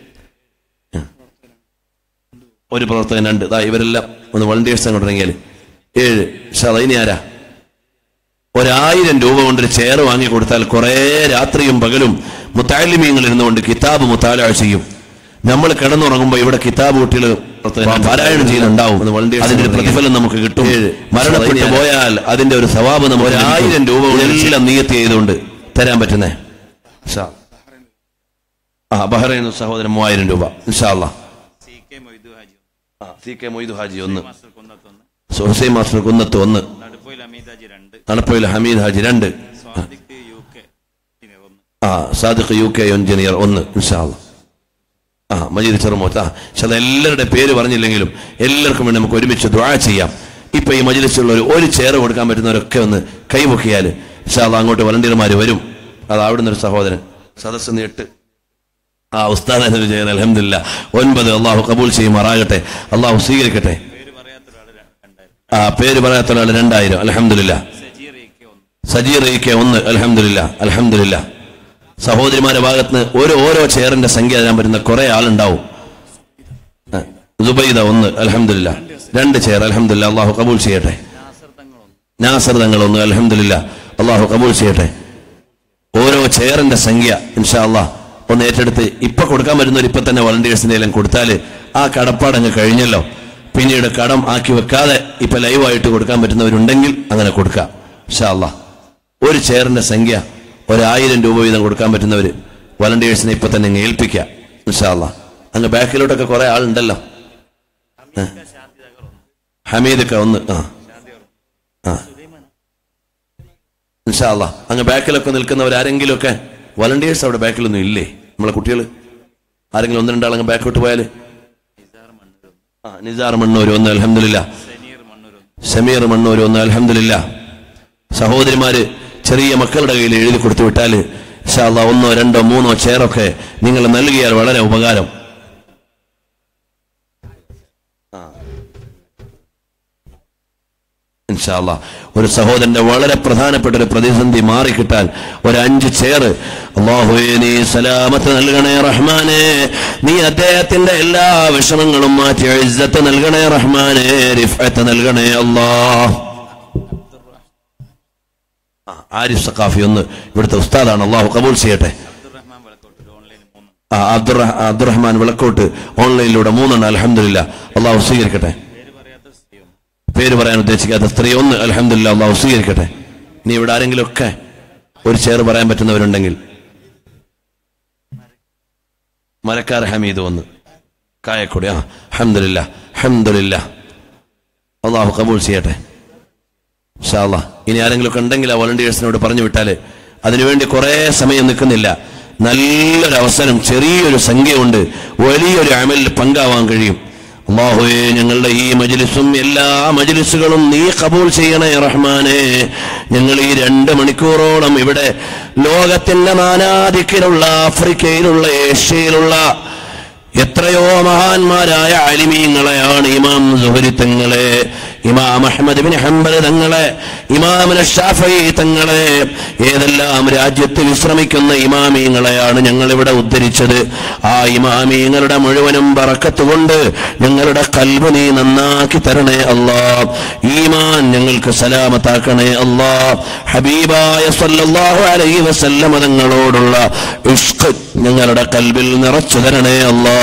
ഒരു പ്രവർത്തകൻ രണ്ട് ദാ ഇവരെല്ലാം ഒന്ന് വളണ്ടിയേഴ്സ് അങ്ങോട്ട് ഇറങ്ങിയാൽ ഏഴ് ഇൻഷാ അള്ളാഹ് ഇനി ആരാ ഒരായിരം രൂപ കൊണ്ട് ഒരു ചെയർ വാങ്ങി കൊടുത്താൽ കുറേ രാത്രിയും പകലും മുത്താലിമീങ്ങൾ ഇരുന്നുകൊണ്ട് കിതാബ് മുത്താല ചെയ്യും നമ്മൾ കിടന്നുറങ്ങുമ്പോൾ ഇവിടെ കിതാബ് കുട്ടികൾ പാരായണം ചെയ്യുന്നുണ്ടാവും അതിന്റെ ഒരു പ്രതിഫലം നമുക്ക് കിട്ടും മരണപ്പെട്ടു പോയാൽ അതിന്റെ ഒരു സവാബ് നമുക്ക് ഒരു ആയിരം രൂപ കൊണ്ട് എല്ലാം നിയത്തി ചെയ്തുകൊണ്ട് തരാൻ പറ്റുന്നേ ഇൻഷാ. ആ ബഹ്റൈൻ സഹോദരൻ മൂവായിരം രൂപ ഇൻഷാ അല്ലാ സി കെ മൊയ്തു ഹാജി ആ, സി കെ മൊയ്തു ഹാജി ഒന്ന് മാസ്റ്റർ കുന്നത്തൊന്ന് ഹുസൈൻ മാസ്റ്റർ കുന്നത്ത് ഒന്ന് നടുപ്പോയിൽ അമീദാജി രണ്ട് തണുപ്പയിൽ ഹമീദ് ഹാജി രണ്ട് സ്വാദിഖ് യു കെ പിന്നെ ഒന്ന് ആ സാദിഖ് യു കെ എഞ്ചിനീയർ ഒന്ന് ഇൻഷാ അല്ലാ. ആ മജീദ് ചെറുമോത്ത് ആ പക്ഷെ അത് എല്ലാവരുടെ പേര് പറഞ്ഞില്ലെങ്കിലും എല്ലാവർക്കും വേണ്ടി നമുക്ക് ഒരുമിച്ച് ദ്വാ ചെയ്യാം ഇപ്പൊ ഈ മജിലിസുള്ള ഒരു ഒരു ചെയർ കൊടുക്കാൻ പറ്റുന്നവരൊക്കെ ഒന്ന് കൈപൊക്കിയാൽ ഇൻഷാല്ല അങ്ങോട്ട് വളണ്ടിയർമാർ വരും അത് അവിടുന്ന് ഒരു സഹോദരൻ സദസ്സ് നീട്ട് ആ ഉസ്താദ് എന്നൊരു ചെയർ അലഹമില്ല ഒൻപത് അള്ളാഹു കബൂൽ ചെയ്യുമാറാകട്ടെ അള്ളാഹു സ്വീകരിക്കട്ടെ പേര് പറയാത്ത ഒരാൾ രണ്ടായിരം ആ പേര് പറയാത്ത ഒരാൾ രണ്ടായിരം അലഹമില്ല സജീർ എ കെ ഒന്ന് സജീർ ഇ കെ ഒന്ന് അലഹമില്ല അലഹമില്ല സഹോദരിമാരുടെ ഭാഗത്ത് നിന്ന് ഓരോ ഓരോ ചെയറിന്റെ സംഖ്യ തരാൻ പറ്റുന്ന കുറെ ആളുണ്ടാവും ആ, സുബൈദ ഒന്ന് അലഹമില്ല രണ്ട് ചെയർ അലഹമില്ല അള്ളാഹു കബൂൽ ചെയ്യട്ടെ നാസർ തങ്ങൾ ഒന്ന് നാസർ തങ്ങൾ ഒന്ന് അലഹമില്ല അള്ളാഹു കബൂൽ ചെയ്യട്ടെ ഓരോ ചെയറിന്റെ സംഖ്യ ഇൻഷാ അള്ളാഹ് ഒന്ന് ഏറ്റെടുത്ത് ഇപ്പൊ കൊടുക്കാൻ പറ്റുന്നവർ ഇപ്പൊ തന്നെ വളണ്ടിയേഴ്സിന്റെ എല്ലാം കൊടുത്താല് ആ കടപ്പാട് അങ്ങ് കഴിഞ്ഞല്ലോ പിന്നീട് കടം ആക്കി വെക്കാതെ ഇപ്പൊ ലൈവായിട്ട് കൊടുക്കാൻ പറ്റുന്നവരുണ്ടെങ്കിൽ അങ്ങനെ കൊടുക്കാം ഇൻഷാ ഒരു ചെയറിന്റെ സംഖ്യ ഒരായിരം രൂപ വീതം കൊടുക്കാൻ പറ്റുന്നവര് വളണ്ടിയേഴ്സിനെ ഇപ്പൊ തന്നെ അങ്ങ് ഏൽപ്പിക്കുക ഇൻഷാ അങ്ങ് ബാക്കിലോട്ടൊക്കെ കുറെ ആളുണ്ടല്ലോ ഏ? ഹമീദൊക്കെ ഒന്ന് ആ ആ ഇൻഷാ അങ്ങ് ബാക്കിലൊക്കെ നിൽക്കുന്നവരാരെങ്കിലും ഒക്കെ വളണ്ടിയേഴ്സ് അവിടെ ബാക്കിലൊന്നും ഇല്ലേ നമ്മളെ കുട്ടികൾ ആരെങ്കിലും ഒന്ന് രണ്ടാളങ്ങ് ബാക്കോട്ട് പോയാല് ആ നിസാർ മണ്ണൂർ ഒന്ന് അലഹമില്ല സെനീർ മണ്ണൂർ ഒന്ന് സമീർ മണ്ണൂർ ഒന്ന് അലഹമില്ല സഹോദരിമാര് ചെറിയ മക്കളുടെ കയ്യിൽ എഴുതി കൊടുത്തു വിട്ടാല് ഇൻഷാ അല്ലാ ഒന്നോ രണ്ടോ മൂന്നോ ചെയറൊക്കെ നിങ്ങൾ നൽകിയാൽ വളരെ ഉപകാരം ഇൻഷാ അല്ലാ ഒരു സഹോദരന്റെ വളരെ പ്രധാനപ്പെട്ട ഒരു പ്രതിസന്ധി മാറിക്കിട്ടാൻ ഒരു അഞ്ച് ചേറ് അള്ളാഹുവേ നീ സലാമത്ത് നൽകണേ റഹ്മാനെ നീ അദ്ദേഹത്തിന്റെ എല്ലാ വിഷമങ്ങളും മാറ്റി ഇസ്സത്ത് നൽകണേ റഹ്മാനെ റിഫത്ത് നൽകണേ അല്ലാ ആ, ആരിഫ് സഖാഫി ഒന്ന് ഇവിടുത്തെ ഉസ്താദാണ് അള്ളാഹു കബൂൽ ചെയ്യട്ടെ അബ്ദുറഹ്മാൻ വിളക്കോട്ട് ഓൺലൈനിൽ മൂന്ന് ആ, അബ്ദുറഹ് അബ്ദുറഹ്മാൻ വിളക്കോട്ട് ഓൺലൈനിലൂടെ മൂന്നെണ്ണം അലഹമില്ല അള്ളാഹു സ്വീകരിക്കട്ടെ പേര് പറയാത്ത സ്ഥിതിയും പേര് പറയാൻ ഉദ്ദേശിക്കാത്ത സ്ത്രീ ഒന്ന് അലഹമില്ല അള്ളാഹു സ്വീകരിക്കട്ടെ നീ ഇവിടെ ആരെങ്കിലും ഒക്കെ ഒരു ചേർ പറയാൻ പറ്റുന്നവരുണ്ടെങ്കിൽ മരക്കാർ ഹമീദ് ഒന്ന് കായക്കൊടി ആ അഹമ്മദില്ല അഹമ്മദില്ല അള്ളാഹു കബൂൾ ചെയ്യട്ടെ ഷാല്ല ഇനി ആരെങ്കിലും ഒക്കെ ഉണ്ടെങ്കിൽ ആ വോളണ്ടിയേഴ്സിനോട് പറഞ്ഞു വിട്ടാല് അതിനുവേണ്ടി കുറെ സമയം നിൽക്കുന്നില്ല നല്ലൊരു അവസരം ചെറിയൊരു സംഖ്യയുണ്ട് വലിയൊരു അമലിൽ പങ്കാവാൻ കഴിയും അള്ളാഹുവേ ഞങ്ങളുടെ ഈ മജ്ലിസും എല്ലാ മജ്ലിസുകളും നീ കബൂൽ ചെയ്യണേ റഹ്മാനെ ഞങ്ങൾ ഈ രണ്ട് മണിക്കൂറോളം ഇവിടെ ലോകത്തിന്റെ നാനാദിക്കിലുള്ള ആഫ്രിക്കയിലുള്ള ഏഷ്യയിലുള്ള എത്രയോ മഹാന്മാരായ അലിമീങ്ങളെയാണ് ഇമാം സുഹരി തങ്ങളെ ഇമാം അഹമ്മദ് ബിൻ ഹംബൽ തങ്ങളെ ഇമാം ഷാഫി തങ്ങളെ ഏതെല്ലാം രാജ്യത്ത് വിശ്രമിക്കുന്ന ഇമാമീങ്ങളെയാണ് ഞങ്ങൾ ഇവിടെ ഉദ്ധരിച്ചത് ആ ഇമാമീങ്ങളുടെ മുഴുവനും ബറക്കത്ത് കൊണ്ട് ഞങ്ങളുടെ കൽബ് നീ നന്നാക്കി തരണേ അല്ലാ ഈമാൻ ഞങ്ങൾക്ക് സലാമത്താക്കണേ അല്ലാ ഹബീബായ സല്ലല്ലാഹു അലൈഹി വസല്ലമ തങ്ങളോടുള്ള ഇഷ്ക് ഞങ്ങളുടെ കൽബിൽ നിറച്ചു തരണേ അല്ലാ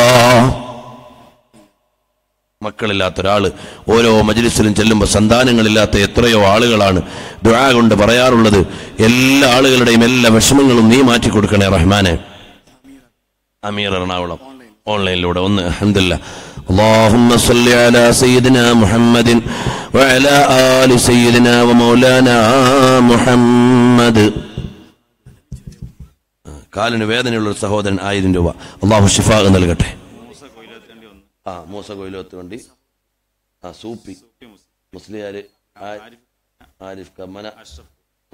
മക്കളില്ലാത്ത ഒരാള് ഓരോ മജ്ലിസിലും ചെല്ലുമ്പോൾ സന്താനങ്ങളില്ലാത്ത എത്രയോ ആളുകളാണ് ദുആ കൊണ്ട് പറയാറുള്ളത് എല്ലാ ആളുകളുടെയും എല്ലാ വിഷമങ്ങളും നീ മാറ്റി കൊടുക്കണേ റഹ്മാനെ അമീർ എറണാകുളം ഓൺലൈനിലൂടെ ഒന്ന് അഹമ്മദില്ല اللهم صل على سيدنا محمد وعلى آل سيدنا ومولانا محمد കാലിന് വേദനയുള്ള ഒരു സഹോദരൻ ആയിരം രൂപ അള്ളാഹു ഷിഫാ നൽകട്ടെ മൂസ കൊയിലത്തേണ്ടി ഒന്ന് ആ മൂസ കൊയിലോത്ത് വണ്ടി ആ സൂപ്പി സൂഫി മുസ്ലിം മുസ്ലിയാര് ആ- ആരിഫ് ആരിഫ് കമ്മന അഷ്റഫ്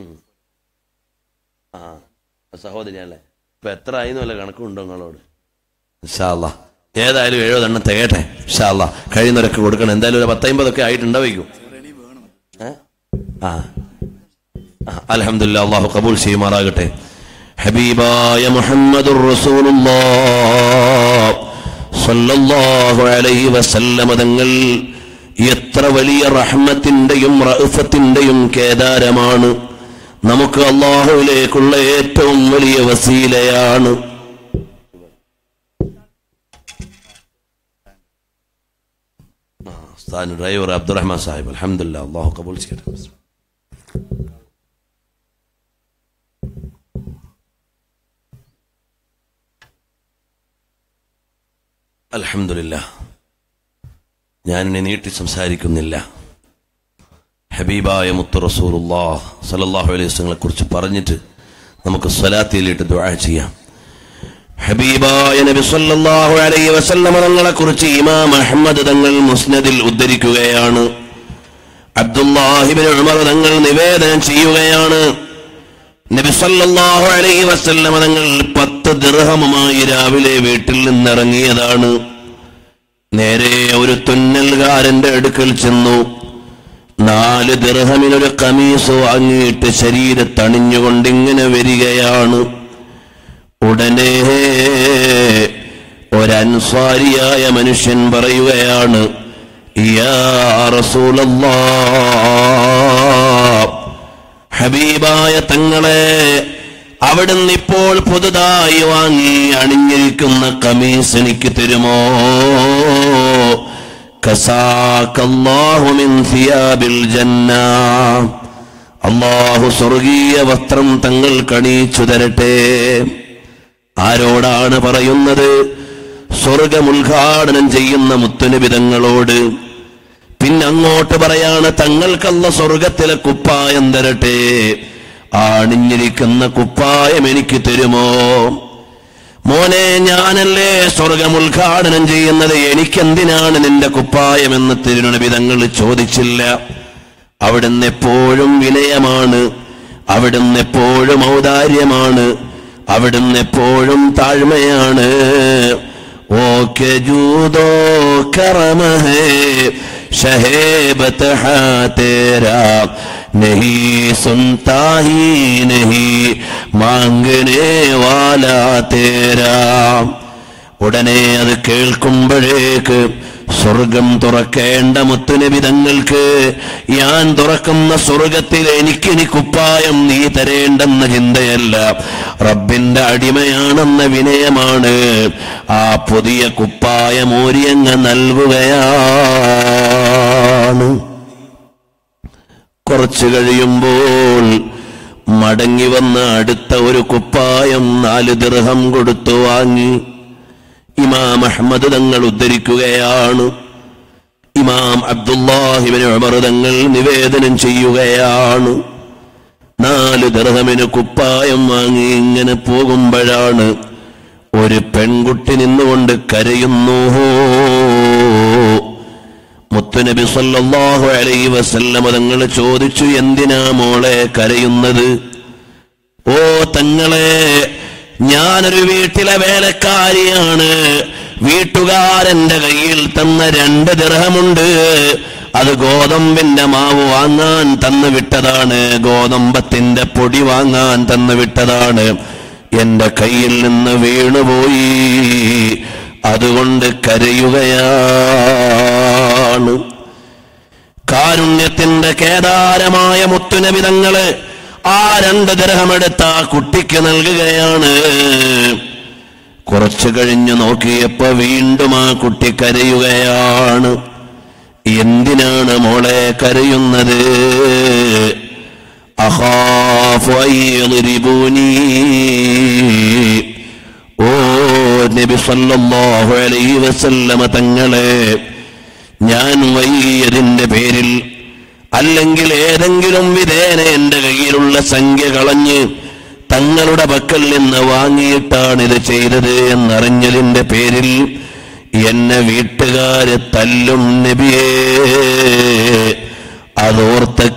ആ സഹോദരിയല്ലേ ഇപ്പൊ എത്ര ആയിന്ന് വല്ല കണക്കുണ്ടോ നിങ്ങളോട് ഇൻഷാല്ല ഏതായാലും എഴുപതെണ്ണം തികയട്ടെ ഇൻഷാല്ല കഴിയുന്നവരൊക്കെ കൊടുക്കണം എന്തായാലും ഒരു പത്തൈമ്പതൊക്കെ ആയിട്ടുണ്ടാവും ഏ? ആ അലഹമില്ല അള്ളാഹു കബൂൽ ചെയ്യുമാറാകട്ടെ ഹബീബായ മുഹമ്മദുർ റസൂലുള്ളാഹ് സ്വല്ലല്ലാഹു അലൈഹി വസല്ലമ തങ്ങൾ എത്ര വലിയ റഹ്മത്തിന്റെയും റഅഫത്തിന്റെയും കേദാരമാണ് നമുക്ക് അള്ളാഹുവിലേക്കുള്ള ഏറ്റവും വലിയ വസീലയാണ് ആ, ഉസ്താദിന് ഡ്രൈവർ അബ്ദുറഹ്മാൻ സാഹിബ് അലഹമില്ല അള്ളാഹു കബൂൽ ചെയ്യട്ടെ അലഹമില്ല ഞാനിനെ നീട്ടി സംസാരിക്കുന്നില്ല ഹബീബായ മുത്തു റസൂലുള്ളാഹ് സല്ലല്ലാഹു അലൈഹി വസല്ലമയെ കുറിച്ച് പറഞ്ഞിട്ട് നമുക്ക് സ്വലാത്തിയിലിട്ട് ദുആ ചെയ്യാം ഹബീബായ നബി സല്ലല്ലാഹു അലൈഹി വസല്ലമ തങ്ങളെ കുറിച്ച് ഇമാം അഹ്മദ് തങ്ങൾ മുസ്നദിൽ ഉദ്ധരിക്കുകയാണ് അബ്ദുല്ലാഹിബിൻ ഉമർ തങ്ങൾ നിവേദനം ചെയ്യുകയാണ് നബി സല്ലല്ലാഹു അലൈഹി വസല്ലമ തങ്ങൾ പത്ത് ദിർഹമുമായി രാവിലെ വീട്ടിൽ നിന്നിറങ്ങിയതാണ് നേരെ ഒരു തുന്നൽകാരന്റെ അടുക്കൽ ചെന്നു നാല് ദിർഹമിനൊരു കമീസ് വാങ്ങിയിട്ട് ശരീരത്തണിഞ്ഞുകൊണ്ട് ഇങ്ങനെ വരികയാണ് ഉടനെ ഒരൻസ്വാരിയായ മനുഷ്യൻ പറയുകയാണ് യാ റസൂലല്ലാ ഹബീബായ തങ്ങളെ അവിടുന്ന് ഇപ്പോൾ പുതുതായി വാങ്ങി അണിഞ്ഞിരിക്കുന്ന കമീസ് എനിക്ക് തരുമോ കസാക്കല്ലാഹു മിൻ സിയാബിൽ ജന്ന അള്ളാഹു സ്വർഗീയ വസ്ത്രം തങ്ങൾ കണിയിച്ചു തരട്ടെ ആരോടാണ് പറയുന്നത് സ്വർഗം ഉദ്ഘാടനം ചെയ്യുന്ന മുത്തുനിബിതങ്ങളോട് പിന്നെ അങ്ങോട്ട് പറയാണ് തങ്ങൾക്കല്ല സ്വർഗത്തിലെ കുപ്പായം തരട്ടെ ആണിഞ്ഞിരിക്കുന്ന കുപ്പായം എനിക്ക് തരുമോ മോനെ ഞാനല്ലേ സ്വർഗം ഉദ്ഘാടനം ചെയ്യുന്നത് എനിക്കെന്തിനാണ് നിന്റെ കുപ്പായമെന്ന് തിരുനബിതങ്ങൾ ചോദിച്ചില്ല അവിടുന്ന് എപ്പോഴും വിനയമാണ് അവിടുന്ന് എപ്പോഴും ഔദാര്യമാണ് അവിടുന്ന് എപ്പോഴും താഴ്മയാണ് ഓക്കെ ജൂതോ കറമഹേ ഷഹേബത്ത് ഹാ തേരാ नहीं सुनता ही नहीं മാങ്കനെ വാലാ തേരാ ഉടനെ അത് കേൾക്കുമ്പോഴേക്ക് സ്വർഗം തുറക്കേണ്ട മുത്തുനിബിതങ്ങൾക്ക് ഞാൻ തുറക്കുന്ന സ്വർഗത്തിൽ എനിക്കിനി കുപ്പായം നീ തരേണ്ടെന്ന ചിന്തയല്ല റബ്ബിന്റെ അടിമയാണെന്ന വിനയമാണ് ആ പുതിയ കുപ്പായം ഓരിയങ്ങ് നൽകുകയാണ് കുറച്ചു കഴിയുമ്പോൾ മടങ്ങി വന്ന അടുത്ത ഒരു കുപ്പായം നാല് ദിർഹം കൊടുത്തു വാങ്ങി ഇമാം അഹമ്മദ് തങ്ങൾ ഉദ്ധരിക്കുകയാണ് ഇമാം അബ്ദുല്ലാഹിബിന് ഉമർ തങ്ങൾ നിവേദനം ചെയ്യുകയാണ് നാല് ദിർഹമിന് കുപ്പായം വാങ്ങി ഇങ്ങനെ പോകുമ്പോഴാണ് ഒരു പെൺകുട്ടി നിന്നുകൊണ്ട് കരയുന്നു മുത്തുനബി സല്ലല്ലാഹു അലൈഹി വസല്ലമ തങ്ങൾ ചോദിച്ചു എന്തിനാ മോളെ കരയുന്നത് ഓ തങ്ങളെ ഞാനൊരു വീട്ടിലെ വേലക്കാരിയാണ് വീട്ടുകാരന്റെ കയ്യിൽ തന്ന രണ്ട് ദിർഹമുണ്ട് അത് ഗോതമ്പിന്റെ മാവ് വാങ്ങാൻ തന്നു വിട്ടതാണ് ഗോതമ്പത്തിന്റെ പൊടി വാങ്ങാൻ തന്നു വിട്ടതാണ് എന്റെ കയ്യിൽ നിന്ന് വീണുപോയി അതുകൊണ്ട് കരയുകയാണ് കാരുണ്യത്തിന്റെ കേദാരമായ മുത്തുനബിതങ്ങള് ആ രണ്ട് ഗ്രഹമെടുത്ത ആ കുട്ടിക്ക് നൽകുകയാണ് കുറച്ചു കഴിഞ്ഞു നോക്കിയപ്പോ വീണ്ടും ആ കുട്ടി കരയുകയാണ് എന്തിനാണ് മോളെ കരയുന്നത് അഹാഫു അൻ യദ്രിബൂനി. ഓ നബി സല്ലല്ലാഹു അലൈഹി വസല്ലമ തങ്ങളെ ഞാൻ വൈകിയതിന്റെ പേരിൽ അല്ലെങ്കിൽ ഏതെങ്കിലും വിധേന എന്റെ കയ്യിലുള്ള സംഖ്യ കളഞ്ഞ് തങ്ങളുടെ പക്കൽ നിന്ന് വാങ്ങിയിട്ടാണ് ഇത് ചെയ്തത് എന്നറിഞ്ഞതിന്റെ പേരിൽ എന്നെ വീട്ടുകാര് തല്ലും നബിയേ അതോർത്ത്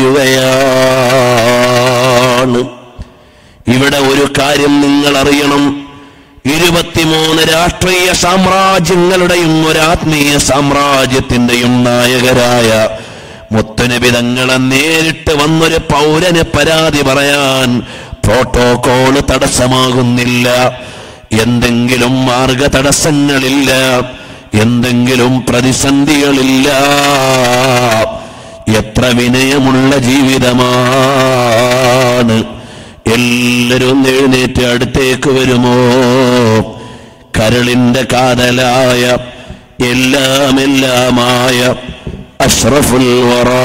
കരയുകയാണ് ഇവിടെ ഒരു കാര്യം നിങ്ങൾ അറിയണം ഇരുപത്തിമൂന്ന് രാഷ്ട്രീയ സാമ്രാജ്യങ്ങളുടെയും ഒരു ആത്മീയ സാമ്രാജ്യത്തിന്റെയും നായകരായ മുത്തുനബി തങ്ങളെ നേരിട്ട് വന്നൊരു പൗരന് പരാതി പറയാൻ പ്രോട്ടോകോള് തടസ്സമാകുന്നില്ല എന്തെങ്കിലും മാർഗ തടസ്സങ്ങളില്ല എന്തെങ്കിലും പ്രതിസന്ധികളില്ല എത്ര വിനയമുള്ള ജീവിതമാണ് എല്ലാവരും ഒന്ന് എഴുന്നേറ്റ് അടുത്തേക്ക് വരുമോ കരളിന്റെ കാതലായ എല്ലാം എല്ലാമായ അഷ്റഫുൽ വറാ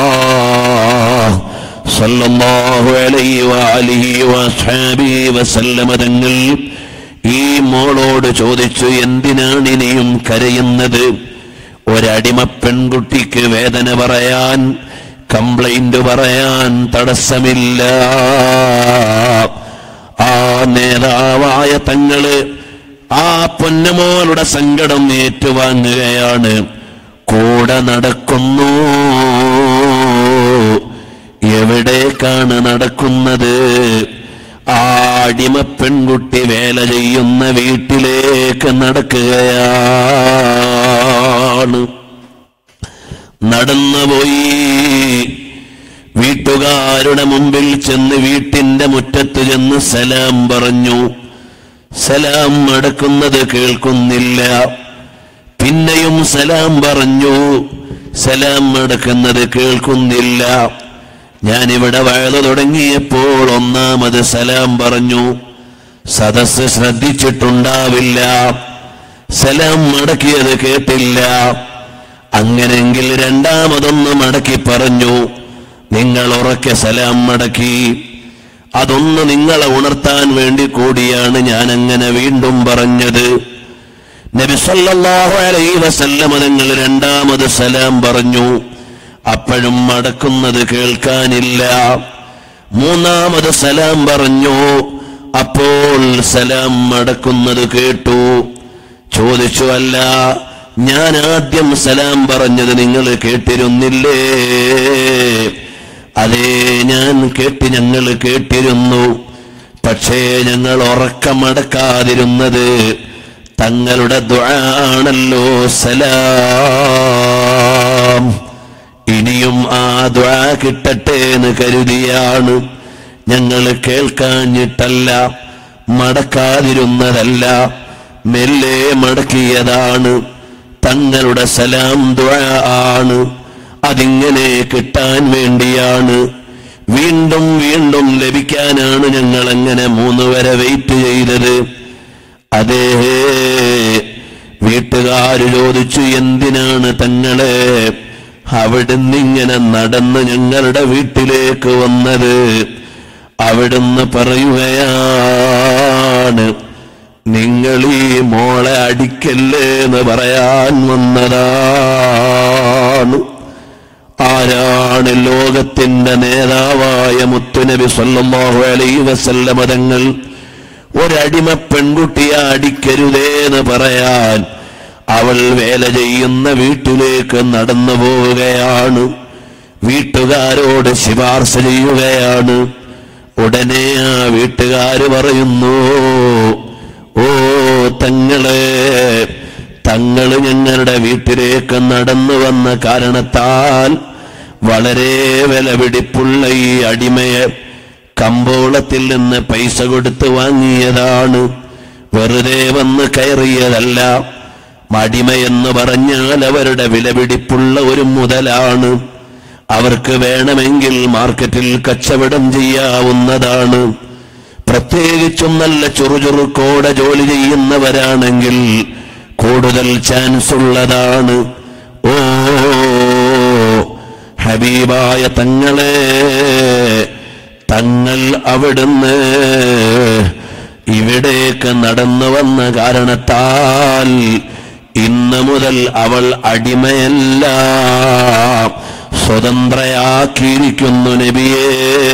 സല്ലല്ലാഹു അലൈഹി വഅലിഹി വസ്ഹാബിഹി വസല്ലമ തങ്ങൾ ഈ മോളോട് ചോദിച്ചു എന്തിനാണ് ഇനിയും കരയുന്നത് ഒരടിമ പെൺകുട്ടിക്ക് വേദന പറയാൻ കംപ്ലൈന്റ് പറയാൻ തടസ്സമില്ല ആ നേതാവായ തങ്ങള് ആ പൊന്നമോളുടെ സങ്കടം ഏറ്റുവാങ്ങുകയാണ് കൂടെ നടക്കുന്നു എവിടേക്കാണ് നടക്കുന്നത് ആ അടിമ പെൺകുട്ടി വേല ചെയ്യുന്ന വീട്ടിലേക്ക് നടക്കുകയാണ് നടന്നുപോയി വീട്ടുകാരുടെ മുമ്പിൽ ചെന്ന് വീട്ടിന്റെ മുറ്റത്ത് ചെന്ന് സലാം പറഞ്ഞു സലാം അടക്കുന്നത് കേൾക്കുന്നില്ല പിന്നെയും സലാം പറഞ്ഞു സലാം അടക്കുന്നത് കേൾക്കുന്നില്ല ഞാനിവിടെ വയലു തുടങ്ങിയപ്പോൾ ഒന്നാമത് സലാം പറഞ്ഞു സദസ് ശ്രദ്ധിച്ചിട്ടുണ്ടാവില്ല സലാം മടക്കിയത് കേട്ടില്ല അങ്ങനെങ്കിൽ രണ്ടാമതൊന്ന് മടക്കി പറഞ്ഞു നിങ്ങൾ ഉറക്കെ സലാം മടക്കി അതൊന്ന് നിങ്ങളെ ഉണർത്താൻ വേണ്ടി കൂടിയാണ് ഞാൻ അങ്ങനെ വീണ്ടും പറഞ്ഞത് നബി സല്ലല്ലാഹു അലൈഹി വസല്ലമ നിങ്ങൾ രണ്ടാമത് സലാം പറഞ്ഞു അപ്പോഴും മടക്കുന്നത് കേൾക്കാനില്ല മൂന്നാമത് സലാം പറഞ്ഞു അപ്പോൾ സലാം മടക്കുന്നത് കേട്ടു ചോദിച്ചു അല്ല ഞാൻ ആദ്യം സലാം പറഞ്ഞത് നിങ്ങൾ കേട്ടിരുന്നില്ലേ അതേ ഞാൻ കേട്ട് ഞങ്ങൾ കേട്ടിരുന്നു പക്ഷേ ഞങ്ങൾ ഉറക്കമടക്കാതിരുന്നത് തങ്ങളുടെ ദ്വാണല്ലോ സലാം ഇനിയും ആ ദ്വാ കിട്ടട്ടെ എന്ന് കരുതിയാണ് ഞങ്ങൾ കേൾക്കാഞ്ഞിട്ടല്ല മടക്കാതിരുന്നതല്ല മെല്ലെ മടക്കിയതാണ് തങ്ങളുടെ സലാം ദ്വാ ആണ് അതിങ്ങനെ കിട്ടാൻ വേണ്ടിയാണ് വീണ്ടും വീണ്ടും ലഭിക്കാനാണ് ഞങ്ങൾ അങ്ങനെ മൂന്ന് വരെ വെയിറ്റ് ചെയ്തത് അതേ വീട്ടുകാര് ചോദിച്ചു എന്തിനാണ് തങ്ങളെ അവിടുന്ന് ഇങ്ങനെ നടന്ന് ഞങ്ങളുടെ വീട്ടിലേക്ക് വന്നത് അവിടുന്ന് പറയുകയാണ് നിങ്ങൾ ഈ മോളെ അടിക്കല്ലേ എന്ന് പറയാൻ വന്നതാണ് ആരാണ് ലോകത്തിന്റെ നേതാവായ മുത്തുനബി സല്ലല്ലാഹു അലൈഹി വസല്ലമ തങ്ങൾ ഒരടിമ പെൺകുട്ടിയെ അടിക്കരുതേന്ന് പറയാൻ അവൾ വേല ചെയ്യുന്ന വീട്ടിലേക്ക് നടന്നു പോവുകയാണ് വീട്ടുകാരോട് ശിപാർശ ചെയ്യുകയാണ് ഉടനെ ആ വീട്ടുകാര് പറയുന്നു ഓ തങ്ങളെ തങ്ങള് ഞങ്ങളുടെ വീട്ടിലേക്ക് നടന്നു വന്ന കാരണത്താൽ വളരെ വിലപിടിപ്പുള്ള ഈ അടിമയെ കമ്പോളത്തിൽ നിന്ന് പൈസ കൊടുത്ത് വാങ്ങിയതാണ് വെറുതെ വന്ന് കയറിയതല്ല അടിമയെന്ന് പറഞ്ഞാൽ അവരുടെ വിലപിടിപ്പുള്ള ഒരു മുതലാണ് അവർക്ക് വേണമെങ്കിൽ മാർക്കറ്റിൽ കച്ചവടം ചെയ്യാവുന്നതാണ് പ്രത്യേകിച്ചും നല്ല ചുറുചുറുക്കോടെ ജോലി ചെയ്യുന്നവരാണെങ്കിൽ കൂടുതൽ ചാൻസ് ഉള്ളതാണ് ഓ ഹബീബായ തങ്ങളെ തങ്ങൾ അവിടുന്ന് ഇവിടേക്ക് നടന്നു വന്ന കാരണത്താൽ ഇന്ന് മുതൽ അവൾ അടിമയല്ല സ്വതന്ത്രയാക്കിയിരിക്കുന്നു നബിയേ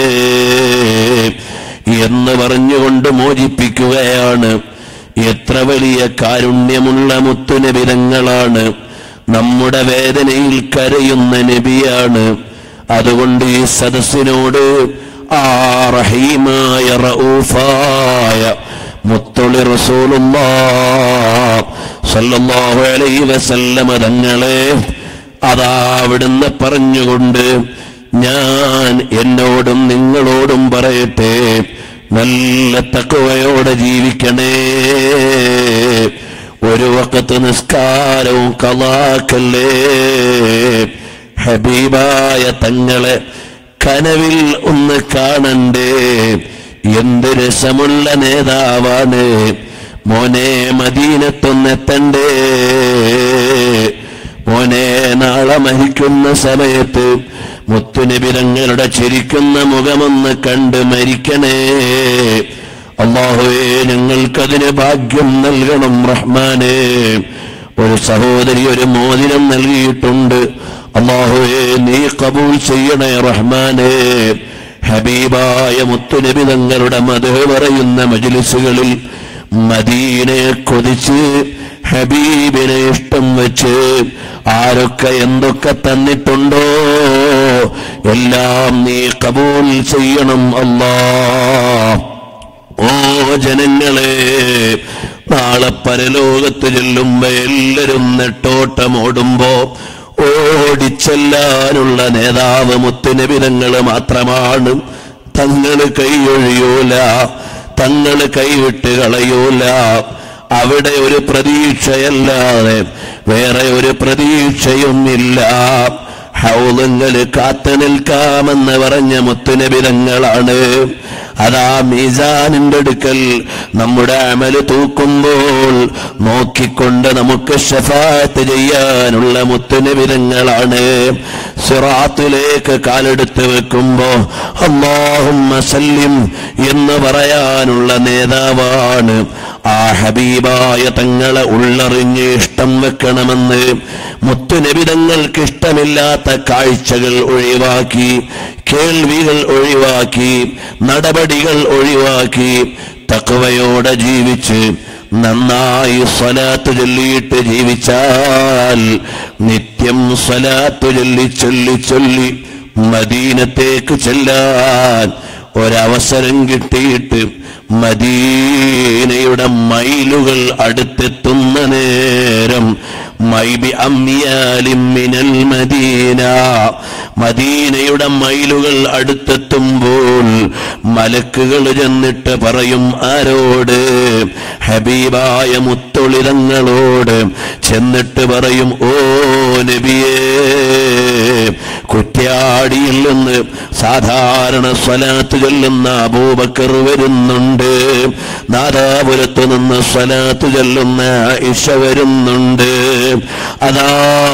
എന്ന് പറഞ്ഞുകൊണ്ട് മോചിപ്പിക്കുകയാണ് എത്ര വലിയ കാരുണ്യമുള്ള മുത്തുനബിതങ്ങളാണ് നമ്മുടെ വേദനയിൽ കരയുന്ന നബിയാണ് അതുകൊണ്ട് ഈ സദസ്സിനോട് ആ റഹീമായ റഊഫായ മുത്തൊളി റസൂലുള്ളാ സല്ലല്ലാഹു അലൈഹി വസല്ലമ തങ്ങളെ അതാ അവിടുന്ന് പറഞ്ഞുകൊണ്ട് ഞാൻ എന്നോടും നിങ്ങളോടും പറയട്ടെ നല്ല തക്കവയോടെ ജീവിക്കണേ ഒരു വക്കത്ത് നിസ്കാരവും കലാക്കല്ലേ ഹബീബായ തങ്ങളെ കനവിൽ ഒന്ന് കാണണ്ടേ എന്ത് രസമുള്ള നേതാവാണ് മോനെ മദീനത്തൊന്നെത്തണ്ടേ മോനെ നാളെ മരിക്കുന്ന സമയത്ത് മുത്തുനിബിരങ്ങളുടെ ചിരിക്കുന്ന മുഖമൊന്ന് കണ്ട് മരിക്കണേ അള്ളാഹുവേ ഞങ്ങൾക്കതിന് ഭാഗ്യം നൽകണം റഹ്മാനെ ഒരു സഹോദരി ഒരു മോതിരം നൽകിയിട്ടുണ്ട് അള്ളാഹുവേ നീ കബൂൽ ചെയ്യണേ റഹ്മാനെ ഹബീബായ മുത്തുനബി തങ്ങളുടെ മധു പറയുന്ന മജിലിസുകളിൽ മദീനയെ കൊതിച്ച് ഹബീബിനെ ഇഷ്ടം വെച്ച് ആരൊക്കെ എന്തൊക്കെ തന്നിട്ടുണ്ടോ എല്ലാം നീ കബൂൽ ചെയ്യണം അല്ലാ ഓ ജനങ്ങളെ നാളെ പരലോകത്ത് ചെല്ലുമ്പോ എല്ലാരും നെട്ടോട്ടമോടുമ്പോ ഓടിച്ചെല്ലാനുള്ള നേതാവ് മുത്തുനബിതങ്ങള് മാത്രമാണ് തങ്ങള് കൈയൊഴിയൂല തങ്ങള് കൈവിട്ട് കളയൂല അവിടെ ഒരു പ്രതീക്ഷയല്ലാതെ വേറെ ഒരു പ്രതീക്ഷയും ഇല്ല ഹൗലങ്ങള് കാത്തു നിൽക്കാമെന്ന് പറഞ്ഞ മുത്തുനബിതങ്ങളാണ് അതാ മീസാനിന്റെ അടുക്കൽ നമ്മുടെ അമല് തൂക്കുമ്പോൾ നോക്കിക്കൊണ്ട് നമുക്ക് ഷഫാത്ത് ചെയ്യാനുള്ള മുത്തുനബിതങ്ങളാണ് സിറാത്തിലേക്ക് കാലെടുത്ത് വെക്കുമ്പോ അള്ളാഹും സല്ലിം എന്ന് പറയാനുള്ള നേതാവാണ് ആ ഹബീബായ തങ്ങളെ ഉള്ളറിഞ്ഞ് ഇഷ്ടം വെക്കണമെന്ന് മുത്തുനബിതങ്ങൾക്ക് ഇഷ്ടമില്ലാത്ത കാഴ്ചകൾ ഒഴിവാക്കി കേൾവികൾ ഒഴിവാക്കി നടപടികൾ ഒഴിവാക്കി തക്കവയോടെ ജീവിച്ച് നന്നായി സ്വലാത്ത് ചൊല്ലിയിട്ട് ജീവിച്ചാൽ നിത്യം സ്വലാത്ത് ചൊല്ലി ചൊല്ലി ചൊല്ലി മദീനത്തേക്ക് ചെല്ലാൻ ഒരവസരം കിട്ടിയിട്ട് മദീനയുടെ മൈലുകൾ അടുത്തെത്തുന്ന നേരം മൈബി അമ്മിയാലിം മിനൽ മദീന മദീനയുടെ മൈലുകൾ അടുത്തെത്തുമ്പോൾ മലക്കുകൾ ചെന്നിട്ട് പറയും ആരോട് ഹബീബായ മുത്തൊളിതങ്ങളോട് ചെന്നിട്ട് പറയും ഓ നബിയേ കുറ്റ്യാടിയിൽ നിന്ന് സാധാരണ സ്വലാത്ത് ചൊല്ലുന്ന അബൂബക്കർ വരുന്നുണ്ട് നാദാപുരത്ത് നിന്ന് സ്വലാത്ത് ചൊല്ലുന്ന ഇഷ വരുന്നുണ്ട് അതാ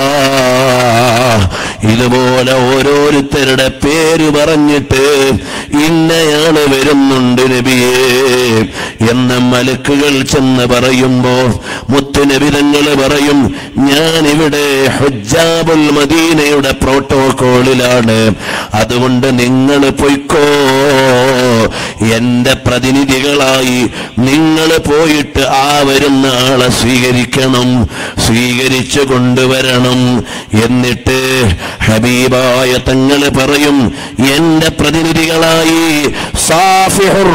ഇതുപോലെ ഓരോരുത്തരുടെ പേര് പറഞ്ഞിട്ട് ഇന്നയാള് വരുന്നുണ്ട് നബിയേ എന്ന് മലക്കുകൾ ചെന്ന് പറയുമ്പോ മുത്തുനബിതങ്ങൾ പറയും ഞാനിവിടെ ഹുജാബുൽ മദീനയുടെ പ്രോട്ടോകോളിലാണ് അതുകൊണ്ട് നിങ്ങൾ പൊയ്ക്കോ എന്റെ പ്രതിനിധികളായി നിങ്ങൾ പോയിട്ട് ആ വരുന്ന ആളെ സ്വീകരിക്കണം സ്വീകരിച്ചു കൊണ്ടുവരണം എന്നിട്ട് ഹബീബായ തങ്ങൾ പറയും എന്റെ പ്രതിനിധികളായി സാഫിഹുർ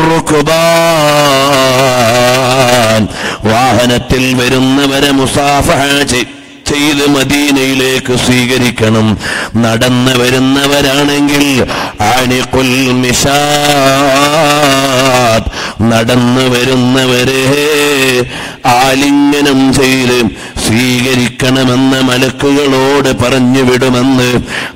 റുക്ബാൻ വാഹനത്തിൽ വരുന്നവരെ മുസാഫഹ ചെയ്- ചെയ്ത് മദീനയിലേക്ക് സ്വീകരിക്കണം നടന്നു വരുന്നവരാണെങ്കിൽ ആണിക്കുൽ മിഷാദ് നടന്നു വരുന്നവരെ ആലിംഗനം ചെയ്ത് സ്വീകരിക്കണമെന്ന് മലക്കുകളോട് പറഞ്ഞു വിടുമെന്ന്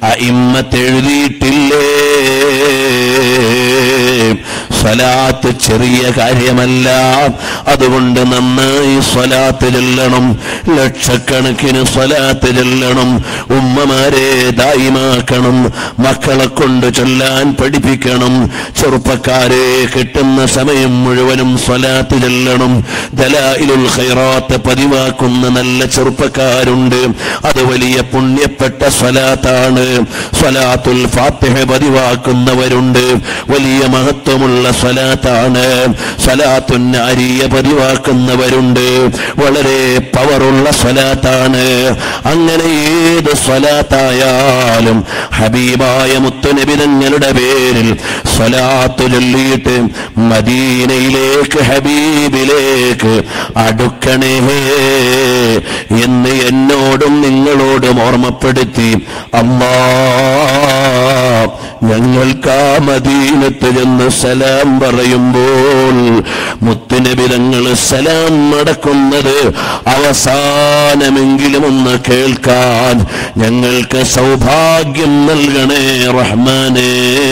അയിമ്മത്തെഴുതിയിട്ടില്ലേ സ്വലാത്ത് ചെറിയ കാര്യമല്ല അതുകൊണ്ട് നന്നായി സ്വലാത്ത് ചെല്ലണം ലക്ഷക്കണക്കിന് സ്വലാത്ത് ചെല്ലണം ഉമ്മമാരെ ദായിമാക്കണം മക്കളെ കൊണ്ട് ചൊല്ലാൻ പഠിപ്പിക്കണം ചെറുപ്പക്കാരെ കിട്ടുന്ന സമയം മുഴുവനും സ്വലാത്ത് ചെല്ലണം ദലായിലുൽ ഖൈറാത്ത് പതിവാക്കുന്ന നല്ല ചെറുപ്പക്കാരുണ്ട് അത് വലിയ പുണ്യപ്പെട്ട സ്വലാത്താണ് സ്വലാത്തുൽ ഫാത്തിഹ പതിവാക്കുന്നവരുണ്ട് വലിയ മഹത്വമുള്ള സ്വലാത്താണ് സ്വലാത്തുന്നാരിയ പതിവാക്കുന്നവരുണ്ട് വളരെ പവറുള്ള സ്വലാത്താണ് അങ്ങനെ ഏത് സ്വലാത്തായാലും ഹബീബായ മുത്തുനബിതങ്ങളുടെ പേരിൽ സ്വലാത്തു ചൊല്ലിയിട്ട് മദീനയിലേക്ക് ഹബീബിലേക്ക് അടുക്കണേ എന്ന് എന്നോടും നിങ്ങളോടും ഓർമ്മപ്പെടുത്തി അമ്മാ ഞങ്ങൾക്ക് ആ മദീനത്ത് ചെന്ന് സലാം പറയുമ്പോൾ മുത്തുനബിതങ്ങൾ സലാം നടക്കുന്നത് അവസാനമെങ്കിലും ഒന്ന് കേൾക്കാൻ ഞങ്ങൾക്ക് സൗഭാഗ്യം നൽകണേ റഹ്മാനേ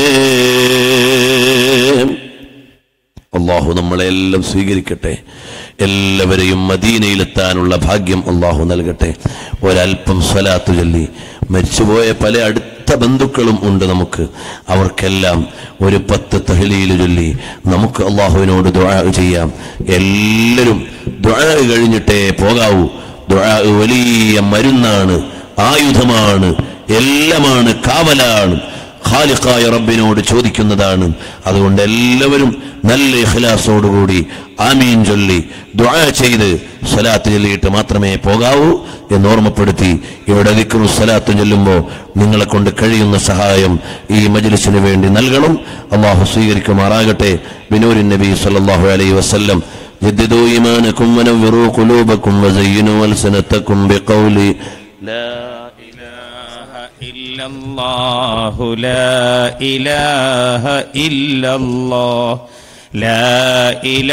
അള്ളാഹു നമ്മളെല്ലാം സ്വീകരിക്കട്ടെ എല്ലാവരെയും മദീനയിലെത്താനുള്ള ഭാഗ്യം അള്ളാഹു നൽകട്ടെ ഒരല്പം സ്വലാത്തു ചൊല്ലി മരിച്ചുപോയ പല അടുത്ത ബന്ധുക്കളും ഉണ്ട് നമുക്ക് അവർക്കെല്ലാം ഒരു പത്ത് തഹ്ലീൽ ചൊല്ലി നമുക്ക് അള്ളാഹുവിനോട് ദുആ ചെയ്യാം എല്ലാവരും ദുആ കഴിഞ്ഞിട്ടേ പോകാവൂ ദുആ വലിയ മരുന്നാണ് ആയുധമാണ് എല്ലാമാണ് കാവലാണ് ഖാലിഖായ റബ്ബിനോട് ചോദിക്കുന്നതാണ് അതുകൊണ്ട് എല്ലാവരും നല്ല ഇഖ്ലാസോടുകൂടി ആമീൻ ചൊല്ലി ദുആ ചെയ്ത് സ്വലാത്ത് ചൊല്ലിയിട്ട് മാത്രമേ പോകാവൂ എന്ന് ഓർമ്മപ്പെടുത്തി ഇവിടെ ദിക്റു സ്വലാത്ത് ചൊല്ലുമ്പോൾ നിങ്ങളെ കൊണ്ട് കഴിയുന്ന സഹായം ഈ മജ്ലിസിന് വേണ്ടി നൽകണം അള്ളാഹു സ്വീകരിക്കുമാറാകട്ടെ ബിനൂരിൻ നബി സല്ലല്ലാഹു അലൈഹി വസല്ലം جددوا إيمانكم ونوروا قلوبكم وزينوا ألسنتكم بقول لا إله إلا الله لا إله إلا الله لا إله